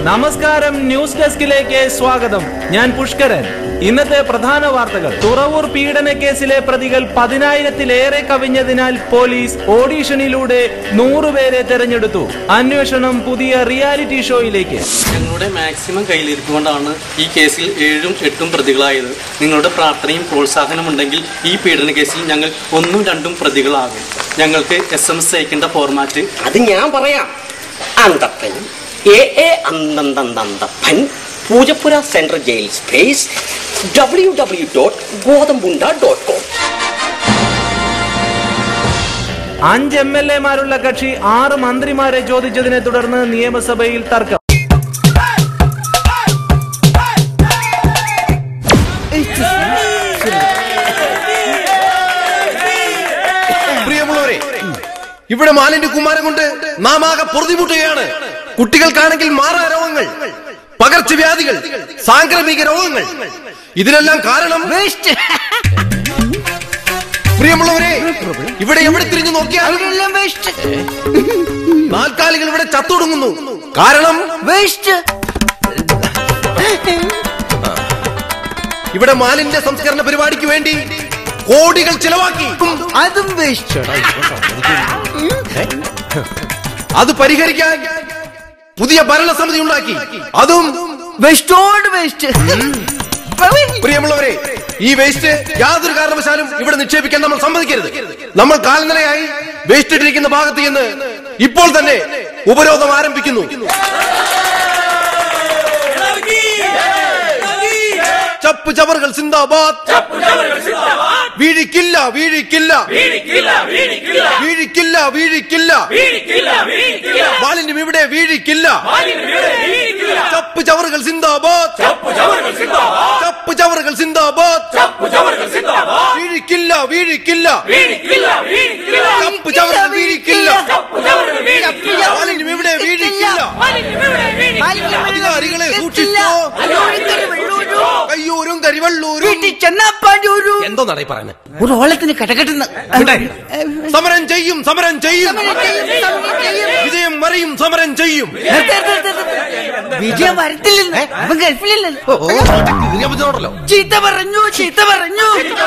നമസ്കാരം ന്യൂസ് ഡെസ്കിലേക്ക് സ്വാഗതം ഞാൻ പുഷ്കരൻ ഇന്നത്തെ പ്രധാന വാർത്തകൾ തുറവൂർ പീഡന കേസിലെ പ്രതികൾ പതിനായിരത്തിലേറെ കവിഞ്ഞതിനാൽ പോലീസ് ഓഡീഷനിലൂടെ നൂറുപേരെ തെരഞ്ഞെടുത്തു അന്വേഷണം പുതിയ റിയാലിറ്റി ഷോയിലേക്ക് ഞങ്ങളുടെ മാക്സിമം കയ്യിലിരിക്കൊണ്ടാണ് ഈ കേസിൽ ഏഴും എട്ടും പ്രതികളായത് നിങ്ങളുടെ പ്രാർത്ഥനയും പ്രോത്സാഹനം ഉണ്ടെങ്കിൽ ഈ പീഡന കേസിൽ ഞങ്ങൾ ഒന്നും രണ്ടും പ്രതികളാകും ഞങ്ങൾക്ക് എസ് എം എസ് അയക്കേണ്ട ഫോർമാറ്റ് അത് ഞാൻ പറയാം അന്തപ്പൻ എ എ അന്തന്തന്തന്തപ്പൻ Poojappura central jail space W W dot ഗോതമ്പുണ്ട ഡോട്ട് കോം അഞ്ച് എം എൽ എമാരുള്ള കക്ഷി ആറ് മന്ത്രിമാരെ ചോദിച്ചതിനെ തുടർന്ന് നിയമസഭയിൽ തർക്കം പ്രിയമുള്ളവരെ ഇവിടെ മാലിന്യ കുമാരം കൊണ്ട് നാം ആകെ പൊറുതിമുട്ടുകയാണ് കുട്ടികൾക്കാണെങ്കിൽ മാറാ രോഗങ്ങൾ പകർച്ചവ്യാധികൾ സാംക്രമിക രോഗങ്ങൾ ഇതിനെല്ലാം കാരണം പ്രിയമുള്ളവരെ ഇവിടെ എവിടെ തിരിഞ്ഞു നോക്കിയാൽ നാൽക്കാലികൾ ഇവിടെ ചത്തൊടുങ്ങുന്നു കാരണം ഇവിടെ മാലിന്യ സംസ്കരണ പരിപാടിക്ക് വേണ്ടി കോടികൾ ചിലവാക്കി അതും വേസ്റ്റ് അത് പരിഹരിക്കാൻ പുതിയ ഭരണസമിതി ഉണ്ടാക്കി അതും വേസ്റ്റോട് വേസ്റ്റ് പ്രിയമുള്ളവരെ ഈ വേസ്റ്റ് യാതൊരു കാരണവശാലും ഇവിടെ നിക്ഷേപിക്കാൻ നമ്മൾ സമ്മതിക്കരുത് നമ്മൾ കാൽനടയായി വേസ്റ്റ് ഇട്ടിരിക്കുന്ന ഭാഗത്ത് നിന്ന് ഇപ്പോൾ തന്നെ ഉപരോധം ആരംഭിക്കുന്നു ചപ്പ് ചവറുകൾ സിന്ദാബാദ് വീഴിക്കില്ല വീഴിക്കില്ല വീഴിക്കില്ല വീഴിക്കില്ല മാലിന്യം ഇവിടെ വീഴിക്കില്ല ചപ്പ് ചവറുകൾ സിന്ദാബാദ് ചപ്പ് ചവറുകൾ സിന്ദാബാദ് വീഴിക്കില്ല വീഴിക്കില്ല ചപ്പ് ചവറുകൾ വീഴിക്കില്ല മാലിന്യം ഇവിടെ വീഴിക്കില്ല അധികാരികളെ സൂക്ഷിച്ചോ കയ്യൂരും കരിവള്ളൂരും വീട്ടിൽ ചെന്നപ്പാടൂരു എന്തോ നടയി പറയുന്നത് ഒരു ഓളത്തിന് കടകെട്ടുന്ന സമരം ചെയ്യും സമരം ചെയ്യും വിജയം വരെയും സമരം ചെയ്യും വിജയം വരത്തില്ലെന്ന് അവൻ ഗൾഫിലല്ലോ ഇതിനെപ്പറ്റിയോടല്ലോ ചീത്ത പറഞ്ഞു ചീത്ത പറഞ്ഞു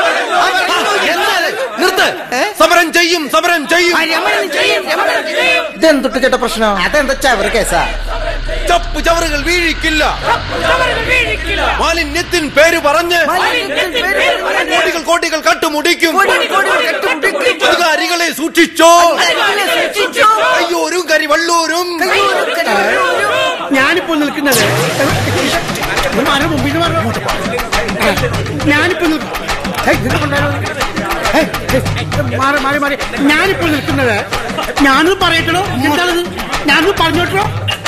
നിർത്ത് സമരം ചെയ്യും സമരം ചെയ്യും രമണൻ ചെയ്യും, രമണൻ ചെയ്യും. ഇതെന്തൊട്ട് ചേട്ട പ്രശ്നം അതെന്താ ചവറ് കേസാ ചപ്പ് ചവറുകൾ വീഴിക്കില്ല മാലിന്യത്തിൻ പേര് പറഞ്ഞ് കോടികൾ കോടികൾ കട്ടുമുടിക്കും കോടി, കോടി കെട്ടുമുടിക്കും. അധികാരികളെ സൂക്ഷിച്ചോ അധികാരികളെ സൂക്ഷിച്ചോ. അയ്യോരും കരിവള്ളൂരും കയ്യൂരും കരിവള്ളൂരും. ഞാനിപ്പോ നിൽക്കുന്നത് ആരോ മുമ്പിൽ നിന്ന് പറഞ്ഞു ഞാനിപ്പോ നിൽക്കും ഹേയ്, ഇതിനെ കൊണ്ടുവരോ. ഹേയ്, ഹേയ്, മാറി മാറി മാറി ഞാനിപ്പോ നിൽക്കുന്നത് ഞാനത് പറയട്ടോ എന്താണത് ഞാനത് പറഞ്ഞോട്ടോ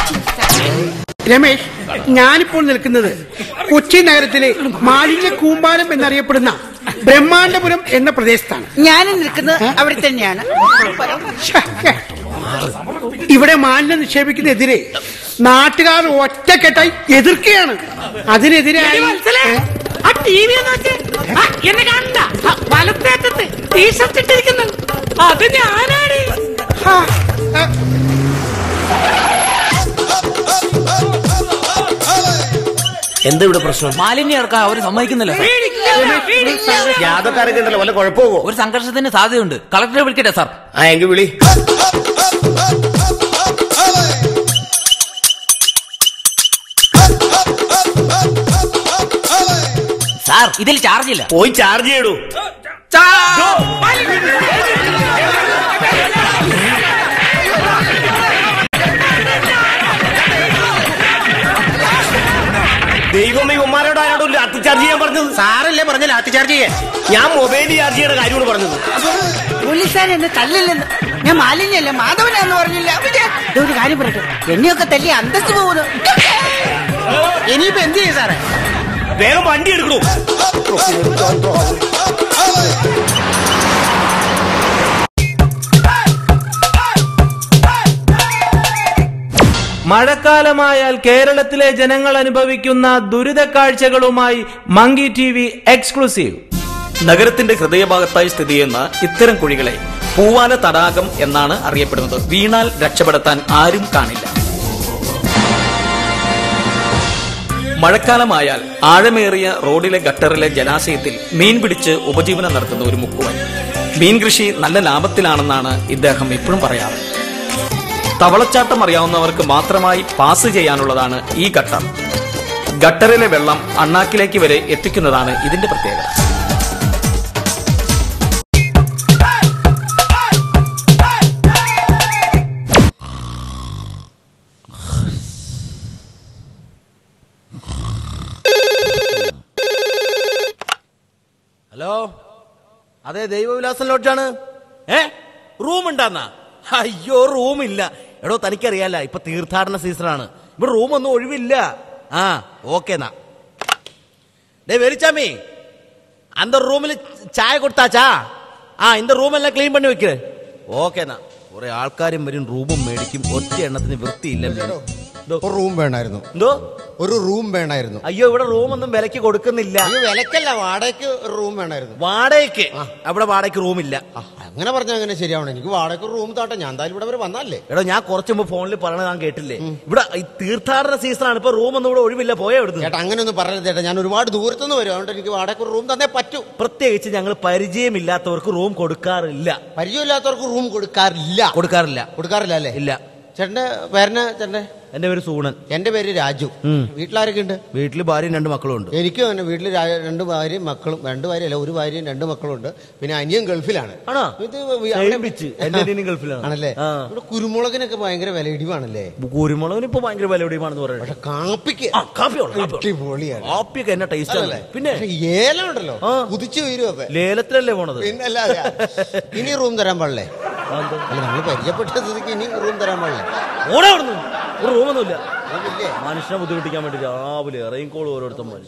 രമേശ് ഞാനിപ്പോൾ നിൽക്കുന്നത് കൊച്ചി നഗരത്തിലെ മാലിന്യ കൂമ്പാരം എന്നറിയപ്പെടുന്ന ബ്രഹ്മാണ്ഡപുരം എന്ന പ്രദേശത്താണ് ഞാനും നിൽക്കുന്നത് അവിടെ തന്നെയാണ് ശ്ശെ. ഇവിടെ മാലിന്യം നിക്ഷേപിക്കുന്നതിനെതിരെ നാട്ടുകാർ ഒറ്റക്കെട്ടായി എതിർക്കുകയാണ് അതിനെതിരായി ആ ടി വി എന്നെ കണ്ട വലത്തേറ്റത്ത് ടീഷർട്ട് ഇട്ടിരിക്കുന്നു അത് ഞാനാണ് ഹാ, ആ, എന്താ ഇവിടെ പ്രശ്നം മാലിന്യം ഇറക്കാൻ അവർ സമ്മതിക്കുന്നില്ല സാർ. യാതൊക്കെ ഉണ്ടല്ലോ വല്ല കുഴപ്പമോ ഒരു സംഘർഷത്തിന് സാധ്യതയുണ്ട് കളക്ടറെ വിളിക്കട്ടെ സാർ ആ എങ്കിൽ വിളി സാർ ഇതിൽ ചാർജ് ഇല്ല പോയി ചാർജ് ചെയ്യടൂ ദൈവം ഇവന്മാരോട് ആരോടും ലാത്തി ചാർജ് ചെയ്യാൻ പറഞ്ഞത് സാറല്ലേ പറഞ്ഞ ലാത്തി ചാർജ് ചെയ്യാൻ ഞാൻ മൊബൈൽ ചാർജ് ചെയ്യണ കാര്യമാണ് പറഞ്ഞത് പോലീസുകാർ എന്നെ തല്ലില്ലെന്ന് ഞാൻ മാലിന്യല്ല മാധവനാന്ന് പറഞ്ഞില്ല അവിടെ ദേ ഒരു കാര്യം പറയട്ടെ എന്നെയൊക്കെ തല്ലി അന്തസ്ത് പോകുന്നു ഇനിയിപ്പോ എന്ത് ചെയ്യും സാറേ വേഗം വണ്ടി എടുക്കണു മഴക്കാലമായാൽ കേരളത്തിലെ ജനങ്ങൾ അനുഭവിക്കുന്ന ദുരിത കാഴ്ചകളുമായി മങ്കി ടി വി എക്സ്ക്ലൂസീവ് നഗരത്തിന്റെ ഹൃദയഭാഗത്തായി സ്ഥിതി ചെയ്യുന്ന ഇത്തരം കുഴികളെ പൂവാല തടാകം എന്നാണ് അറിയപ്പെടുന്നത് വീണാൽ രക്ഷപ്പെടുത്താൻ ആരും കാണില്ല മഴക്കാലമായാൽ ആഴമേറിയ റോഡിലെ ഗട്ടറിലെ ജലാശയത്തിൽ മീൻ പിടിച്ച് ഉപജീവനം നടത്തുന്ന ഒരു മുക്കുവൻ മീൻ കൃഷി നല്ല ലാഭത്തിലാണെന്നാണ് ഇദ്ദേഹം എപ്പോഴും പറയാറ് തവളച്ചാട്ടം അറിയാവുന്നവർക്ക് മാത്രമായി പാസ് ചെയ്യാനുള്ളതാണ് ഈ ഗട്ടർ ഗട്ടറിലെ വെള്ളം അണ്ണാക്കിലേക്ക് വരെ എത്തിക്കുന്നതാണ് ഇതിന്റെ പ്രത്യേകത ഹലോ അതെ ദൈവവിലാസം ലോഡ്ജാണ് ഏ റൂം ഉണ്ടാന്നാ അയ്യോ റൂമില്ല എടോ തനിക്കറിയാല ഇപ്പൊ തീർത്ഥാടന സീസണാണ് ഇവിടെ റൂമൊന്നും ഒഴിവില്ല ആ ഓക്കെ എന്നാ ഡേ വെളിച്ചാമി அந்த റൂമിൽ ചായ കൊടുത്താച്ചാ ആ இந்த റൂമെല്ലാം ക്ലീൻ പണി വെക്കേ ഓക്കെ എന്നാ കുറെ ആൾക്കാരും വരും റൂമും മേടിക്കും ഒറ്റ എണ്ണത്തിന് വൃത്തിയില്ല ഒരു റൂം വേണമായിരുന്നു എന്തോ ഒരു റൂം വേണമായിരുന്നു അയ്യോ ഇവിടെ റൂമൊന്നും വിലക്ക് കൊടുക്കുന്നില്ല അയ്യോ വിലക്കല്ല വാടകയ്ക്ക് ഒരു റൂം വേണമായിരുന്നു വാടകയ്ക്ക് അവിടെ വാടകയ്ക്ക് റൂമില്ല അങ്ങനെ പറഞ്ഞാൽ അങ്ങനെ ശരിയാവണം എനിക്ക് വാടകയ്ക്ക് ഒരു റൂം താട്ടെ ഞാൻ എന്തായാലും ഇവിടെ വരെ വന്നല്ലേ എടോ ഞാൻ കുറച്ച് മുമ്പ് ഫോണിൽ പറയണത് ഞാൻ കേട്ടില്ലേ ഇവിടെ ഈ തീർത്ഥാടന സീസണാണ് ഇപ്പൊ റൂം ഒന്നും ഇവിടെ ഒഴിവില്ല പോയ ഇവിടുന്ന് ചേട്ടാ അങ്ങനെ ഒന്നും പറയരുത് ചേട്ടാ ഞാൻ ഒരുപാട് ദൂരത്തുനിന്ന് വരും അതുകൊണ്ട് എനിക്ക് വാടകയ്ക്ക് ഒരു റൂം തന്നേ പറ്റൂ പ്രത്യേകിച്ച് ഞങ്ങൾ പരിചയമില്ലാത്തവർക്ക് റൂം കൊടുക്കാറില്ല പരിചയമില്ലാത്തവർക്ക് റൂം കൊടുക്കാറില്ല കൊടുക്കാറില്ല കൊടുക്കാറില്ല അല്ലേ ഇല്ല ചേട്ടന്റെ പേരന് ചേട്ടന്റെ എന്റെ പേര് സൂണൻ എന്റെ പേര് രാജു വീട്ടിലാരൊക്കെ ഉണ്ട് വീട്ടില് ഭാര്യയും രണ്ട് മക്കളും ഉണ്ട് എനിക്കും അങ്ങനെ വീട്ടിൽ രണ്ട് ഭാര്യയും മക്കളും രണ്ട് ഭാര്യയല്ല ഒരു ഭാര്യയും രണ്ട് മക്കളും ഉണ്ട് പിന്നെ അനിയൻ ഗൾഫിലാണ് ആണോ ഇത് Same pitch. എന്റെ അനിയനും ഗൾഫിലാണ് ആണല്ലേ ആ. ഇവിടെ കുരുമുളകിനൊക്കെ ഭയങ്കര വില ഇടിവാണല്ലേ കുരുമുളകിന് ഇപ്പൊ ഭയങ്കര വില എവിടെയാണെന്ന് പറയുന്നത് പക്ഷെ കാപ്പിക്ക് ആ, കാപ്പി ഉള്ളു, കാപ്പി ഉള്ളു. അടിപൊളിയാണ് കാപ്പിയൊക്കെ എന്നെ ടേസ്റ്റ് അതല്ലേ? ആണ് പിന്നെ പക്ഷെ ഏലം ഉണ്ടല്ലോ കുതിച്ചു വരും അപ്പൊ ലേലത്തിലല്ലേ പോണത് പിന്നല്ലാതെ ഇനി റൂം തരാൻ പാടില്ലേ അല്ല നമ്മൾ പരിചയപ്പെട്ട സ്ഥിതിക്ക് ഇനി റൂം തരാൻ പാടില്ലേ ഓടെ അവിടുന്ന് ഒരു റൂമൊന്നുമില്ല മനുഷ്യനെ ബുദ്ധിമുട്ടിക്കാൻ വേണ്ടി രാവിലെ റെയിൻകോൾ ഓരോരുത്തന്മാർ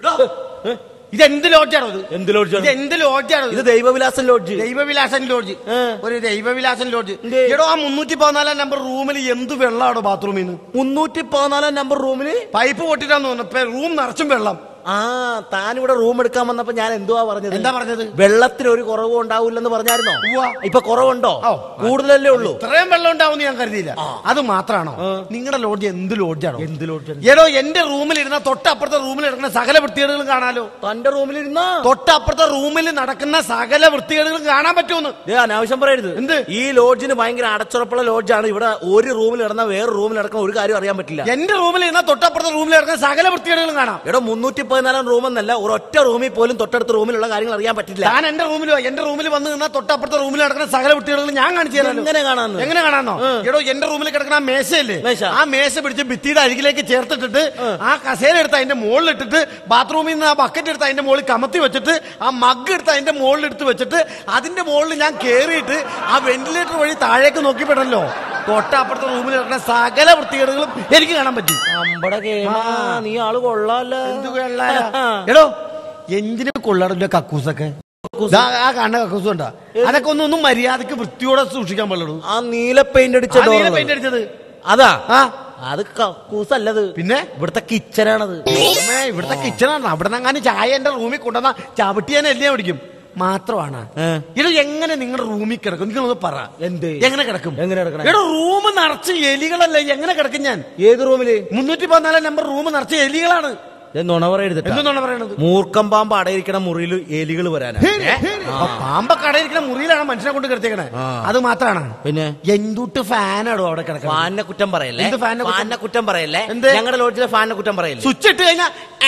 ഇത് എന്ത് ലോഡ്ജാണോ ഇത് എന്ത് ലോഡ്ജാണ് ഇത് എന്ത് ലോഡ്ജാണോ ഇത് ദൈവവിലാസം ലോഡ്ജ് ദൈവവിലാസൻ ലോഡ്ജ് ഒരു ദൈവവിലാസൻ ലോഡ്ജ് എടോ ആ മുന്നൂറ്റി പതിനാലാം നമ്പർ റൂമിൽ എന്ത് വെള്ളമാണോ ബാത്റൂമിൽ നിന്ന് മുന്നൂറ്റി പതിനാലാം നമ്പർ റൂമില് പൈപ്പ് പൊട്ടിട്ടാന്ന് തോന്നുന്നു ഇപ്പൊ റൂം നിറച്ചും വെള്ളം ആ താൻ ഇവിടെ റൂം എടുക്കാൻ വന്നപ്പോ ഞാൻ എന്തുവാ പറഞ്ഞത് എന്താ പറഞ്ഞത്? വെള്ളത്തിന് ഒരു കുറവും ഉണ്ടാവില്ലെന്ന് പറഞ്ഞായിരുന്നോ ഉവ്വ. ഇപ്പൊ കുറവുണ്ടോ കൂടുതലല്ലേ ഉള്ളൂ ഇത്രയും വെള്ളം ഉണ്ടാവും ഞാൻ കരുതിയില്ല അത് മാത്രാണോ നിങ്ങളുടെ ലോഡ്ജ് എന്ത് ലോഡ്ജാണോ എന്ത് ലോഡ്ജ് എടോ എന്റെ റൂമിൽ ഇരുന്ന തൊട്ടപ്പുറത്തെ റൂമിൽ നടക്കുന്ന സകല വൃത്തികേടുകളും കാണാലോ തന്റെ റൂമിൽ ഇരുന്നാ തൊട്ടപ്പുറത്തെ റൂമിൽ നടക്കുന്ന സകല വൃത്തികേടുകളും കാണാൻ പറ്റുമെന്ന് ദേ, അനാവശ്യം പറയരുത് എന്ത്? ഈ ലോഡ്ജിന് ഭയങ്കര അടച്ചുറപ്പുള്ള ലോഡ്ജാണ് ഇവിടെ ഒരു റൂമിൽ കിടന്ന വേറെ റൂമിൽ നടക്കുന്ന ഒരു കാര്യം അറിയാൻ പറ്റില്ല എന്റെ റൂമിൽ ഇരുന്ന തൊട്ടപ്പുറത്തെ റൂമിൽ നടക്കുന്ന സകല വൃത്തികേടുകളും കാണാം എടോ മുന്നൂറ്റി പതിനാലാം റൂം എന്നല്ല ഒരൊറ്റ റൂമിൽ പോലും തൊട്ടടുത്ത റൂമിലുള്ള കാര്യങ്ങൾ അറിയാൻ പറ്റില്ല ഞാൻ എന്റെ റൂമിലോ എന്റെ റൂമിൽ വന്ന് നിന്നാ തൊട്ടപ്പുറത്തെ റൂമിൽ നടക്കുന്ന സകല വൃത്തികേടുകളും ഞാൻ കാണിച്ചു തരാമല്ലോ എങ്ങനെ കാണാന്ന്? എങ്ങനെ കാണാന്നോ എടോ എന്റെ റൂമിൽ കിടക്കുന്ന ആ മേശയല്ലേ മേശ. ആ മേശ പിടിച്ച് ഭിത്തിയുടെ അരികിലേക്ക് ചേർത്തിട്ടിട്ട് ആ കസേര എടുത്ത് അതിന്റെ മുകളിൽ ഇട്ടിട്ട് ബാത്റൂമിൽ നിന്ന് ആ ബക്കറ്റ് എടുത്ത് അതിന്റെ മുകളിൽ കമത്തി വെച്ചിട്ട് ആ മഗ് എടുത്ത് അതിന്റെ മുകളിൽ എടുത്ത് വെച്ചിട്ട് അതിന്റെ മുകളിൽ ഞാൻ കേറിയിട്ട് ആ വെന്റിലേറ്റർ വഴി താഴേക്ക് നോക്കിപ്പെടല്ലോ തൊട്ടപ്പുറത്തെ റൂമിൽ കിടക്കുന്ന സകല വൃത്തികേടുകളും എനിക്ക് കാണാൻ പറ്റി അമ്പട കേമാ, നീ ആള് കൊള്ളാല്ല എന്ത് കൊള്ളാനാ? എടോ എന്തിനു കൊള്ളാടില്ല കക്കൂസൊക്കെ ദാ ആ കാണുന്ന കക്കൂസ് ഉണ്ടാ അതൊക്കെ ഒന്നും ഒന്നും മര്യാദക്ക് വൃത്തിയോടെ സൂക്ഷിക്കാൻ പാടുള്ളൂ ആ നീല പെയിന്റ് അടിച്ച ആ നീല door പെയിന്റ് അടിച്ചത് അതാ ആ അത് കക്കൂസല്ലത് പിന്നെ ഇവിടുത്തെ കിച്ചനാണത് അമ്മേ, ഇവിടുത്തെ കിച്ചണാണ് അവിടെ നിന്നെങ്ങാനും ചായ എന്റെ റൂമിൽ കൊണ്ടുവന്ന ചവിട്ടിയാൻ എല്ലാം പിടിക്കും മാത്രമാണ് ഇത് എങ്ങനെ നിങ്ങളുടെ റൂമിൽ കിടക്കും നിങ്ങളൊന്ന് പറ എന്ത് എങ്ങനെ കിടക്കും എങ്ങനെ കിടക്കണേ? എടോ റൂം നിറച്ച് എലികളല്ലേ എങ്ങനെ കിടക്കും ഞാൻ ഏത് റൂമില് മുന്നൂറ്റി പതിനാലാം നമ്പർ റൂം നിറച്ച് എലികളാണ് ഇത് നുണ പറയരുത് ട്ടാ. എന്തെന്നാണ് പറയണത് മൂർക്കം പാമ്പ് അടയിരിക്കണ മുറിയിൽ എലികൾ വരാനാ അപ്പൊ പാമ്പൊക്കെ അടയിരിക്കുന്ന മുറിയിലാണ് മനുഷ്യനെ കൊണ്ട് കിടത്തിയേക്കണേ അത് മാത്രമാണ് പിന്നെ എന്തുട്ട് ഫാനാടോ അവിടെ കിടക്കുന്നത് ഫാനിനെ കുറ്റം പറയല്ലേ എന്ത് ഫാനിനെ കുറ്റം? ഫാനിനെ കുറ്റം പറയല്ലേ എന്ത്? ഞങ്ങളുടെ ലോഡ്ജിലെ ഫാനിനെ കുറ്റം പറയല്ലേ സ്വിച്ച് ഇട്ട് കഴിഞ്ഞാ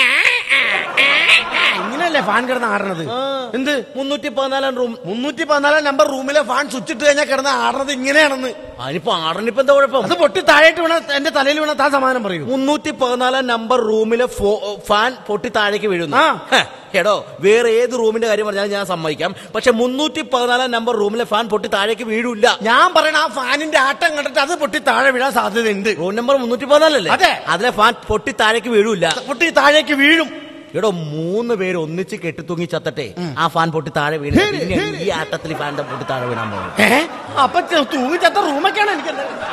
ഇങ്ങനെയല്ലേ ഫാൻ കിടന്ന് ആടണത് എന്ത് മുന്നൂറ്റി പതിനാലാം റൂം മുന്നൂറ്റി പതിനാലാം നമ്പർ റൂമിലെ ഫാൻ സ്വിച്ച് ഇട്ട് കഴിഞ്ഞാൽ കിടന്ന് ആടണത് ഇങ്ങനെയാണെന്ന് അതിനിപ്പോ ആറിനിപ്പോ എന്താ കുഴപ്പം അത് പൊട്ടി താഴേട്ട് വീണ എന്റെ തലയിൽ വീണ താൻ സമാനം പറയൂ മുന്നൂറ്റി പതിനാലാം നമ്പർ റൂമിലെ ഫോ- ഫാൻ പൊട്ടി താഴേക്ക് വീഴുന്നു ആ. ഹെ, എടോ വേറെ ഏത് റൂമിന്റെ കാര്യം പറഞ്ഞാലും ഞാൻ സമ്മതിക്കാം പക്ഷെ മുന്നൂറ്റി പതിനാലാം നമ്പർ റൂമിലെ ഫാൻ പൊട്ടി താഴേക്ക് വീഴൂല ഞാൻ പറയണ ആ ഫാനിന്റെ ആട്ടം കണ്ടിട്ട് അത് പൊട്ടി താഴെ വീഴാൻ സാധ്യതയുണ്ട് റൂം നമ്പർ മുന്നൂറ്റി പതിനാലല്ലേ അതെ. അതിലെ ഫാൻ പൊട്ടി താഴേക്ക് വീഴൂല പൊട്ടി താഴേക്ക് വീഴും എടോ മൂന്ന് പേര് ഒന്നിച്ച് കെട്ടിത്തൂങ്ങി ചത്തട്ടെ ആ ഫാൻ പൊട്ടി താഴെ വീണു പിന്നെ ഈ ആട്ടത്തിൽ ഫാൻ്റെ പൊട്ടി താഴെ വീണാൻ പോകും ഏ അപ്പൊ ചെ- തൂങ്ങി ചത്ത റൂമൊക്കെയാണ് എനിക്ക്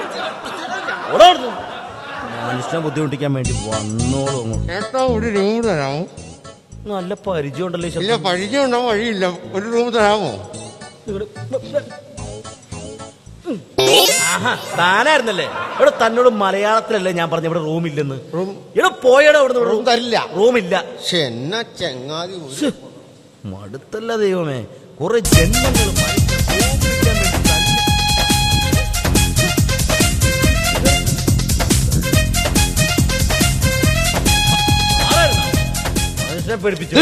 മനുഷ്യനെ ബുദ്ധിമുട്ടിക്കാൻ വേണ്ടി വന്നോളൂ അങ്ങോട്ട്. ചേട്ടാ ഒരു റൂം തരാമോ നല്ല പരിചയം ഉണ്ടല്ലോ ഈ ഇല്ല ശബ്ദം. പരിചയം ഉണ്ടാവും വഴിയില്ല ഒരു റൂം തരാമോ ആഹാ താനായിരുന്നല്ലേ ഇവിടെ തന്നോട് മലയാളത്തിലല്ലേ ഞാൻ പറഞ്ഞ ഇവിടെ റൂം ഇല്ലെന്ന് ഇവിടെ പോയടോ ഇവിടെ റൂം തരില്ല റൂമില്ല പക്ഷെ എന്നാ ചങ്ങാതി ഒരു- ശ്ശെ, മടുത്തല്ല ദൈവമേ കുറെ ജന്മങ്ങൾ മനുഷ്യനെ പേടിപ്പിച്ചു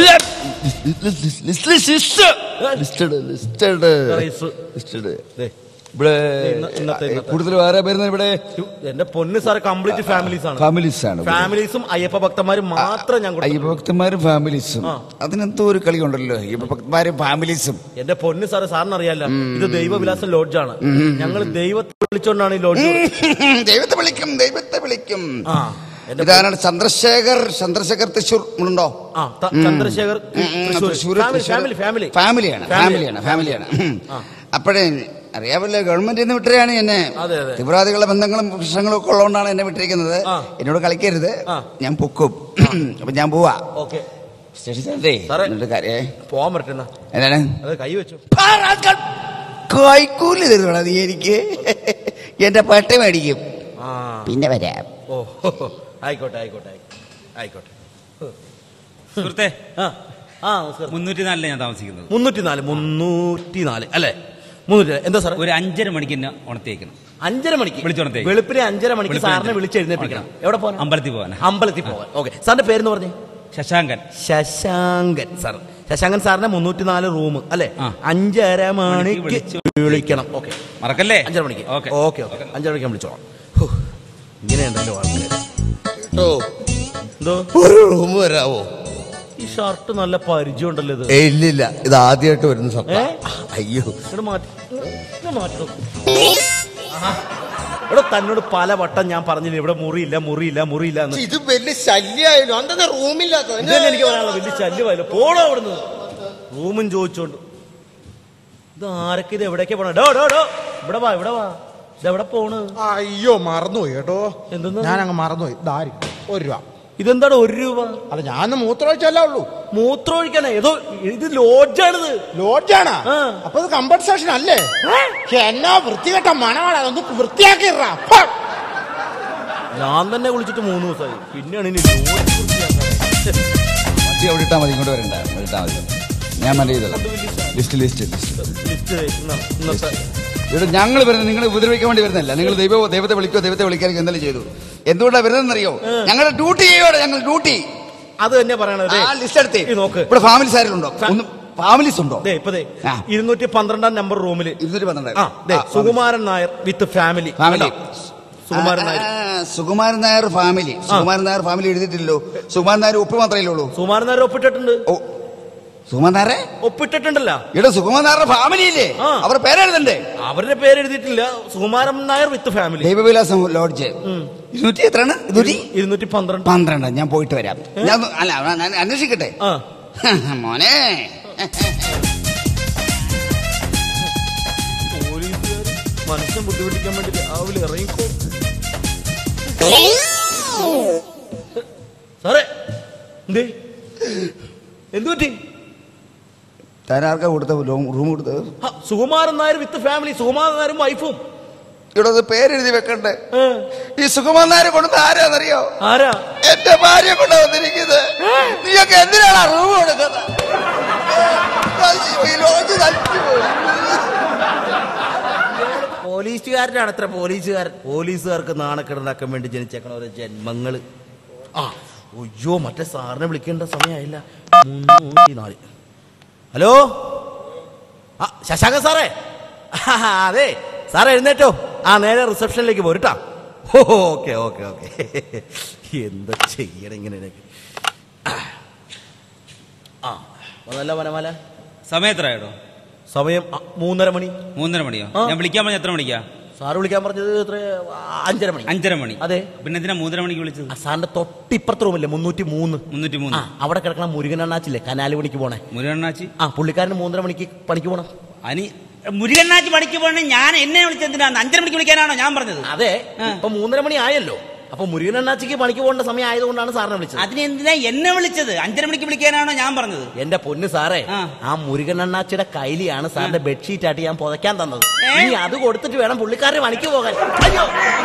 ദേ, ഇവിടെ ഇന്ന- ഇന്നത്തെ- ഇന്നത്തെ. കൂടുതൽ വേറെ വരുന്നത് ഇവിടെ എന്റെ പൊന്ന് സാറ് കംപ്ലീറ്റ് ഫാമിലീസ് ആണ് ഫാമിലീസ് ആണ് ഫാമിലീസും അയ്യപ്പ ഭക്തന്മാരും മാത്രം ഞാൻ കൊടുത്തു അയ്യഭക്തന്മാരും ഫാമിലീസും ആ. അതിനെന്തോ ഒരു കളി ഉണ്ടല്ലോ അയ്യഭക്തന്മാരും ഫാമിലീസും എന്റെ പൊന്ന് സാറ് സാറിന് അറിയാലോ ഇത് ദൈവവിലാസം ലോഡ്ജാണ് ഞങ്ങൾ ദൈവത്തെ വിളിച്ചോണ്ടാണ് ഈ ലോഡ്ജ് ദൈവത്തെ വിളിക്കും ദൈവത്തെ വിളിക്കും ആ എന്റെ ഇതാണ് ചന്ദ്രശേഖർ ചന്ദ്രശേഖർ തൃശൂർ ഉണ്ടോ ആ ത- Chandrasekhar Thrissur family family family ഫാമിലിയാണ് ഫാമിലിയാണ് ഫാമിലിയാണ് അപ്പോഴേ അറിയാമല്ലോ ഗവൺമെന്റ് നിന്ന് വിട്ടതാണ് എന്നെ അതെ, അതെ. തീവ്രവാദികളുടെ ബന്ധങ്ങളും പ്രശ്നങ്ങളും ഒക്കെ ഉള്ളതുകൊണ്ടാണ് എന്നെ വിട്ടിരിക്കുന്നത് ആ. എന്നോട് കളിക്കരുത് ആ. ഞാൻ പൊക്കും അപ്പൊ ഞാൻ പോവാ ഓക്കെ സ്റ്റേഷൻ സാറേ സാറേ. എന്നിട്ട് കാര്യേ പോവാൻ പറ്റുന്ന എന്താണ് അത് കൈ വെച്ചു കൈക്കൂലി തരുവാണ് നീ എനിക്ക് എന്റെ പട്ട മേടിക്കും ആ പിന്നെ വരാം ഓ ആയിക്കോട്ടെ ആയിക്കോട്ടെ ആയിക്കോട്ടെ. ആയിക്കോട്ടെ സുഹൃത്തെ ആ ആ നമസ്കാരം മുന്നൂറ്റി നാലിലെ ഞാൻ താമസിക്കുന്നത് മുന്നൂറ്റി നാല് മുന്നൂറ്റി നാല് അല്ലേ മുന്നൂറ്റി നാല്. എന്താ സാറേ ഒരു അഞ്ചര മണിക്ക് എന്നെ ഉണർത്തിയേക്കണം അഞ്ചര മണിക്ക് വിളിച്ചുണർത്തേ. വെളുപ്പിനെ അഞ്ചര മണിക്ക് വെളുപ്പിനെ സാറിനെ അഞ്ചര. വിളിച്ച് എഴുന്നേപ്പിക്കണം എവിടെ പോകാൻ അമ്പലത്തിൽ പോകാനാ അമ്പലത്തിൽ പോകാൻ ഓക്കെ സാറിന്റെ പേരെന്ന് പറഞ്ഞേ ശശാങ്കൻ ശശാങ്കൻ സാർ ശശാങ്കൻ സാറിന്റെ മുന്നൂറ്റി നാല് റൂം അല്ലെ ആ. അഞ്ചര മണിക്ക് വിളിച്ച് വിളിക്കണം ഓക്കെ മറക്കല്ലേ അഞ്ചര മണിക്ക് ഓക്കെ ഓക്കെ ഓക്കെ അഞ്ചര മണിക്ക് ഞാൻ വിളിച്ചോളാം ഹോ, ഇങ്ങനെയുണ്ടല്ലോ ആൾക്കാർ കേട്ടോ എന്തോ ഒരു റൂം വരാവോ ഈ ഷർട്ട് നല്ല പരിചയം ഉണ്ടല്ലോ ഇത് ഏയ്, ഇല്ലില്ല ഇത് ആദ്യമായിട്ട് വരുന്ന ഷർട്ടാ. ഏ? അയ്യോ ഇങ്ങട് മാറ്റി ഇങ്ങട് മാറ്റി നോക്ക്. ആഹാ. ഇവിടെ തന്നോട് പല വട്ടം ഞാൻ പറഞ്ഞില്ല ഇവിടെ മുറിയില്ല മുറിയില്ല മുറിയില്ല എന്ന് ഇത് വലിയ ശല്യായാലും അന്താ റൂമില്ലാത്ത ഇതല്ലേ എനിക്ക് പറയാനുള്ള വലിയ ശല്യമായില്ല പോണോ അവിടുന്ന് റൂമും ചോദിച്ചോണ്ട് ഇത് ആരൊക്കെ ഇത് എവിടേക്കാ പോണ ഡോ ഡോ ഡോ ഇവിടെ വാ ഇവിടെ വാ ഇത് എവിടെ പോണ് അയ്യോ മറന്നുപോയി കേട്ടോ എന്തെന്നാ? ഞാൻ അങ്ങ് മറന്നുപോയി ദാരി ഒരു രൂപ ഇതെന്താണ് ഒരു രൂപ അല്ല ഞാൻ മൂത്രമൊഴിച്ചല്ലേ ഉള്ളൂ മൂത്രം ഒഴിക്കാനേ ഏതോ ഇത് ലോഡ്ജാണിത് ലോഡ്ജാണ് ആ. അപ്പൊ ഇത് കമ്പൻസേഷൻ അല്ലേ എന്നാ വൃത്തികെട്ട മണമാണ് അതൊന്ന് വൃത്തിയാക്കിടാ ഞാൻ തന്നെ വിളിച്ചിട്ട് മൂന്ന് ദിവസമായി പിന്നെയാണ് ഇനി ലോഡ്ജ് വൃത്തിയാക്കാൻ. വണ്ടി അവിടെ ഇട്ടാ മതി ഇങ്ങോട്ട് വരണ്ട ഇവിടെ ഇട്ടാ മതി ഞാൻ മറ്റേ ചെയ്തോളാം ലിസ്റ്റ് ലിസ്റ്റ് ലിസ്റ്റ് ലിസ്റ്റ് ഇന്ന- ഇന്നത്തെ ഇവിടെ ഞങ്ങൾ വരുന്നത് നിങ്ങളെ ഉപദ്രവിക്കാൻ വേണ്ടി വരുന്നില്ല നിങ്ങൾ ദൈവ ദൈവത്തെ വിളിക്കോ ദൈവത്തെ വിളിക്കാൻ എന്തെങ്കിലും ചെയ്തു എന്തുകൊണ്ടാണ് വരുന്നതെന്നറിയോ ഞങ്ങളുടെ ഡ്യൂട്ടി ചെയ്യുവാണ് ഞങ്ങൾ ഡ്യൂട്ടി അത് തന്നെ പറയണത് ആ ലിസ്റ്റ് എടുത്തേ ഇത് നോക്ക് ഇവിടെ ഫാമിലീസ് ആരെങ്കിലും ഉണ്ടോ ഒന്ന് ഫാമിലീസ് ഉണ്ടോ ദേ ഇപ്പൊ ദേ ആ. ഇരുന്നൂറ്റി പന്ത്രണ്ടാം നമ്പർ റൂമില് ഇരുന്നൂറ്റി പന്ത്രണ്ട് ആ ദേ Sukumaran Nair with family family Sukumaran Nair Sukumaran Nair family Sukumaran Nair family എഴുതിയിട്ടില്ലല്ലോ സുകുമാരൻ നായർ ഒപ്പ് മാത്രമേ ഉള്ളൂ സുകുമാരൻ നായർ ഒപ്പിട്ടിട്ടുണ്ട് ഓ സുകുമാരൻ നായരെ ഒപ്പിട്ടിട്ടുണ്ടല്ലോ ഇവിടെ സുകുമാരൻ നായരുടെ ഫാമിലി ഇല്ലേ ആ. അവരുടെ പേരെഴുതണ്ടേ അവരുടെ പേര് എഴുതിയിട്ടില്ല Sukumaran Nair with family Daivavilasam lodge ഇരുന്നൂറ്റി എത്രയാണ് ഇരുന്നൂറ്റി ഇരുന്നൂറ്റി പന്ത്രണ്ട് പന്ത്രണ്ട് ഞാൻ പോയിട്ട് വരാം ഞാൻ ഒന്ന് അല്ല ഞാൻ അന്വേഷിക്കട്ടെ ആ മോനെ പോലീസുകാർ മനുഷ്യൻ ബുദ്ധിമുട്ടിക്കാൻ വേണ്ടി രാവിലെ ഇറങ്ങിക്കോ സാറേ എന്തേ എന്തു പറ്റി താൻ ആർക്കാ കൊടുത്ത റൂം കൊടുത്തത് ആ, സുകുമാരൻ നായർ വിത്ത് ഫാമിലി സുകുമാരൻ നായരും വൈഫും ഇവിടെ ഒന്ന് പേരെഴുതി വെക്കണ്ടേ ഈ സുകുമാരൻ നായരെ കൊണ്ടു ആരാന്നറിയോ ആരാ എന്റെ ഭാര്യ കൊണ്ടു വന്നിരിക്കുന്നത് നീയൊക്കെ എന്തിനാണ് റൂം കൊടുക്കുന്നത് ഈ ലോഡ്ജ് നശിച്ചുപോയി. പോലീസുകാരനാണ് അത്ര പോലീസുകാരൻ പോലീസുകാർക്ക് നാണക്കേടുണ്ടാക്കാൻ വേണ്ടി ജനിച്ചേക്കണ ഓരോ ജന്മങ്ങള് ആ അയ്യോ മറ്റേ സാറിനെ വിളിക്കേണ്ട സമയമായില്ല മുന്നൂറ്റി നാല് ഹലോ ആ ശശാങ്ക സാറേ ആ, അതെ സാർ എഴുന്നേറ്റോ ആ നേരെ റിസപ്ഷനിലേക്ക് പോരുട്ടാ ഓക്കെ ഓക്കെ ഓക്കെ എന്താ ചെയ്യണം ഇങ്ങനെ എനിക്ക്? ആ വന്നല്ല വനമാല സമയത്രയാടോ സമയം ആ, മൂന്നര മണി മൂന്നര മണിയോ ആ. ഞാൻ വിളിക്കാൻ പറഞ്ഞ എത്ര മണിക്കാ സാറ് വിളിക്കാൻ പറഞ്ഞത് എത്ര അഞ്ചര മണി അഞ്ചര മണി അതെ പിന്നെ എന്തിനാ മൂന്നര മണിക്ക് വിളിച്ചത് ആ സാറിന്റെ തൊട്ടിപ്പുറത്ത് റൂമില്ലേ മുന്നൂറ്റി മൂന്ന് മുന്നൂറ്റി ആ മൂന്ന് അവിടെ കിടക്കണ മുരുകൻ അണ്ണാച്ചില്ലേ കനാല് പണിക്ക് പോണേ മുരുകണ്ണാച്ചി ആ പുള്ളിക്കാരന് മൂന്നര മണിക്ക് പണിക്ക് പോണം അനി മുരുകണ്ണാച്ചി പണിക്ക് പോകണേ ഞാൻ എന്നെ വിളിച്ചെന്തിനാ അഞ്ചര മണിക്ക് വിളിക്കാനാണോ ഞാൻ പറഞ്ഞത് അതെ ഇപ്പൊ മൂന്നര മണി ആയല്ലോ അപ്പൊ മുരുകൻ അണ്ണാച്ചിക്ക് പണിക്ക് പോകേണ്ട സമയം ആയതുകൊണ്ടാണ് സാറിനെ വിളിച്ചത് അതിനെന്തിനാ എന്നെ വിളിച്ചത് അഞ്ചര മണിക്ക് വിളിക്കാനാണോ ഞാൻ പറഞ്ഞത് എന്റെ പൊന്ന് സാറേ ആ മുരുകൻ അണ്ണാച്ചിയുടെ കയ്യിലാണ് സാറിന്റെ ബെഡ്ഷീറ്റ് ആയിട്ട് ഞാൻ പുതയ്ക്കാൻ തന്നത് ഇനി അത് കൊടുത്തിട്ട് വേണം പുള്ളിക്കാരനെ പണിക്ക് പോകാൻ അയ്യോ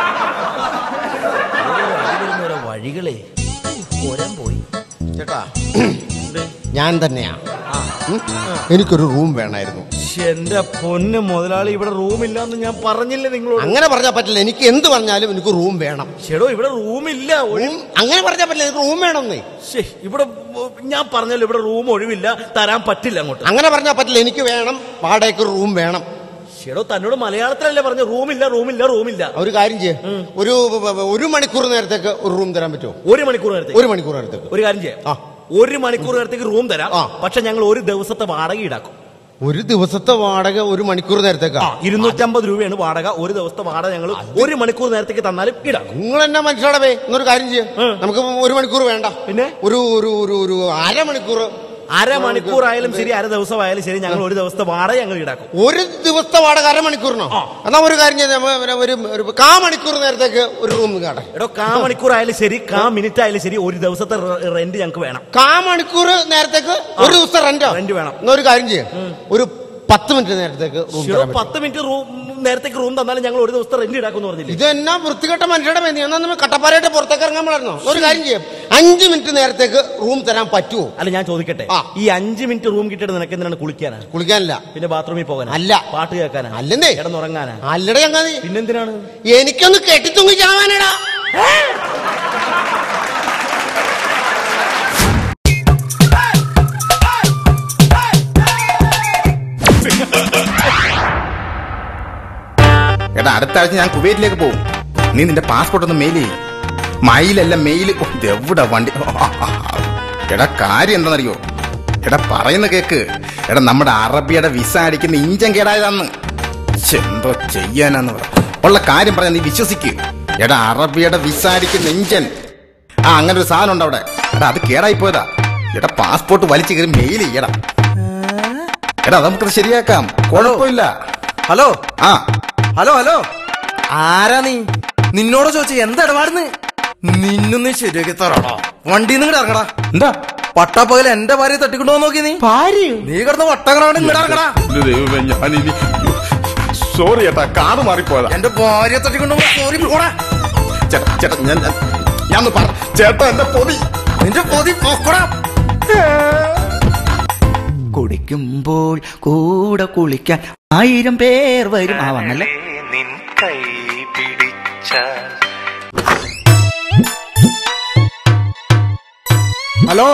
ഓരോ വഴികളെ പോരാൻ പോയി ചേട്ടാ ഞാൻ തന്നെയാ ഉം? എനിക്കൊരു റൂം വേണമായിരുന്നു എന്റെ പൊന്ന് മുതലാളി ഇവിടെ റൂമില്ലാന്ന് ഞാൻ പറഞ്ഞില്ലേ നിങ്ങളോട് അങ്ങനെ പറഞ്ഞാൽ പറ്റില്ല എനിക്ക് എന്ത് പറഞ്ഞാലും എനിക്ക് റൂം വേണം ചേടോ ഇവിടെ റൂമില്ല റൂം അങ്ങനെ പറഞ്ഞാൽ പറ്റില്ല എനിക്ക് റൂം വേണമെന്നേ ശ്ശേ, ഇവിടെ ഞാൻ പറഞ്ഞല്ലോ ഇവിടെ റൂം ഒഴിവില്ല തരാൻ പറ്റില്ല അങ്ങോട്ട് അങ്ങനെ പറഞ്ഞാൽ പറ്റില്ല എനിക്ക് വേണം വാടകയ്ക്ക് റൂം വേണം ചേടോ തന്നോട് മലയാളത്തിലല്ലേ പറഞ്ഞു റൂമില്ല റൂമില്ല റൂമില്ല ഒരു കാര്യം ചെയ്യ ഒരു ഒരു മണിക്കൂർ നേരത്തേക്ക് ഒരു റൂം തരാൻ പറ്റുമോ ഒരു മണിക്കൂർ നേരത്തേക്ക് ഒരു മണിക്കൂർ നേരത്തേക്ക് ഒരു കാര്യം ചെയ്യാം ഒരു മണിക്കൂർ നേരത്തേക്ക് റൂം തരാം പക്ഷെ ഞങ്ങൾ ഒരു ദിവസത്തെ വാടക ഈടാക്കും ഒരു ദിവസത്തെ വാടക ഒരു മണിക്കൂർ നേരത്തേക്കാ ഇരുന്നൂറ്റമ്പത് രൂപയാണ് വാടക ഒരു ദിവസത്തെ വാടക ഞങ്ങൾ ഒരു മണിക്കൂർ നേരത്തേക്ക് തന്നാലും ഈടാക്കും നിങ്ങൾ എന്നാ മനസ്സിലാടവേ എന്നൊരു കാര്യം ചെയ്യ നമുക്ക് ഒരു മണിക്കൂർ വേണ്ട പിന്നെ ഒരു ഒരു ഒരു ഒരു അരമണിക്കൂർ അരമണിക്കൂർ ആയാലും ശരി അര ദിവസം ആയാലും ശരി ഞങ്ങൾ ഒരു ദിവസത്തെ വാടക ഞങ്ങൾ ഈടാക്കും ഒരു ദിവസത്തെ വാടക അരമണിക്കൂറിനോ എന്നാ ഒരു കാര്യം ചെയ്താൽ ഒരു ഒരു കാ മണിക്കൂർ നേരത്തേക്ക് ഒരു റൂം കാട്ടെ എടോ കാ മണിക്കൂർ ആയാലും ശരി കാ മിനിറ്റ് ആയാലും ശരി ഒരു ദിവസത്തെ റെന്റ് ഞങ്ങൾക്ക് വേണം കാ മണിക്കൂർ നേരത്തേക്ക് ഒരു ദിവസത്തെ റെന്റോ റെന്റ് വേണം എന്നാ ഒരു കാര്യം ചെയ്യാം ഒരു പത്ത് മിനിറ്റ് നേരത്തേക്ക് റൂം ശരി, പത്ത് മിനിറ്റ് റൂം നേരത്തേക്ക് റൂം തന്നാലും ഞങ്ങൾ ഒരു ദിവസത്തെ റെന്റ് ഈടാക്കും പറഞ്ഞില്ലേ ഇത് എന്നാ വൃത്തികെട്ട മനുഷ്യരുടെ മേനി എന്നാ നമ്മൾ കട്ടപ്പാറയായിട്ട് പുറത്തേക്ക് ഇറങ്ങാൻ വളർന്നോ ഒരു കാര്യം ചെയ്യാം അഞ്ച് മിനിറ്റ് നേരത്തേക്ക് റൂം തരാൻ പറ്റുമോ അല്ല ഞാൻ ചോദിക്കട്ടെ ഈ അഞ്ച് മിനിറ്റ് റൂം കിട്ടിയിട്ട് നിനക്ക് എന്തിനാണ് കുളിക്കാനാ കുളിക്കാനില്ല പിന്നെ ബാത്റൂമിൽ പോകാനാ അല്ല പാട്ട് കേൾക്കാനാ അല്ലെന്നേ കിടന്നുറങ്ങാനാ അല്ലട ചങ്ങാതി പിന്നെന്തിനാണ് എനിക്കൊന്ന് കെട്ടിത്തുങ്ങി ചാവാനടാ എടാ അടുത്ത ആഴ്ച ഞാൻ കുവൈറ്റിലേക്ക് പോകും നീ നിന്റെ പാസ്പോർട്ട് ഒന്ന് മെയിൽ ചെയ്യും മയിലല്ല മെയിൽ ഓ, ഇതെവിടാ വണ്ടി ഓ, ആ, ആ, ആ. എടാ കാര്യം എന്താണെന്നറിയോ എടാ പറയുന്ന കേക്ക് എടാ നമ്മുടെ അറബിയുടെ വിസ അടിക്കുന്ന ഇഞ്ചൻ കേടായതാന്ന് ശ്ശെ, എന്തോ ചെയ്യാനാന്ന് പറ ഉള്ള കാര്യം പറഞ്ഞ നീ വിശ്വസിക്ക് എടാ അറബിയുടെ വിസ അടിക്കുന്ന ഇഞ്ചൻ ആ അങ്ങനെ ഒരു സാധനം ഉണ്ട് അവിടെ എടാ അത് കേടായി പോയതാ എടാ പാസ്പോർട്ട് വലിച്ചു കയറി മെയിൽ ചെയ്യടാ എടാ നമുക്കത് ശരിയാക്കാം കുഴപ്പമില്ല ഹലോ ആ ഹലോ ഹലോ ആരാ നീ നിന്നോട് ചോദിച്ച എന്താ ഇടപാടുന്ന് നിന്നൊന്ന് ശരിയാക്കി തരാടാ വണ്ടി നിങ്ങൾ ഇറങ്ങടാ എന്താ പട്ടാപ്പകൽ എന്റെ ഭാര്യ തട്ടിക്കൊണ്ടു നോക്കി നീ ഭാര്യ നീ കിടന്ന് വട്ടങ്ങളാണ് ഇങ്ങോട്ട് ഇറങ്ങടാ എന്റെ ദൈവമേ ഞാനിനി സോറി ചേട്ടാ കാറ് മാറിപ്പോയതാ എന്റെ ഭാര്യ തട്ടിക്കൊണ്ടു സോറി പോടാ ചേട്ടാ ചേട്ടാ ഞാൻ ഞാൻ- ഞാൻ ഒന്ന് പറ ചേട്ടാ എന്റെ പൊതി നിന്റെ പൊതി പോക്കടാ കുടിക്കുമ്പോൾ കൂടെ കുളിക്കാൻ ആയിരം പേർ വരും ആ വന്നല്ലേ നിൻ കൈ പിടിച്ചാൽ ഹലോ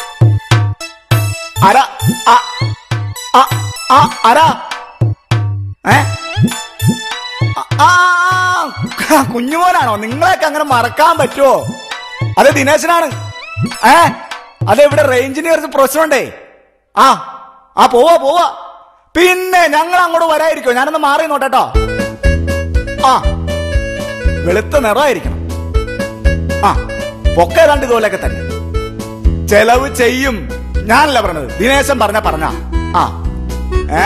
ആരാ ആ ആ ആ ആരാ ഏ ആ, ആ, കുഞ്ഞുമോനാണോ നിങ്ങളെയൊക്കെ അങ്ങനെ മറക്കാൻ പറ്റുമോ അത് ദിനേശനാണ് ഏ അതെ ഇവിടെ റേഞ്ചിന് കുറച്ച് പ്രശ്നമുണ്ടേ ആ ആ പോവാ പോവാ പിന്നെ ഞങ്ങൾ അങ്ങോട്ട് വരായിരിക്കോ ഞാനൊന്ന് മാറി നോട്ടോ ആ വെളുത്ത നിറമായിരിക്കണം ആ പൊക്ക ഏതാണ്ട് ഇതുപോലെയൊക്കെ തന്നെ ചെലവ് ചെയ്യും ഞാനല്ല പറഞ്ഞത് ദിനേശൻ പറഞ്ഞ പറഞ്ഞ ആ ഏ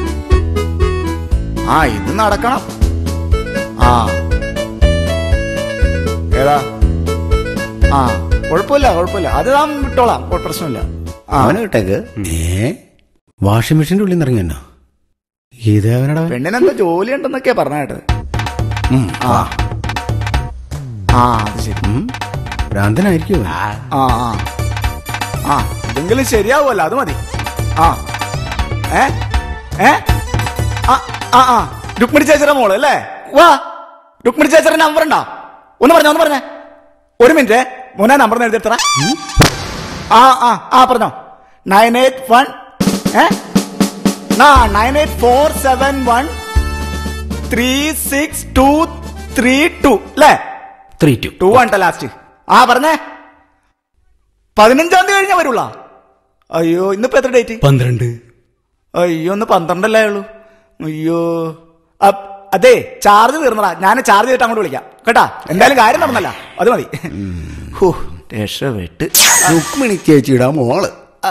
ആ ഇത് നടക്കണം ആ ഏതാ ആ കുഴപ്പമില്ല കുഴപ്പമില്ല അത് നാം വിട്ടോളാം കൊ- പ്രശ്നമില്ല ആ. അവനെ വിട്ടേക്ക് ഏ വാഷിംഗ് മെഷീന്റെ ഉള്ളിൽ നിന്ന് ഇറങ്ങിയെന്നോ ഇത് അവനടാ പെണ്ണിനെന്താ ജോലി ഉണ്ടെന്നൊക്കെയാ പറഞ്ഞ കേട്ടത് ആ ആ അത് ശരി ഭ്രാന്തനായിരിക്കും അവൻ. ആ ആ ആ ഇതെങ്കിലും ശരിയാവുമല്ലോ അത് മതി ആ ഏ ഏ ആ ആ ആ രുക്മിണി ചേച്ചിയുടെ മോള് അല്ലേ വാ രുക്മിണി ചേച്ചിയുടെ നമ്പർ ഉണ്ടോ ഒന്ന് പറഞ്ഞോ ഒന്ന് പറഞ്ഞേ ഒരു മിനിറ്റ് മോനെ നമ്പർ ഒന്ന് എഴുതിയെടുത്തറ ആ ആ ആ പറഞ്ഞോ നയൻ എയ്റ്റ് വൺ ഏ nine eight four seven one three six two three two അല്ലേ ത്രീ ടു ടു ആണ് ലാസ്റ്റ് ആ പറഞ്ഞേ പതിനഞ്ചാം തീയതി കഴിഞ്ഞാ വരുള്ള അയ്യോ ഇന്നിപ്പോ എത്ര ഡേറ്റ് പന്ത്രണ്ട് അയ്യോ ഒന്ന് പന്ത്രണ്ടല്ലേ ഉള്ളൂ അയ്യോ അ- അതെ ചാർജ് തീർന്നടാ ഞാൻ ചാർജ് ചെയ്തിട്ട് അങ്ങോട്ട് വിളിക്കാം കേട്ടാ എന്തായാലും കാര്യം നടന്നല്ല അത് മതി ഹോ രക്ഷപ്പെട്ട് രുക്മിണി ചേച്ചിയുടെ മോള്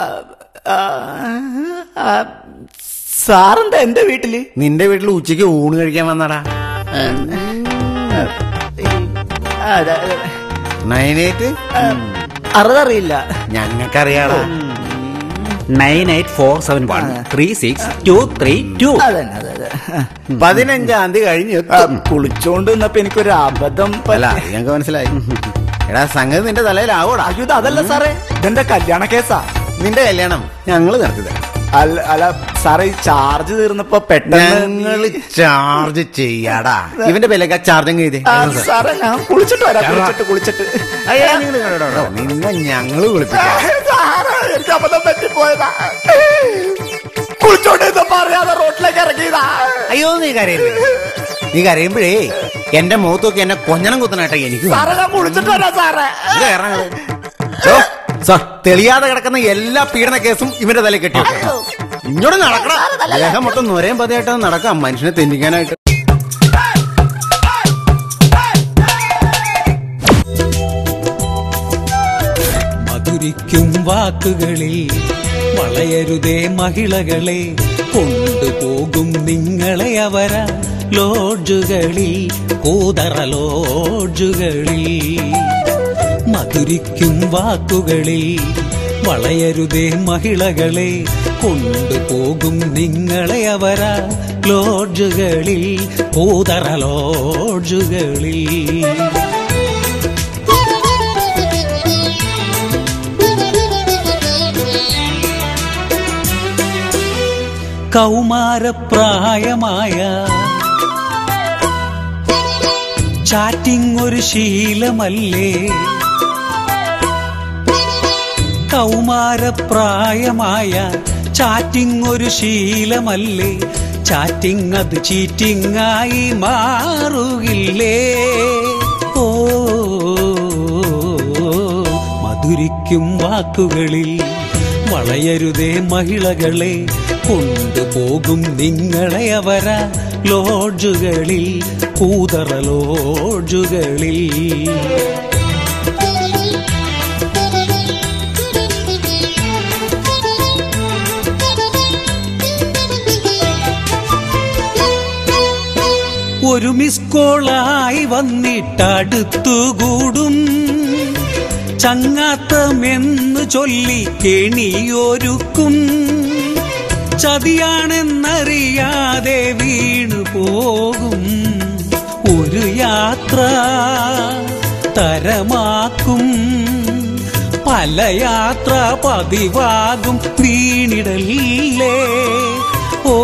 സാറെന്താ എന്റെ വീട്ടില് നിന്റെ വീട്ടിൽ ഉച്ചയ്ക്ക് ഊണ് കഴിക്കാൻ വന്നടാ നയൻ എയ്റ്റ് അറുതറിയില്ല ഞങ്ങൾക്കറിയാടാ nine eight four seven one three six two three two അതന്നെ അതെ അതെ പതിനഞ്ചാം തീയതി കഴിഞ്ഞ് കുളിച്ചോണ്ട് നിന്നപ്പോ എനിക്കൊരു അബദ്ധം അല്ല അത് ഞങ്ങൾക്ക് മനസ്സിലായി എടാ സംഗതി നിന്റെ തലയിലാവോടാ അയ്യോ ഇത് അതല്ല സാറേ ഇതെന്റെ കല്യാണ കേസാ നിന്റെ കല്യാണം ഞങ്ങള് നടത്തി തരാം അല്ല അല്ല സാറേ ഈ ചാർജ് തീർന്നപ്പോ പെട്ടെന്ന് ഞങ്ങള് ചാർജ് ചെയ്യാടാ ഇവന്റെ വിലക്ക ചാർജ് ചെയ്തേ ആ, സാറേ ഞാൻ കുളിച്ചിട്ട് വരാം കുളിച്ചിട്ട് കുളിച്ചിട്ട് അയ്യാ, നിങ്ങള് ഇങ്ങോട്ട് വാ. നിന്നെ ഞങ്ങള് വിളിപ്പിക്കാം സാറേ, എനിക്ക് അബദ്ധം പറ്റിപ്പോയതാ കുളിച്ചോണ്ട് നിന്നപ്പോ അറിയാതെ റോട്ടിലേക്ക് ഇറങ്ങിയതാ അയ്യോ നീ കരയരുത് നീ കരയുമ്പോഴേ എന്റെ മുഖത്തൊക്കെ എന്നെ കൊഞ്ഞണം കുത്തനായിട്ടാ എനിക്ക് സാറേ ഞാൻ കുളിച്ചിട്ട് വരാം സാറേ ഇത് കയറാൻ ഓ, സാർ, തെളിയാതെ കിടക്കുന്ന എല്ലാ പീഡന കേസും ഇവന്റെ തലയിൽ കെട്ടി ഇങ്ങോട്ട് നടക്കണം ദേഹം മൊത്തം നൊരയും പതിയായിട്ട് നടക്കാം മനുഷ്യനെ തെന്നിക്കാനായിട്ട് മധുരിക്കും വാക്കുകളിൽ വളയരുതേ മഹിളകളെ കൊണ്ടുപോകും നിങ്ങളെ അവര ലോഡ്ജുകളിൽ കൂതറ ലോഡ്ജുകളിൽ മധുരിക്കും വാക്കുകളിൽ വളയരുതേ മഹിളകളെ കൊണ്ടുപോകും നിങ്ങളെ അവര ലോഡ്ജുകളിൽ കൂതറ ലോഡ്ജുകളിൽ കൗമാരപ്രായമായ ചാറ്റിംഗ് ഒരു ശീലമല്ലേ കൗമാരപ്രായമായ ചാറ്റിംഗ് ഒരു ശീലമല്ലേ ചാറ്റിംഗ് അത് ചീറ്റിംഗ് ആയി മാറുകില്ലേ ഓ മധുരിക്കും വാക്കുകളിൽ വളയരുതേ മഹിളകളെ കൊണ്ടുപോകും നിങ്ങളെ അവര ലോഡ്ജുകളിൽ കൂതറ ലോഡ്ജുകളിൽ ഒരു മിസ് കോളായി വന്നിട്ടടുത്തുകൂടും ചങ്ങാത്തമെന്ന് ചൊല്ലി കെണിയൊരുക്കും ചതിയാണെന്നറിയാതെ വീണു പോകും ഒരു യാത്ര തരമാക്കും പല യാത്ര പതിവാകും വീണിടല്ലേ ഓ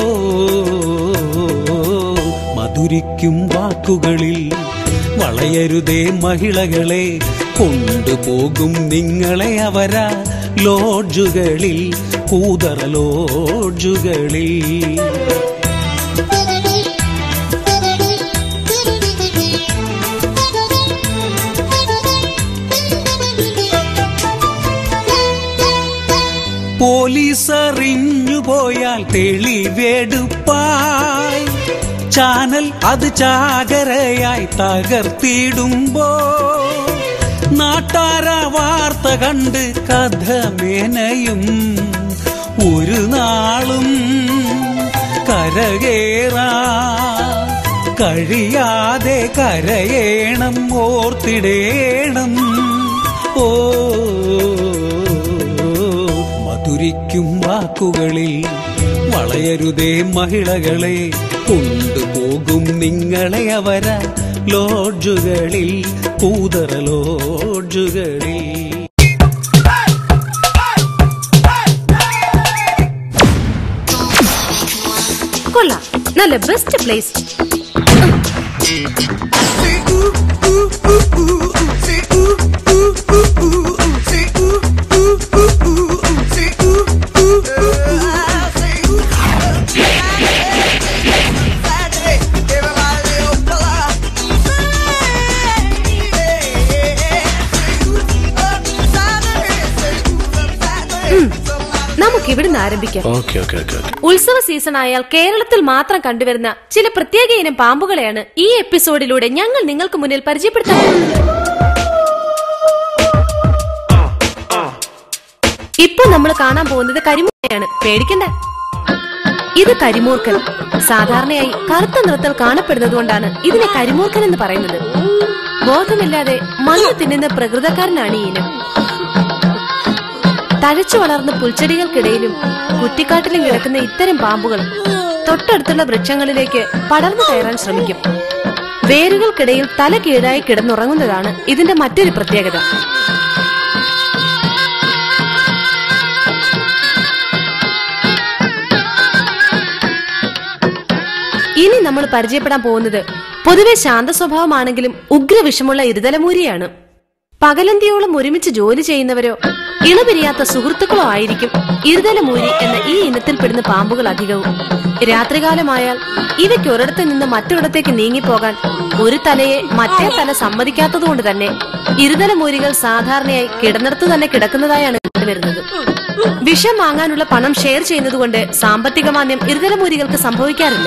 മധുരിക്കും വാക്കുകളിൽ വളയരുതേ മഹിളകളെ കൊണ്ടുപോകും നിങ്ങളെ അവര ലോഡ്ജുകളിൽ കൂതറ ലോഡ്ജുകളിൽ പോലീസ് അറിഞ്ഞു പോയാൽ തെളിവെടുപ്പായി ചാനൽ അത് ചാകരയായി തകർത്തിടുമ്പോ നാട്ടാര വാർത്ത കണ്ട് കഥ മേനയും ഒരു നാളും കരകേറാ കഴിയാതെ കരയേണം ഓർത്തിടേണം ഓ മധുരിക്കും വാക്കുകളിൽ വളയരുതേ മഹിളകളെ കൊണ്ടുപോകും നിങ്ങളെ അവര ലോഡ്ജുകളിൽ കൂതറ ലോഡ്ജുകളിൽ കൊള്ളാം നല്ല ബെസ്റ്റ് പ്ലേസ് നമുക്ക് ഇവിടുന്ന് ആരംഭിക്കാം ഓക്കെ ഓക്കെ ഓക്കെ ഉത്സവ സീസൺ ആയാൽ കേരളത്തിൽ മാത്രം കണ്ടുവരുന്ന ചില പ്രത്യേക ഇനം പാമ്പുകളെയാണ് ഈ എപ്പിസോഡിലൂടെ ഞങ്ങൾ നിങ്ങൾക്ക് മുന്നിൽ പരിചയപ്പെടുത്താൻ പോകുന്നത് ഇപ്പൊ നമ്മൾ കാണാൻ പോകുന്നത് കരിമുട്ടയാണ് പേടിക്കണ്ട ഇത് കരിമൂർക്കൻ സാധാരണയായി കറുത്ത നിറത്തിൽ കാണപ്പെടുന്നതുകൊണ്ടാണ് ഇതിനെ കരിമൂർക്കൻ എന്ന് പറയുന്നത് ബോധമില്ലാതെ മണ്ണ് തിന്നുന്ന പ്രകൃതക്കാരനാണ് ഈ ഇനം തഴച്ചു വളർന്ന പുൽച്ചെടികൾക്കിടയിലും കുറ്റിക്കാട്ടിലും കിടക്കുന്ന ഇത്തരം പാമ്പുകൾ തൊട്ടടുത്തുള്ള വൃക്ഷങ്ങളിലേക്ക് പടർന്നു കയറാൻ ശ്രമിക്കും വേരുകൾക്കിടയിൽ തല കീഴായി കിടന്നുറങ്ങുന്നതാണ് ഇതിന്റെ മറ്റൊരു പ്രത്യേകത ഇനി നമ്മൾ പരിചയപ്പെടാൻ പോകുന്നത് പൊതുവെ ശാന്ത സ്വഭാവമാണെങ്കിലും ഉഗ്രവിഷമുള്ള ഇരുതലമൂരിയാണ് പകലന്തിയോളം ഒരുമിച്ച് ജോലി ചെയ്യുന്നവരോ ഇണപിരിയാത്ത സുഹൃത്തുക്കളോ ആയിരിക്കും ഇരുതലമൂരി എന്ന ഈ ഇനത്തിൽപ്പെടുന്ന പാമ്പുകൾ അധികവും രാത്രികാലമായാൽ ഇവയ്ക്ക് ഒരിടത്ത് നിന്ന് മറ്റൊരിടത്തേക്ക് നീങ്ങിപ്പോകാൻ ഒരു തലയെ മറ്റേ തല സമ്മതിക്കാത്തതുകൊണ്ട് തന്നെ ഇരുതലമൂരികൾ സാധാരണയായി കിടന്നിടത്ത് തന്നെ കിടക്കുന്നതായാണ് വരുന്നത് വിഷം വാങ്ങാനുള്ള പണം ഷെയർ ചെയ്യുന്നതുകൊണ്ട് സാമ്പത്തിക മാന്യം ഇരുതലമൂരികൾക്ക് സംഭവിക്കാറില്ല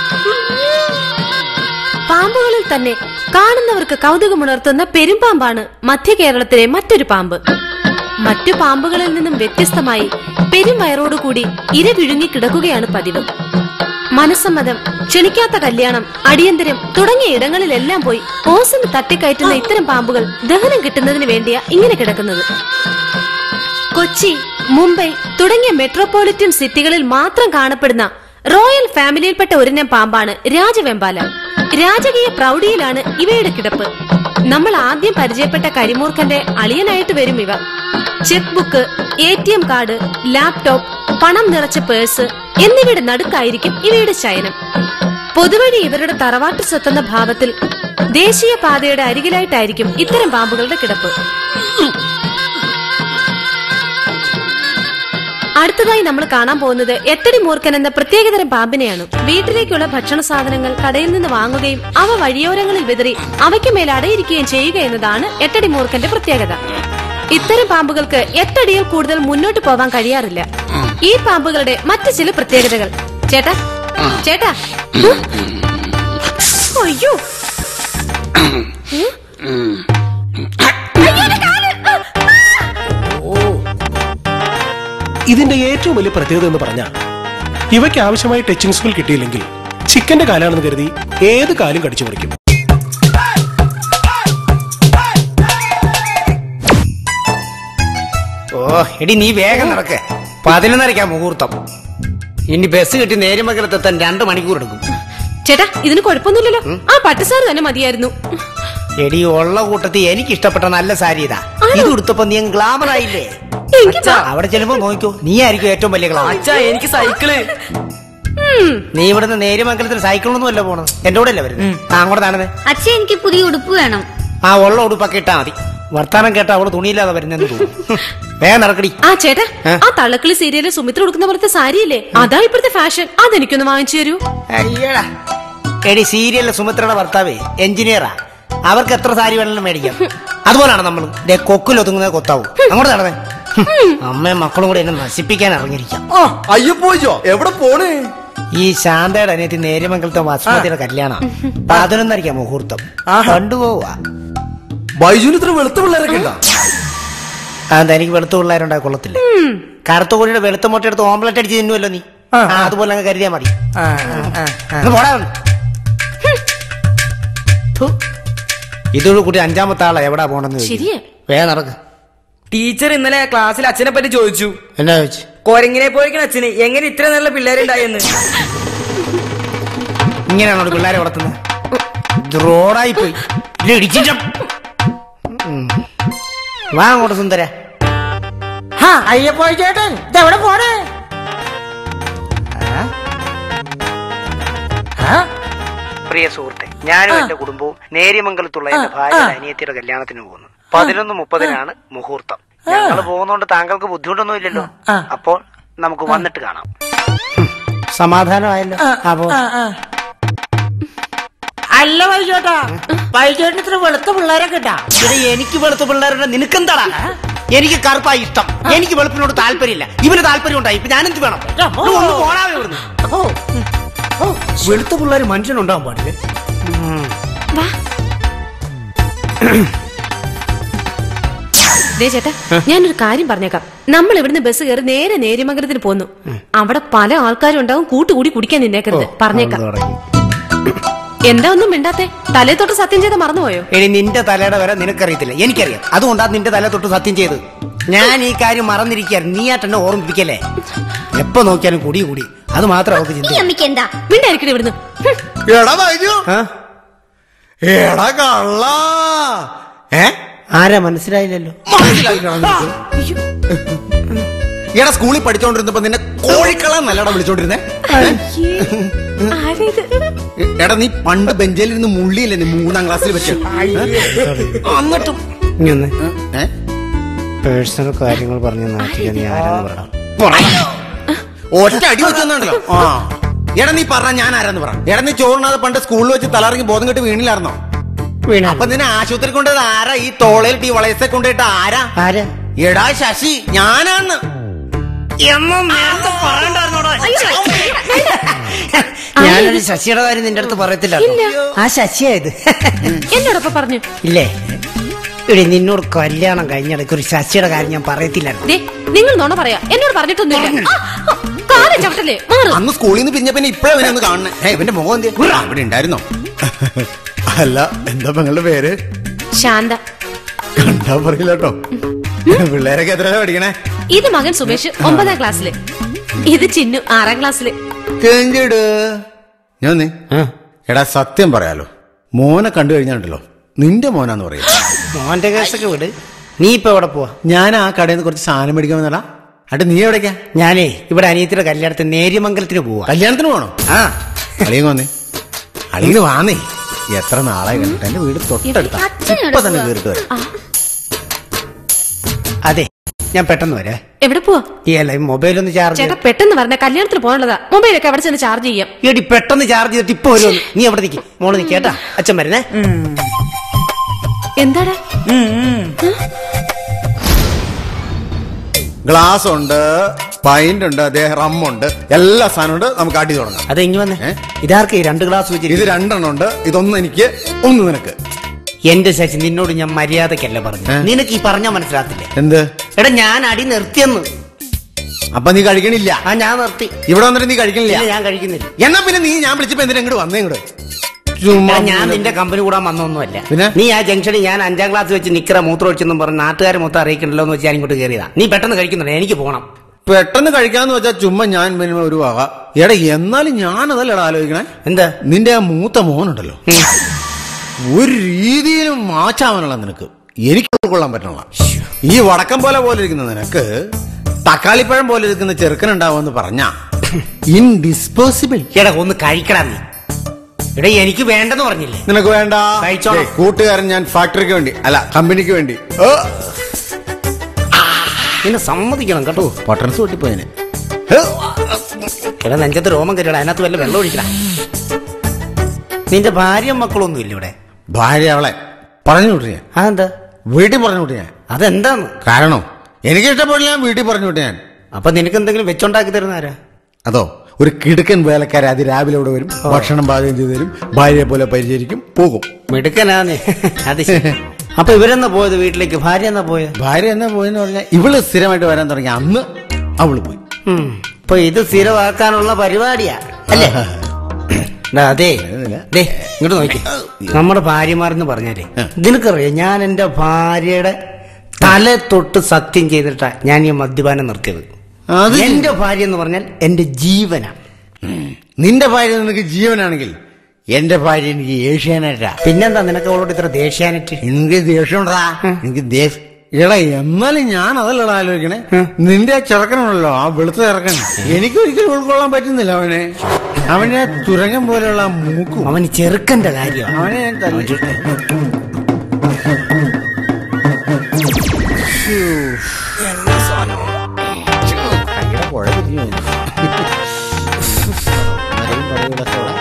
പാമ്പുകളിൽ തന്നെ കാണുന്നവർക്ക് കൗതുകമുണർത്തുന്ന പെരുമ്പാമ്പാണ് മധ്യ കേരളത്തിലെ മറ്റൊരു പാമ്പ് മറ്റു പാമ്പുകളിൽ നിന്നും വ്യത്യസ്തമായി പെരുംവയറോടുകൂടി ഇര വിഴുങ്ങി കിടക്കുകയാണ് പതിവ് മനസ്സമ്മതം ക്ഷണിക്കാത്ത കല്യാണം അടിയന്തരം തുടങ്ങിയ ഇടങ്ങളിലെല്ലാം പോയി ഓസിന് തട്ടിക്കയറ്റുന്ന ഇത്തരം പാമ്പുകൾ ദഹനം കിട്ടുന്നതിന് വേണ്ടിയാ ഇങ്ങനെ കിടക്കുന്നത് കൊച്ചി മുംബൈ തുടങ്ങിയ മെട്രോപൊളിറ്റൻ സിറ്റികളിൽ മാത്രം കാണപ്പെടുന്ന റോയൽ ഫാമിലിയിൽപ്പെട്ട ഒരിനം പാമ്പാണ് രാജവെമ്പാല രാജകീയ പ്രൗഢിയിലാണ് ഇവയുടെ കിടപ്പ് നമ്മൾ ആദ്യം പരിചയപ്പെട്ട കരിമൂർഖന്റെ അളിയനായിട്ട് വരും ഇവ cheque book A T M card laptop പണം നിറച്ച പേഴ്സ് എന്നിവയുടെ നടുക്കായിരിക്കും ഇവയുടെ ശയനം പൊതുവഴി ഇവരുടെ തറവാട്ട് സ്വത്തെന്ന ഭാവത്തിൽ ദേശീയ പാതയുടെ അരികിലായിട്ടായിരിക്കും ഇത്തരം പാമ്പുകളുടെ കിടപ്പ് അടുത്തതായി നമ്മൾ കാണാൻ പോകുന്നത് എട്ടടി മൂർഖൻ എന്ന പ്രത്യേകതരം പാമ്പിനെയാണ് വീട്ടിലേക്കുള്ള ഭക്ഷണ സാധനങ്ങൾ കടയിൽ നിന്ന് വാങ്ങുകയും അവ വഴിയോരങ്ങളിൽ വിതറി അവയ്ക്ക് മേൽ അടയിരിക്കുകയും ചെയ്യുക എന്നതാണ് എട്ടടി മൂർഖന്റെ പ്രത്യേകത ഇത്തരം പാമ്പുകൾക്ക് എട്ടടിയിൽ കൂടുതൽ മുന്നോട്ട് പോവാൻ കഴിയാറില്ല ഈ പാമ്പുകളുടെ മറ്റു ചില പ്രത്യേകതകൾ ചേട്ടാ ചേട്ടാ ഉം. അയ്യോ ഉം. ഇതിന്റെ ഏറ്റവും വലിയ പ്രത്യേകത എന്ന് പറഞ്ഞാൽ ഇവയ്ക്ക് ആവശ്യമായ ടച്ചിങ്സുകൾ കിട്ടിയില്ലെങ്കിൽ ചിക്കന്റെ കാലാണെന്ന് കരുതി ഏത് കാലും കടിച്ചു പറിക്കും ഓ എടി നീ വേഗം നടക്ക് പതിനൊന്നരക്കാ മുഹൂർത്തം ഇനി ബസ് കിട്ടി നേരുമംഗലത്തെത്താൻ രണ്ട് മണിക്കൂർ എടുക്കും ചേട്ടാ ഇതിന് കുഴപ്പമൊന്നുമില്ലല്ലോ ആ പട്ടുസാറ് തന്നെ മതിയായിരുന്നു എടി ഉള്ള കൂട്ടത്തിൽ എനിക്ക് ഇഷ്ടപ്പെട്ട നല്ല സാരി ഇതാ ഇത് ഉടുത്തപ്പോ നീ ഗ്ലാമർ ആയില്ലേ അച്ഛാ, അവിടെ ചെല്ലുമ്പോ നോക്കിക്കോ നീ ആയിരിക്കും ഏറ്റവും വലിയ ഗ്ലാമർ അച്ഛാ എനിക്ക് സൈക്കിള് നീ ഇവിടുന്ന് നേരുമംഗലത്തിൽ സൈക്കിളൊന്നും അല്ല പോണത് എന്റെ കൂടെ അല്ലേ വരുന്നത് ആ അങ്ങോട്ട് താണത് അച്ഛൻ എനിക്ക് പുതിയ ഉടുപ്പ് വേണം ആ ഉള്ള ഉടുപ്പൊക്കെ ഇട്ടാ മതി വർത്താനം കേട്ട അവള് തുണിയില്ലാതെ വരുന്നെന്ന് തോന്നുന്നു വേഗം നടക്കടി ആ ചേട്ടാ ആ തള്ളക്കിളി സീരിയലിൽ സുമിത്ര കൊടുക്കുന്ന പോലത്തെ സാരിയില്ലേ അതാ ഇപ്പോഴത്തെ ഫാഷൻ അതെനിക്കൊന്ന് വാങ്ങിച്ചു തരൂ അയ്യടാ എടി സീരിയലിലെ സുമിത്രയുടെ ഭർത്താവേ എഞ്ചിനീയറാ അവർക്ക് എത്ര സാരി വേണമെങ്കിലും മേടിക്കാം അതുപോലാണ് നമ്മൾ ദേ കൊക്കിൽ ഒതുങ്ങുന്നത് കൊത്താവും അങ്ങോട്ട് നടന്നേ അമ്മയും മക്കളും കൂടെ എന്നെ നശിപ്പിക്കാൻ ഇറങ്ങിയിരിക്കാം അയ്യോ പോയിച്ചോ എവിടെ പോണ് ഈ ശാന്തയുടെ അനിയത്തി നേര്യമംഗലത്തെ വസുമതിയുടെ കല്യാണം പതിനൊന്നരയ്ക്കാ മുഹൂർത്തം കണ്ടുപോവാ ബൈജുന് ഇത്ര വെളുത്ത പിള്ളേരൊക്കെ ഉണ്ടാ അതെന്താ എനിക്ക് വെളുത്ത പിള്ളേരുണ്ടായ കൊള്ളത്തില്ല കറുത്ത കോഴിയുടെ വെളുത്ത മുട്ട എടുത്ത് ഓംലെറ്റ് അടിച്ച് തിന്നുമല്ലോ നീ ആ, അതുപോലെ അങ്ങ് കരുതിയാ മതി ഒന്ന് പോടാ ഒന്ന്. ഥു. ഇതോട് കൂടി അഞ്ചാമത്തെ ആളാ എവിടാ പോണെന്ന് ചോദിക്കും. ശരിയാ വേഗം നടക്ക് ടീച്ചർ ഇന്നലെ ക്ലാസ്സിൽ അച്ഛനെ പറ്റി ചോദിച്ചു എന്നാ ചോദിച്ചു കൊരങ്ങിനെ പോയിക്കണ അച്ഛന് എങ്ങനെ ഇത്ര നല്ല പിള്ളേരുണ്ടായെന്ന് ഇങ്ങനെയാണോ പിള്ളേരെ വളർത്തുന്നത് ഇത് റോഡായി പോയി ഇത് ഇടിച്ചിട്ടും ഉം. വാ അങ്ങോട്ട് സുന്ദര ഹാ അയ്യപ്പോ ചേട്ടൻ ഇതെവിടെ പോണേ പ്രിയ സുഹൃത്തെ ഞാനും എന്റെ കുടുംബവും നേര്യമംഗലത്തുള്ള എന്റെ ഭാര്യയുടെ അനിയത്തിയുടെ കല്യാണത്തിന് പോകുന്നു പതിനൊന്ന് മുപ്പതിനാണ് മുഹൂർത്തം ഞങ്ങൾ പോകുന്നോണ്ട് താങ്കൾക്ക് ബുദ്ധിമുട്ടൊന്നും ഇല്ലല്ലോ അപ്പോൾ നമുക്ക് വന്നിട്ട് കാണാം സമാധാനമായല്ലോ അപ്പോ അല്ല വൈചേട്ടാ വൈചേട്ടൻ ഇത്ര വെളുത്ത പിള്ളേരൊക്കെ ഇട്ടാ ഇവിടെ എനിക്ക് വെളുത്ത പിള്ളേരുടെ നിനക്കെന്താടാ എനിക്ക് കറുപ്പായി ഇഷ്ടം എനിക്ക് വെളുപ്പിനോട് താല്പര്യമില്ല ഇവന് താല്പര്യം ഉണ്ടായി ഇപ്പൊ ഞാനെന്ത് വേണം ഇത് ഒന്ന് പോടാവേ ഇവിടുന്ന് വെളുത്ത പിള്ളേർ മനുഷ്യനുണ്ടാവാൻ പാടില്ലേ ദേ ചേട്ടാ ഞാനൊരു കാര്യം പറഞ്ഞേക്കാം നമ്മൾ ഇവിടുന്ന് ബസ് കയറി നേരെ നേര്യമംഗലത്തിന് പോന്നു അവിടെ പല ആൾക്കാരും ഉണ്ടാവും കൂട്ടുകൂടി കുടിക്കാൻ നിന്നേക്കരുത് പറഞ്ഞേക്കാം എന്താ ഒന്നും മിണ്ടാത്തെ തലേ തൊട്ട് സത്യം ചെയ്ത മറന്നുപോയോ എടി നിന്റെ തലയുടെ വരെ നിനക്കറിയത്തില്ല എനിക്കറിയാം അതുകൊണ്ടാ നിന്റെ തല തൊട്ട് സത്യം ചെയ്ത് ഞാൻ ഈ കാര്യം മറന്നിരിക്കായിരുന്നു നീ ആട്ടെന്നെ ഓർമ്മിപ്പിക്കല്ലേ എപ്പോ നോക്കിയാലും കൂടി കൂടി അത് മാത്രം അവർക്ക് ചിന്ത അമ്മയ്ക്ക് എന്താ മിണ്ടായിരിക്കണേ ഇവിടുന്ന് എടാ വൈജു എടാ കള്ള ഏ ആരാ മനസ്സിലായില്ലല്ലോ എടാ സ്കൂളിൽ പഠിച്ചോണ്ടിരുന്നപ്പോ നിന്നെ കോഴിക്കള നല്ലടാ വിളിച്ചോണ്ടിരുന്നേ എടാ നീ പണ്ട് ബെഞ്ചിൽ ഇരുന്ന് മുള്ളിയില്ലേ നീ മൂന്നാം ക്ലാസ്സിൽ വെച്ച് എന്നിട്ടും പേഴ്സണൽ കാര്യങ്ങൾ പറഞ്ഞു നാട്ടിൽ നീ ആരാന്ന് പറയണം ഒറ്റ അടി വെച്ചെന്നുണ്ടല്ലോ ആ എടാ നീ പറഞ്ഞ ഞാൻ ആരാന്ന് പറ എടാ നീ ചോറിനാതെ പണ്ട് സ്കൂളിൽ വെച്ച് തലറങ്ങി ബോധം കെട്ട് വീണില്ലായിരുന്നോ അപ്പൊ നിന്നെ ആശുപത്രി കൊണ്ടത് ആരാ ഈ തോളയിൽ ടീ വളയത്തെ കൊണ്ടുപോയിട്ട് ആരാ ആരാ എടാ ശശി ഞാനാന്ന് എന്ന് നേരത്തെ പറയണ്ടായിരുന്നോടാ ഞാനൊരു ശശിയുടെ കാര്യം നിന്റെ അടുത്ത് പറയത്തില്ല ആ ശശിയായത് എന്നോടൊപ്പം പറഞ്ഞു ഇല്ലേ ഇവിടെ നിന്നോട് കല്യാണം കഴിഞ്ഞിടയ്ക്ക് ഒരു ശശിയുടെ കാര്യം ഞാൻ പറയത്തില്ലായിരുന്നു ദേ നിങ്ങൾ നോണ പറയാ എന്നോട് പറഞ്ഞിട്ടൊന്നുമില്ല ആ, ആ, കാലം ചവിട്ടല്ലേ മാറ് അന്ന് സ്കൂളിൽ നിന്ന് പിന്നെ പിന്നെ ഇപ്പഴാ ഇവനെ ഒന്ന് കാണണേ ഏ, ഇവന്റെ മുഖം എന്ത് ഇവിടെ ഉണ്ടായിരുന്നോ അല്ല എന്താ പെങ്ങളുടെ പേര് ശാന്ത കണ്ടാ പറയില്ല കേട്ടോ പിള്ളേരൊക്കെ എത്ര പഠിക്കണേ ഇത് മകൻ സുമേഷ് ഒമ്പതാം ക്ലാസ്സില് ഇത് ചിന്നു ആറാം ക്ലാസ്സില് തേഞ്ചിട് ഞാൻ നീ എടാ സത്യം പറയാലോ മോനെ കണ്ടു കഴിഞ്ഞാണ്ടല്ലോ നിന്റെ മോനാന്ന് പറയും മോന്റെ കേസൊക്കെ വിട് നീ ഇപ്പൊ എവിടെ പോവാ ഞാൻ ആ കടയിൽ നിന്ന് കുറച്ച് സാധനം മേടിക്കാൻ വന്നടാ അട്ട് നീ എവിടേക്കാ ഞാനേ ഇവിടെ അനിയത്തിയുടെ കല്യാണത്തിന് നേര്യമംഗലത്തിന് പോവാ കല്യാണത്തിന് പോണോ ആ അളിയങ്ങ് വന്നേ അളിയങ്ങ് വാന്നേ എത്ര നാളെ കണ്ടിട്ട് എന്റെ വീട് തൊട്ടടുത്താ ഇപ്പൊ തന്നെ കേറിട്ട് വരാം അതെ ഞാൻ പെട്ടെന്ന് വരാം എവിടെ പോവാ ഈ അല്ല മൊബൈൽ ഒന്ന് ചാർജ് ചേട്ടാ പെട്ടെന്ന് പറഞ്ഞ കല്യാണത്തിന് പോകാനുള്ളതാ മൊബൈലൊക്കെ അവിടെ ചെന്ന് ചാർജ് ചെയ്യാം എടി പെട്ടെന്ന് ചാർജ് ചെയ്തിട്ട് ഇപ്പൊ വരുമെന്ന് നീ എവിടെ നിൽക്കി മോള് നിൽക്കേട്ടാ അച്ഛൻ വരുന്നേ എന്താടാ ഗ്ലാസ് ഉണ്ട് പൈന്റ് ഉണ്ട് അതേ റമ്മുണ്ട് എല്ലാ സാധനവും ഉണ്ട് നമുക്ക് അടി തുടങ്ങാം അത് ഇങ്ങ് വന്നേ ഇതാർക്ക് രണ്ട് ഗ്ലാസ് വെച്ചിട്ട് ഇത് രണ്ടെണ്ണം ഉണ്ട് ഇതൊന്ന് എനിക്ക് ഒന്ന് നിനക്ക് എന്റെ ശശി നിന്നോട് ഞാൻ മര്യാദക്കല്ല പറഞ്ഞു നിനക്ക് ഈ പറഞ്ഞാ മനസ്സിലാത്തില്ലേ എന്ത് എടാ ഞാൻ അടി നിർത്തിയെന്ന് അപ്പൊ നീ കഴിക്കണില്ല ആ ഞാൻ നിർത്തി ഇവിടെ വന്നിട്ട് നീ കഴിക്കണില്ല ഇല്ല, ഞാൻ കഴിക്കുന്നില്ല എന്നാ പിന്നെ നീ ഞാൻ വിളിച്ചപ്പോ എന്തിനാ ഇങ്ങോട്ട് വന്നേ ഇങ്ങോട്ട് എടാ, ഞാൻ നിന്റെ കമ്പനി കൂടാൻ വന്നൊന്നുമല്ല പിന്നെ? നീ ആ ജംഗ്ഷനിൽ ഞാൻ അഞ്ചാം ക്ലാസ് വെച്ച് നിക്കറ മൂത്രം ഒഴിച്ചെന്നും പറഞ്ഞ് നാട്ടുകാരെ മൊത്തം അറിയിക്കണ്ടല്ലോ എന്ന് വെച്ച് ഞാൻ ഇങ്ങോട്ട് കയറിയതാ നീ പെട്ടെന്ന് കഴിക്കുന്നുണ്ട് എനിക്ക് പോകണം പെട്ടെന്ന് കഴിക്കാന്ന് വെച്ചാൽ ചുമ്മാ ഞാൻ പിന്നെ ഒരു വക എടാ എന്നാലും ഞാൻ അതല്ലടാ ആലോചിക്കണേ എന്താ നിന്റെ ആ മൂത്ത മോനുണ്ടല്ലോ ഒരു രീതിയിലും മാച്ചാവാനുള്ള നിനക്ക് എനിക്ക് ഉൾക്കൊള്ളാൻ പറ്റണല്ല ഈ വടക്കം പോലെ പോലെ ഇരിക്കുന്ന നിനക്ക് തക്കാളിപ്പഴം പോലെ ഇരിക്കുന്ന ചെറുക്കനുണ്ടാവുമെന്ന് പറഞ്ഞാ ഇൻഡിസ്പോസിബിൾ എടാ ഒന്ന് കഴിക്കടാ നീ എടാ എനിക്ക് വേണ്ടെന്ന് പറഞ്ഞില്ലേ നിനക്ക് വേണ്ട കഴിച്ചോളാം. ദേ, കൂട്ടുകാരൻ ഞാൻ ഫാക്ടറിക്ക് വേണ്ടി അല്ല കമ്പനിക്ക് വേണ്ടി ഓ നിന്നെ സമ്മതിക്കണം കേട്ടോ ബട്ടൺസ് പൊട്ടിപ്പോയനെ എടാ നെഞ്ചത്ത് രോമം കയറിയടാ അതിനകത്ത് വല്ല വെള്ളം ഒഴിക്കടാ നിന്റെ ഭാര്യയും മക്കളൊന്നും ഇല്ല ഇവിടെ ഭാര്യ അവളെ പറഞ്ഞു വിട്ടു ഞാൻ അതെന്താ വീട്ടിൽ പറഞ്ഞു വിട്ടു ഞാൻ അതെന്താന്ന് കാരണം എനിക്ക് ഇഷ്ടപ്പെടില്ല ഞാൻ വീട്ടിൽ പറഞ്ഞു വിട്ടു ഞാൻ അപ്പൊ നിനക്ക് എന്തെങ്കിലും വെച്ചുണ്ടാക്കി തരുന്ന ആരാ അതോ ഒരു കിടുക്കൻ വേലക്കാരെ അത് രാവിലെ ഇവിടെ വരും ഭക്ഷണം പാചകം ചെയ്തു തരും ഭാര്യയെ പോലെ പരിചരിക്കും പോകും മിടുക്കനാന്ന് അത് ശരി. അപ്പൊ ഇവരെന്നാ പോയത് വീട്ടിലേക്ക് ഭാര്യ എന്നാ പോയത് ഭാര്യ എന്നാ പോയെന്ന് പറഞ്ഞാൽ ഇവള് സ്ഥിരമായിട്ട് വരാൻ തുടങ്ങി അന്ന് അവള് പോയി ഉം. ഇപ്പൊ ഇത് സ്ഥിരമാക്കാനുള്ള പരിപാടിയാ അല്ലേ ഡാ, അതെ ദേ, ഇങ്ങോട്ട് നോക്കി നമ്മുടെ ഭാര്യമാരെന്ന് പറഞ്ഞാലേ നിനക്കറിയാം ഞാൻ എന്റെ ഭാര്യയുടെ തല തൊട്ട് സത്യം ചെയ്തിട്ടാ ഞാൻ ഈ മദ്യപാനം നിർത്തിയത് അത് എന്റെ ഭാര്യ എന്ന് പറഞ്ഞാൽ എന്റെ ജീവനാണ് നിന്റെ ഭാര്യ നിനക്ക് ജീവനാണെങ്കിൽ എന്റെ ഭാര്യ എനിക്ക് ഏഷ്യാനായിട്ടാ പിന്നെന്താ നിനക്ക് അവളോട് ഇത്ര ദേഷ്യാനിട്ട് എനിക്ക് ദേഷ്യമുണ്ടാ എനിക്ക് ദേഷ്യം എടാ എന്നാലും ഞാൻ അതല്ലടാ ആലോചിക്കണേ നിന്റെ ആ ചെറുക്കനുണ്ടല്ലോ ആ വെളുത്ത ചെറുക്കൻ എനിക്ക് ഒരിക്കലും ഉൾക്കൊള്ളാൻ പറ്റുന്നില്ല അവനെ അവനെ തുരങ്കം പോലെയുള്ള ആ മൂക്കും അവന് ചെറുക്കന്റെ കാര്യം അവനെ ഞാൻ തല്ലി. ഭയങ്കര കുഴ പിരിഞ്ഞു പോയി. ആരെയും പറയൂലത്തോടെ.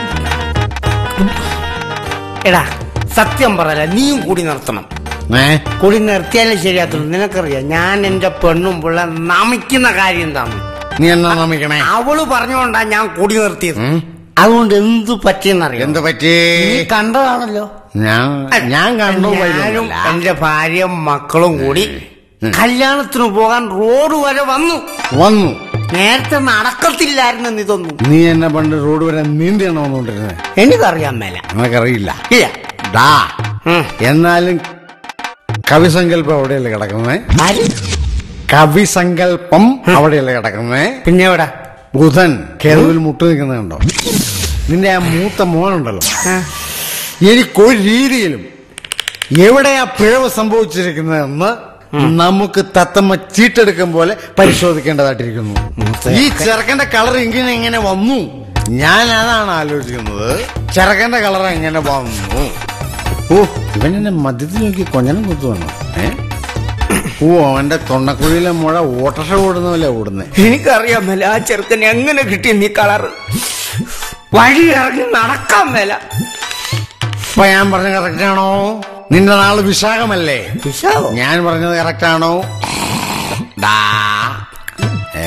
എടാ സത്യം പറയല നീയും കൂടി നിർത്തണം ഏ? കൂടി നിർത്തിയാലേ ശരിയാത്തുള്ളൂ നിനക്കറിയാം ഞാൻ എന്റെ പെണ്ണും പിള്ള നമിക്കുന്ന കാര്യം എന്താണ് നീ എന്നാ നമിക്കണേ അവള് പറഞ്ഞുകൊണ്ടാ ഞാൻ കൂടി നിർത്തിയത് അതുകൊണ്ട് എന്ത് പറ്റിയെന്നറിയാം എന്ത് പറ്റി നീ കണ്ടതാണല്ലോ ഞാൻ ഞാൻ കണ്ടു ഞാനും എന്റെ ഭാര്യയും മക്കളും കൂടി കല്യാണത്തിന് പോകാൻ റോഡ് വരെ വന്നു വന്നു നേരത്തെ നടക്കത്തില്ലായിരുന്നു ഇതൊന്നും നീ എന്നെ പണ്ട് റോഡ് വരെ നീന്തിയാണ് വന്നുകൊണ്ടിരുന്നത് എനിക്കറിയാൻ മേല നിനക്കറിയില്ല ഇല്ല ഡാ എന്നാലും കവിസങ്കല്പം അവിടെയല്ലേ കിടക്കുന്നേ കവിസങ്കല്പം അവിടെയല്ലേ കിടക്കുന്നേ പിന്നെ എവിടെ ബുധൻ കേരളത്തിൽ മുട്ടു നിൽക്കുന്നത് കണ്ടോ നിന്റെ ആ മൂത്ത മോനുണ്ടല്ലോ എനിക്കൊരു രീതിയിലും എവിടെയാ പിഴവ് സംഭവിച്ചിരിക്കുന്നതെന്ന് നമുക്ക് തത്തമ്മ ചീട്ടെടുക്കും പോലെ പരിശോധിക്കേണ്ടതായിട്ടിരിക്കുന്നു ഈ ചെറുക്കന്റെ കളർ ഇങ്ങനെ എങ്ങനെ വന്നു ഞാൻ അതാണ് ആലോചിക്കുന്നത് ചെറുക്കന്റെ കളർ എങ്ങനെ വന്നു ഓ ഇവൻ എന്നെ മദ്യത്തിൽ നോക്കി കൊഞ്ഞനം കുത്തു വന്നു ഏ ഓ അവന്റെ തൊണ്ടക്കുഴിയിലെ മുഴ ഓട്ടർഷ ഓടുന്ന പോലെ ഓടുന്നേ എനിക്കറിയാൻ മേല ആ ചെറുക്കനെ എങ്ങനെ കിട്ടി നീ കളറ് വഴി ഇറങ്ങി നടക്കാൻ മേല ഇപ്പൊ ഞാൻ പറഞ്ഞ കറക്റ്റ് ആണോ നിന്റെ നാള് വിശാഖമല്ലേ ഞാൻ പറഞ്ഞത് കറക്റ്റ് ആണോ ഡാ. ഏ?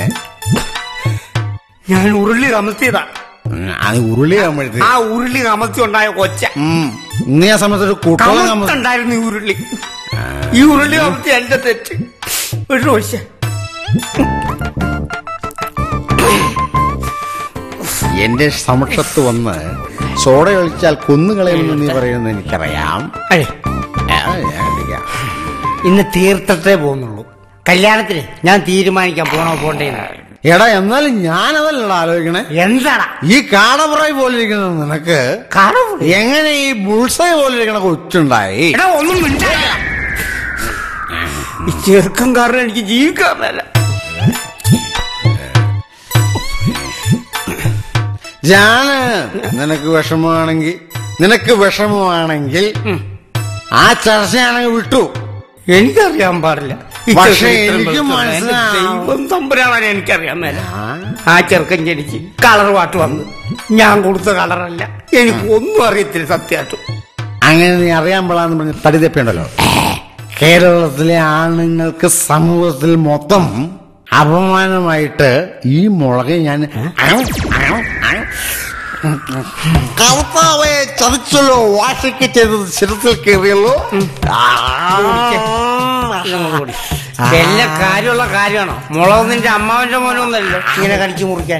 ഞാൻ ഉരുളി കമത്തിയതാ ഉം, അത് ഉരുളി ആകുമ്പോഴത്തേ ആ ഉരുളി കമത്തി ഉണ്ടായ കൊച്ച നീ ആ സമയത്ത് ഒരു കൂട്ടോളം കമ- കമത്തുണ്ടായിരുന്നു ഈ ഉരുളി ഈ ഉരുളി കമത്തി എന്റെ തെറ്റ് ഒരു കൊച്ച എന്റെ സമക്ഷത്ത് വന്ന് സോഡ ഒഴിച്ചാൽ കൊന്നുകളയുമെന്ന് നീ പറയുന്നത് എനിക്കറിയാം ആ, ഞാൻ അറിയാം. ഇന്ന് തീർത്ഥത്തെ പോകുന്നുള്ളൂ കല്യാണത്തിന് ഞാൻ തീരുമാനിക്കാൻ പോണോ പോണ്ടേന്ന് എടാ എന്നാലും ഞാനതല്ലടാ ആലോചിക്കണേ എന്താടാ ഈ കാടപുറായി പോലെ ഇരിക്കുന്ന നിനക്ക് എങ്ങനെ ഈ ബുൾസൈ പോലെ ഇരിക്കണ കൊച്ചുണ്ടായി എടാ ഒന്നും മിണ്ടാതിരിടാ. ഈ ചെറുക്കം കാരണം എനിക്ക് ജീവിക്കാൻ മേല ജാന് നിനക്ക് വിഷമമാണെങ്കിൽ നിനക്ക് വിഷമമാണെങ്കിൽ ആ ചർച്ചയാണെങ്കിൽ വിട്ടു എനിക്കറിയാൻ പാടില്ല ഈ പക്ഷേ ചെറുക്കൻ ഇത്രയും എനിക്ക് വെളുത്തവനാ. എന്റെ മനസ്സിലാവും. ദൈവം തമ്പുരാണ് എനിക്കറിയാൻ മേല ആ ചെറുക്കൻ ജനിച്ച് കളർ പാട്ട് വന്ന് ഞാൻ കൊടുത്ത കളറല്ല എനിക്ക് ഒന്നും അറിയത്തില്ല സത്യമായിട്ടും അങ്ങനെ നീ അറിയാൻ പാടാന്ന് പറഞ്ഞ് തടി തെപ്പിയുണ്ടല്ലോ കേരളത്തിലെ ആണുങ്ങൾക്ക് സമൂഹത്തിൽ മൊത്തം അപമാനമായിട്ട് ഈ മുളക് ഞാൻ കർത്താവെ ചതിച്ചല്ലോ വാശിക്ക് ചെയ്തത് ശിരത്തിൽ കയറിയല്ലോ വല്ല കാര്യമുള്ള കാര്യമാണോ മുളക് നിന്റെ അമ്മാവന്റെ മോനൊന്നല്ലോ ഇങ്ങനെ കടിച്ചു മുറിക്കാൻ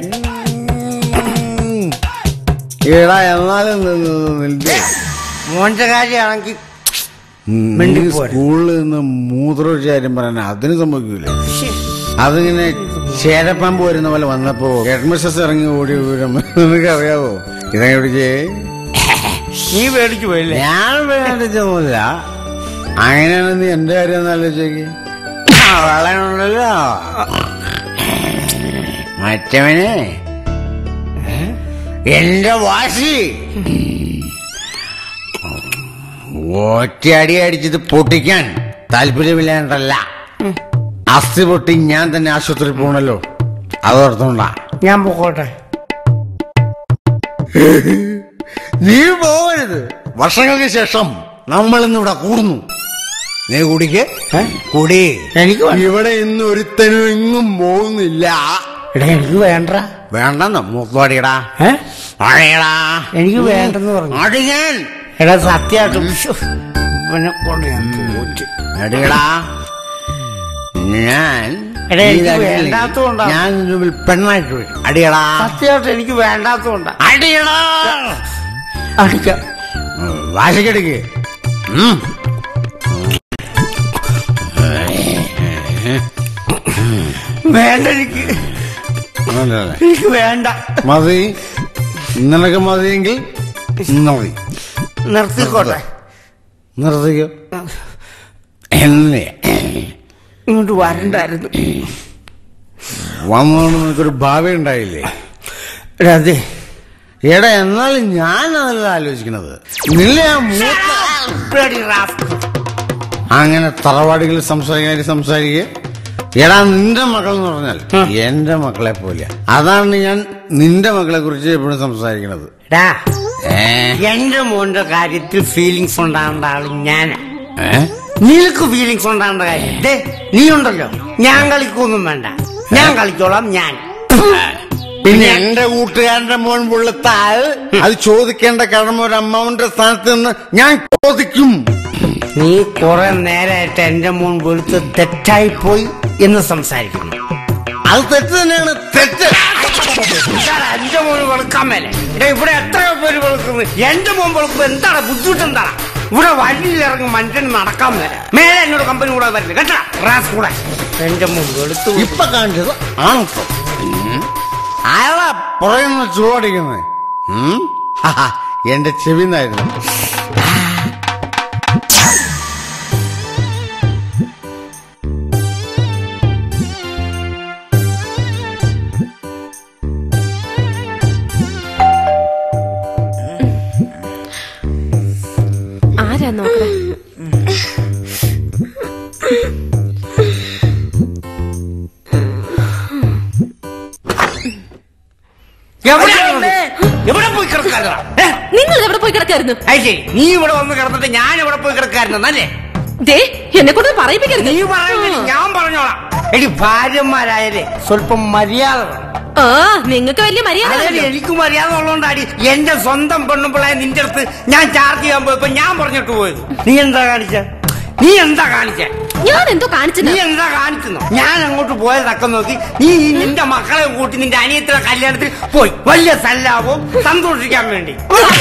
എടാ എന്നാലും നി- നി- നിന്റെ മോന്റെ കാര്യമാണെങ്കിൽ നീ സ്കൂളിൽ നിന്ന് മൂത്രമൊഴിച്ച കാര്യം പറയാൻ അതിന് സംഭവിക്കൂലേ അതിങ്ങനെ ചേരപ്പാമ്പ് വരുന്ന പോലെ വന്നപ്പോ ഹെഡ് മിസ്സസ് ഇറങ്ങി ഓടി വിവരം നിനക്ക് അറിയാവോ ഇതങ്ങനെ പിടിച്ചേ നീ പേടിച്ചു പോയില്ലേ ഞാൻ പേടിച്ചൊന്നുമില്ല അങ്ങനെയാണ് നീ എന്റെ കാര്യം ഒന്ന് ആലോചിച്ചേക്ക് വളയുണ്ടല്ലോ മറ്റവനെ എന്റെ വാശി ഒറ്റയടി അടിച്ചത് പൊട്ടിക്കാൻ താല്പര്യമില്ലാണ്ടല്ല അസ്ഥി പൊട്ടി ഞാൻ തന്നെ ആശുപത്രിയിൽ പോകണല്ലോ അതോർത്തോണ്ടാ ഞാൻ പോകട്ടെ നീ പോകരുത് വർഷങ്ങൾക്ക് ശേഷം നമ്മൾ ഇന്നിവിടെ കൂടുന്നു നീ കുടിക്ക് കുടി എനിക്ക് ഇവിടെ ഇന്ന് ഒരുത്തനും എങ്ങും പോകുന്നില്ല എടാ എനിക്ക് വേണ്ട വേണ്ടെന്ന് മൂത്തോടിയടാ അടിയടാ എനിക്ക് വേണ്ടെന്ന് പറഞ്ഞു അടിയാൻ എടാ സത്യമായിട്ടും ശ്ശോ, ഇവനെ കൊണ്ട് ഞാൻ തോറ്റു അടിയടാ ഞാൻ എടാ, നീ എനിക്ക് തരത്തില്ലേ? വേണ്ടാത്തതുകൊണ്ടാ. ഞാൻ നിന്റെ മുമ്പിൽ പെണ്ണായിട്ട് വരും അടിയടാ സത്യമായിട്ട് എനിക്ക് വേണ്ടാത്തോണ്ടാ അടിയടാ അടിക്കാം വാശിക്കടിക്ക് വേണ്ട എനിക്ക് എനിക്ക് വേണ്ട മതി നിനക്ക് മതിയെങ്കിൽ മതി നിർത്തിക്കോട്ടെ നിർത്തിക്കോ എന്നെ ഇങ്ങോട്ട് വരണ്ടായിരുന്നു വന്നതുകൊണ്ട് നിനക്കൊരു ഭാവി ഉണ്ടായില്ലേ എടാ, അതെ എടാ എന്നാലും ഞാൻ അതല്ല ആലോചിക്കണത് നിന്നെ ആ മൂത്ത bloody rascal. അങ്ങനെ തറവാടികളിൽ സംസാരിക്കാൻ സംസാരിക്കുക എടാ നിന്റെ മക്കൾ എന്ന് പറഞ്ഞാൽ എന്റെ മക്കളെ പോലെ അതാണ് ഞാൻ നിന്റെ മക്കളെ കുറിച്ച് എപ്പോഴും സംസാരിക്കണത് എടാ, എന്റെ മോന്റെ കാര്യത്തിൽ ഫീലിങ്സ് ഉണ്ടാകേണ്ട ആള് ഞാനാ നിനക്ക് ഫീലിങ്സ് ഉണ്ടാകേണ്ട കാര്യം ദേ, നീ ഉണ്ടല്ലോ ഞാൻ കളിക്കൊന്നും വേണ്ട ഞാൻ കളിച്ചോളാം ഞാൻ പിന്നെ എന്റെ കൂട്ടുകാരന്റെ മോൻ പുള്ളത്താൽ അത് ചോദിക്കേണ്ട കടമ ഒരു അമ്മാവന്റെ സ്ഥാനത്ത് നിന്ന് ഞാൻ ചോദിക്കും നീ കുറെ നേരമായിട്ട് എന്റെ മോൻ വെളുത്ത് തെറ്റായി പോയി എന്ന് സംസാരിക്കുന്നു അത് തെറ്റ് തന്നെയാണ് തെറ്റ് ഇതാടാ എന്റെ മോൻ വെളുക്കാൻ മേലെ എടാ, ഇവിടെ എത്രയോ പേര് വെളുക്കുന്നു എന്റെ മോൻ വെളുക്കുമ്പോ എന്താണ് ബുദ്ധിമുട്ട് എന്താണ് ഇവിടെ വണ്ടിയിൽ ഇറങ്ങി മനുഷ്യന് നടക്കാൻ മേലെ മേലെ എന്നോട് കമ്പനി കൂടെ വരില്ല കേട്ടാ റാസ് കൂടെ എന്റെ മോൻ വെളുത്തു ഇപ്പൊ കാണിച്ചത് ആണോ അയാളാ പുറയുന്ന ചൂടടിക്കുന്നത് ഉം? ഹാ, എന്റെ ചെവിന്നായിരുന്നു ആരാ നോക്കണേ എവിടെ പോയി കിടക്കാറുള്ള നിങ്ങൾ എവിടെ പോയി കിടക്കായിരുന്നു ശരി നീ ഇവിടെ വന്ന് കിടന്നിട്ട് ഞാൻ ഇവിടെ പോയി കിടക്കായിരുന്നു അല്ലേ ദേ എന്നെ കൊണ്ട് പറയിപ്പിക്കരുത് നീ പറയുന്നില്ല ഞാൻ പറഞ്ഞോളാം എടി ഭാര്യന്മാരായാലേ സ്വല്പം മര്യാദ വേണം. ആ നിങ്ങൾക്ക് വലിയ മര്യാദ അതെ, ആണല്ലോ. എനിക്ക് മര്യാദ ഉള്ളതുകൊണ്ടാടി എന്റെ സ്വന്തം പെണ്ണുമ്പിള്ളയെ നിന്റെ അടുത്ത് ഞാൻ ചാർജ് ചെയ്യാൻ പോയപ്പോ ഞാൻ പറഞ്ഞിട്ട് പോയത് നീ എന്താ കാണിച്ച നീ എന്താ കാണിച്ച ഞാൻ എന്തോ കാണിച്ചത് നീ എന്താ കാണിച്ചെന്നോ ഞാൻ അങ്ങോട്ട് പോയതൊക്കെ നോക്കി നീ ഈ നിന്റെ മക്കളെ കൂട്ടി നിന്റെ അനിയത്തിയുടെ കല്യാണത്തിൽ പോയി വലിയ സല്ലാവും സന്തോഷിക്കാൻ വേണ്ടി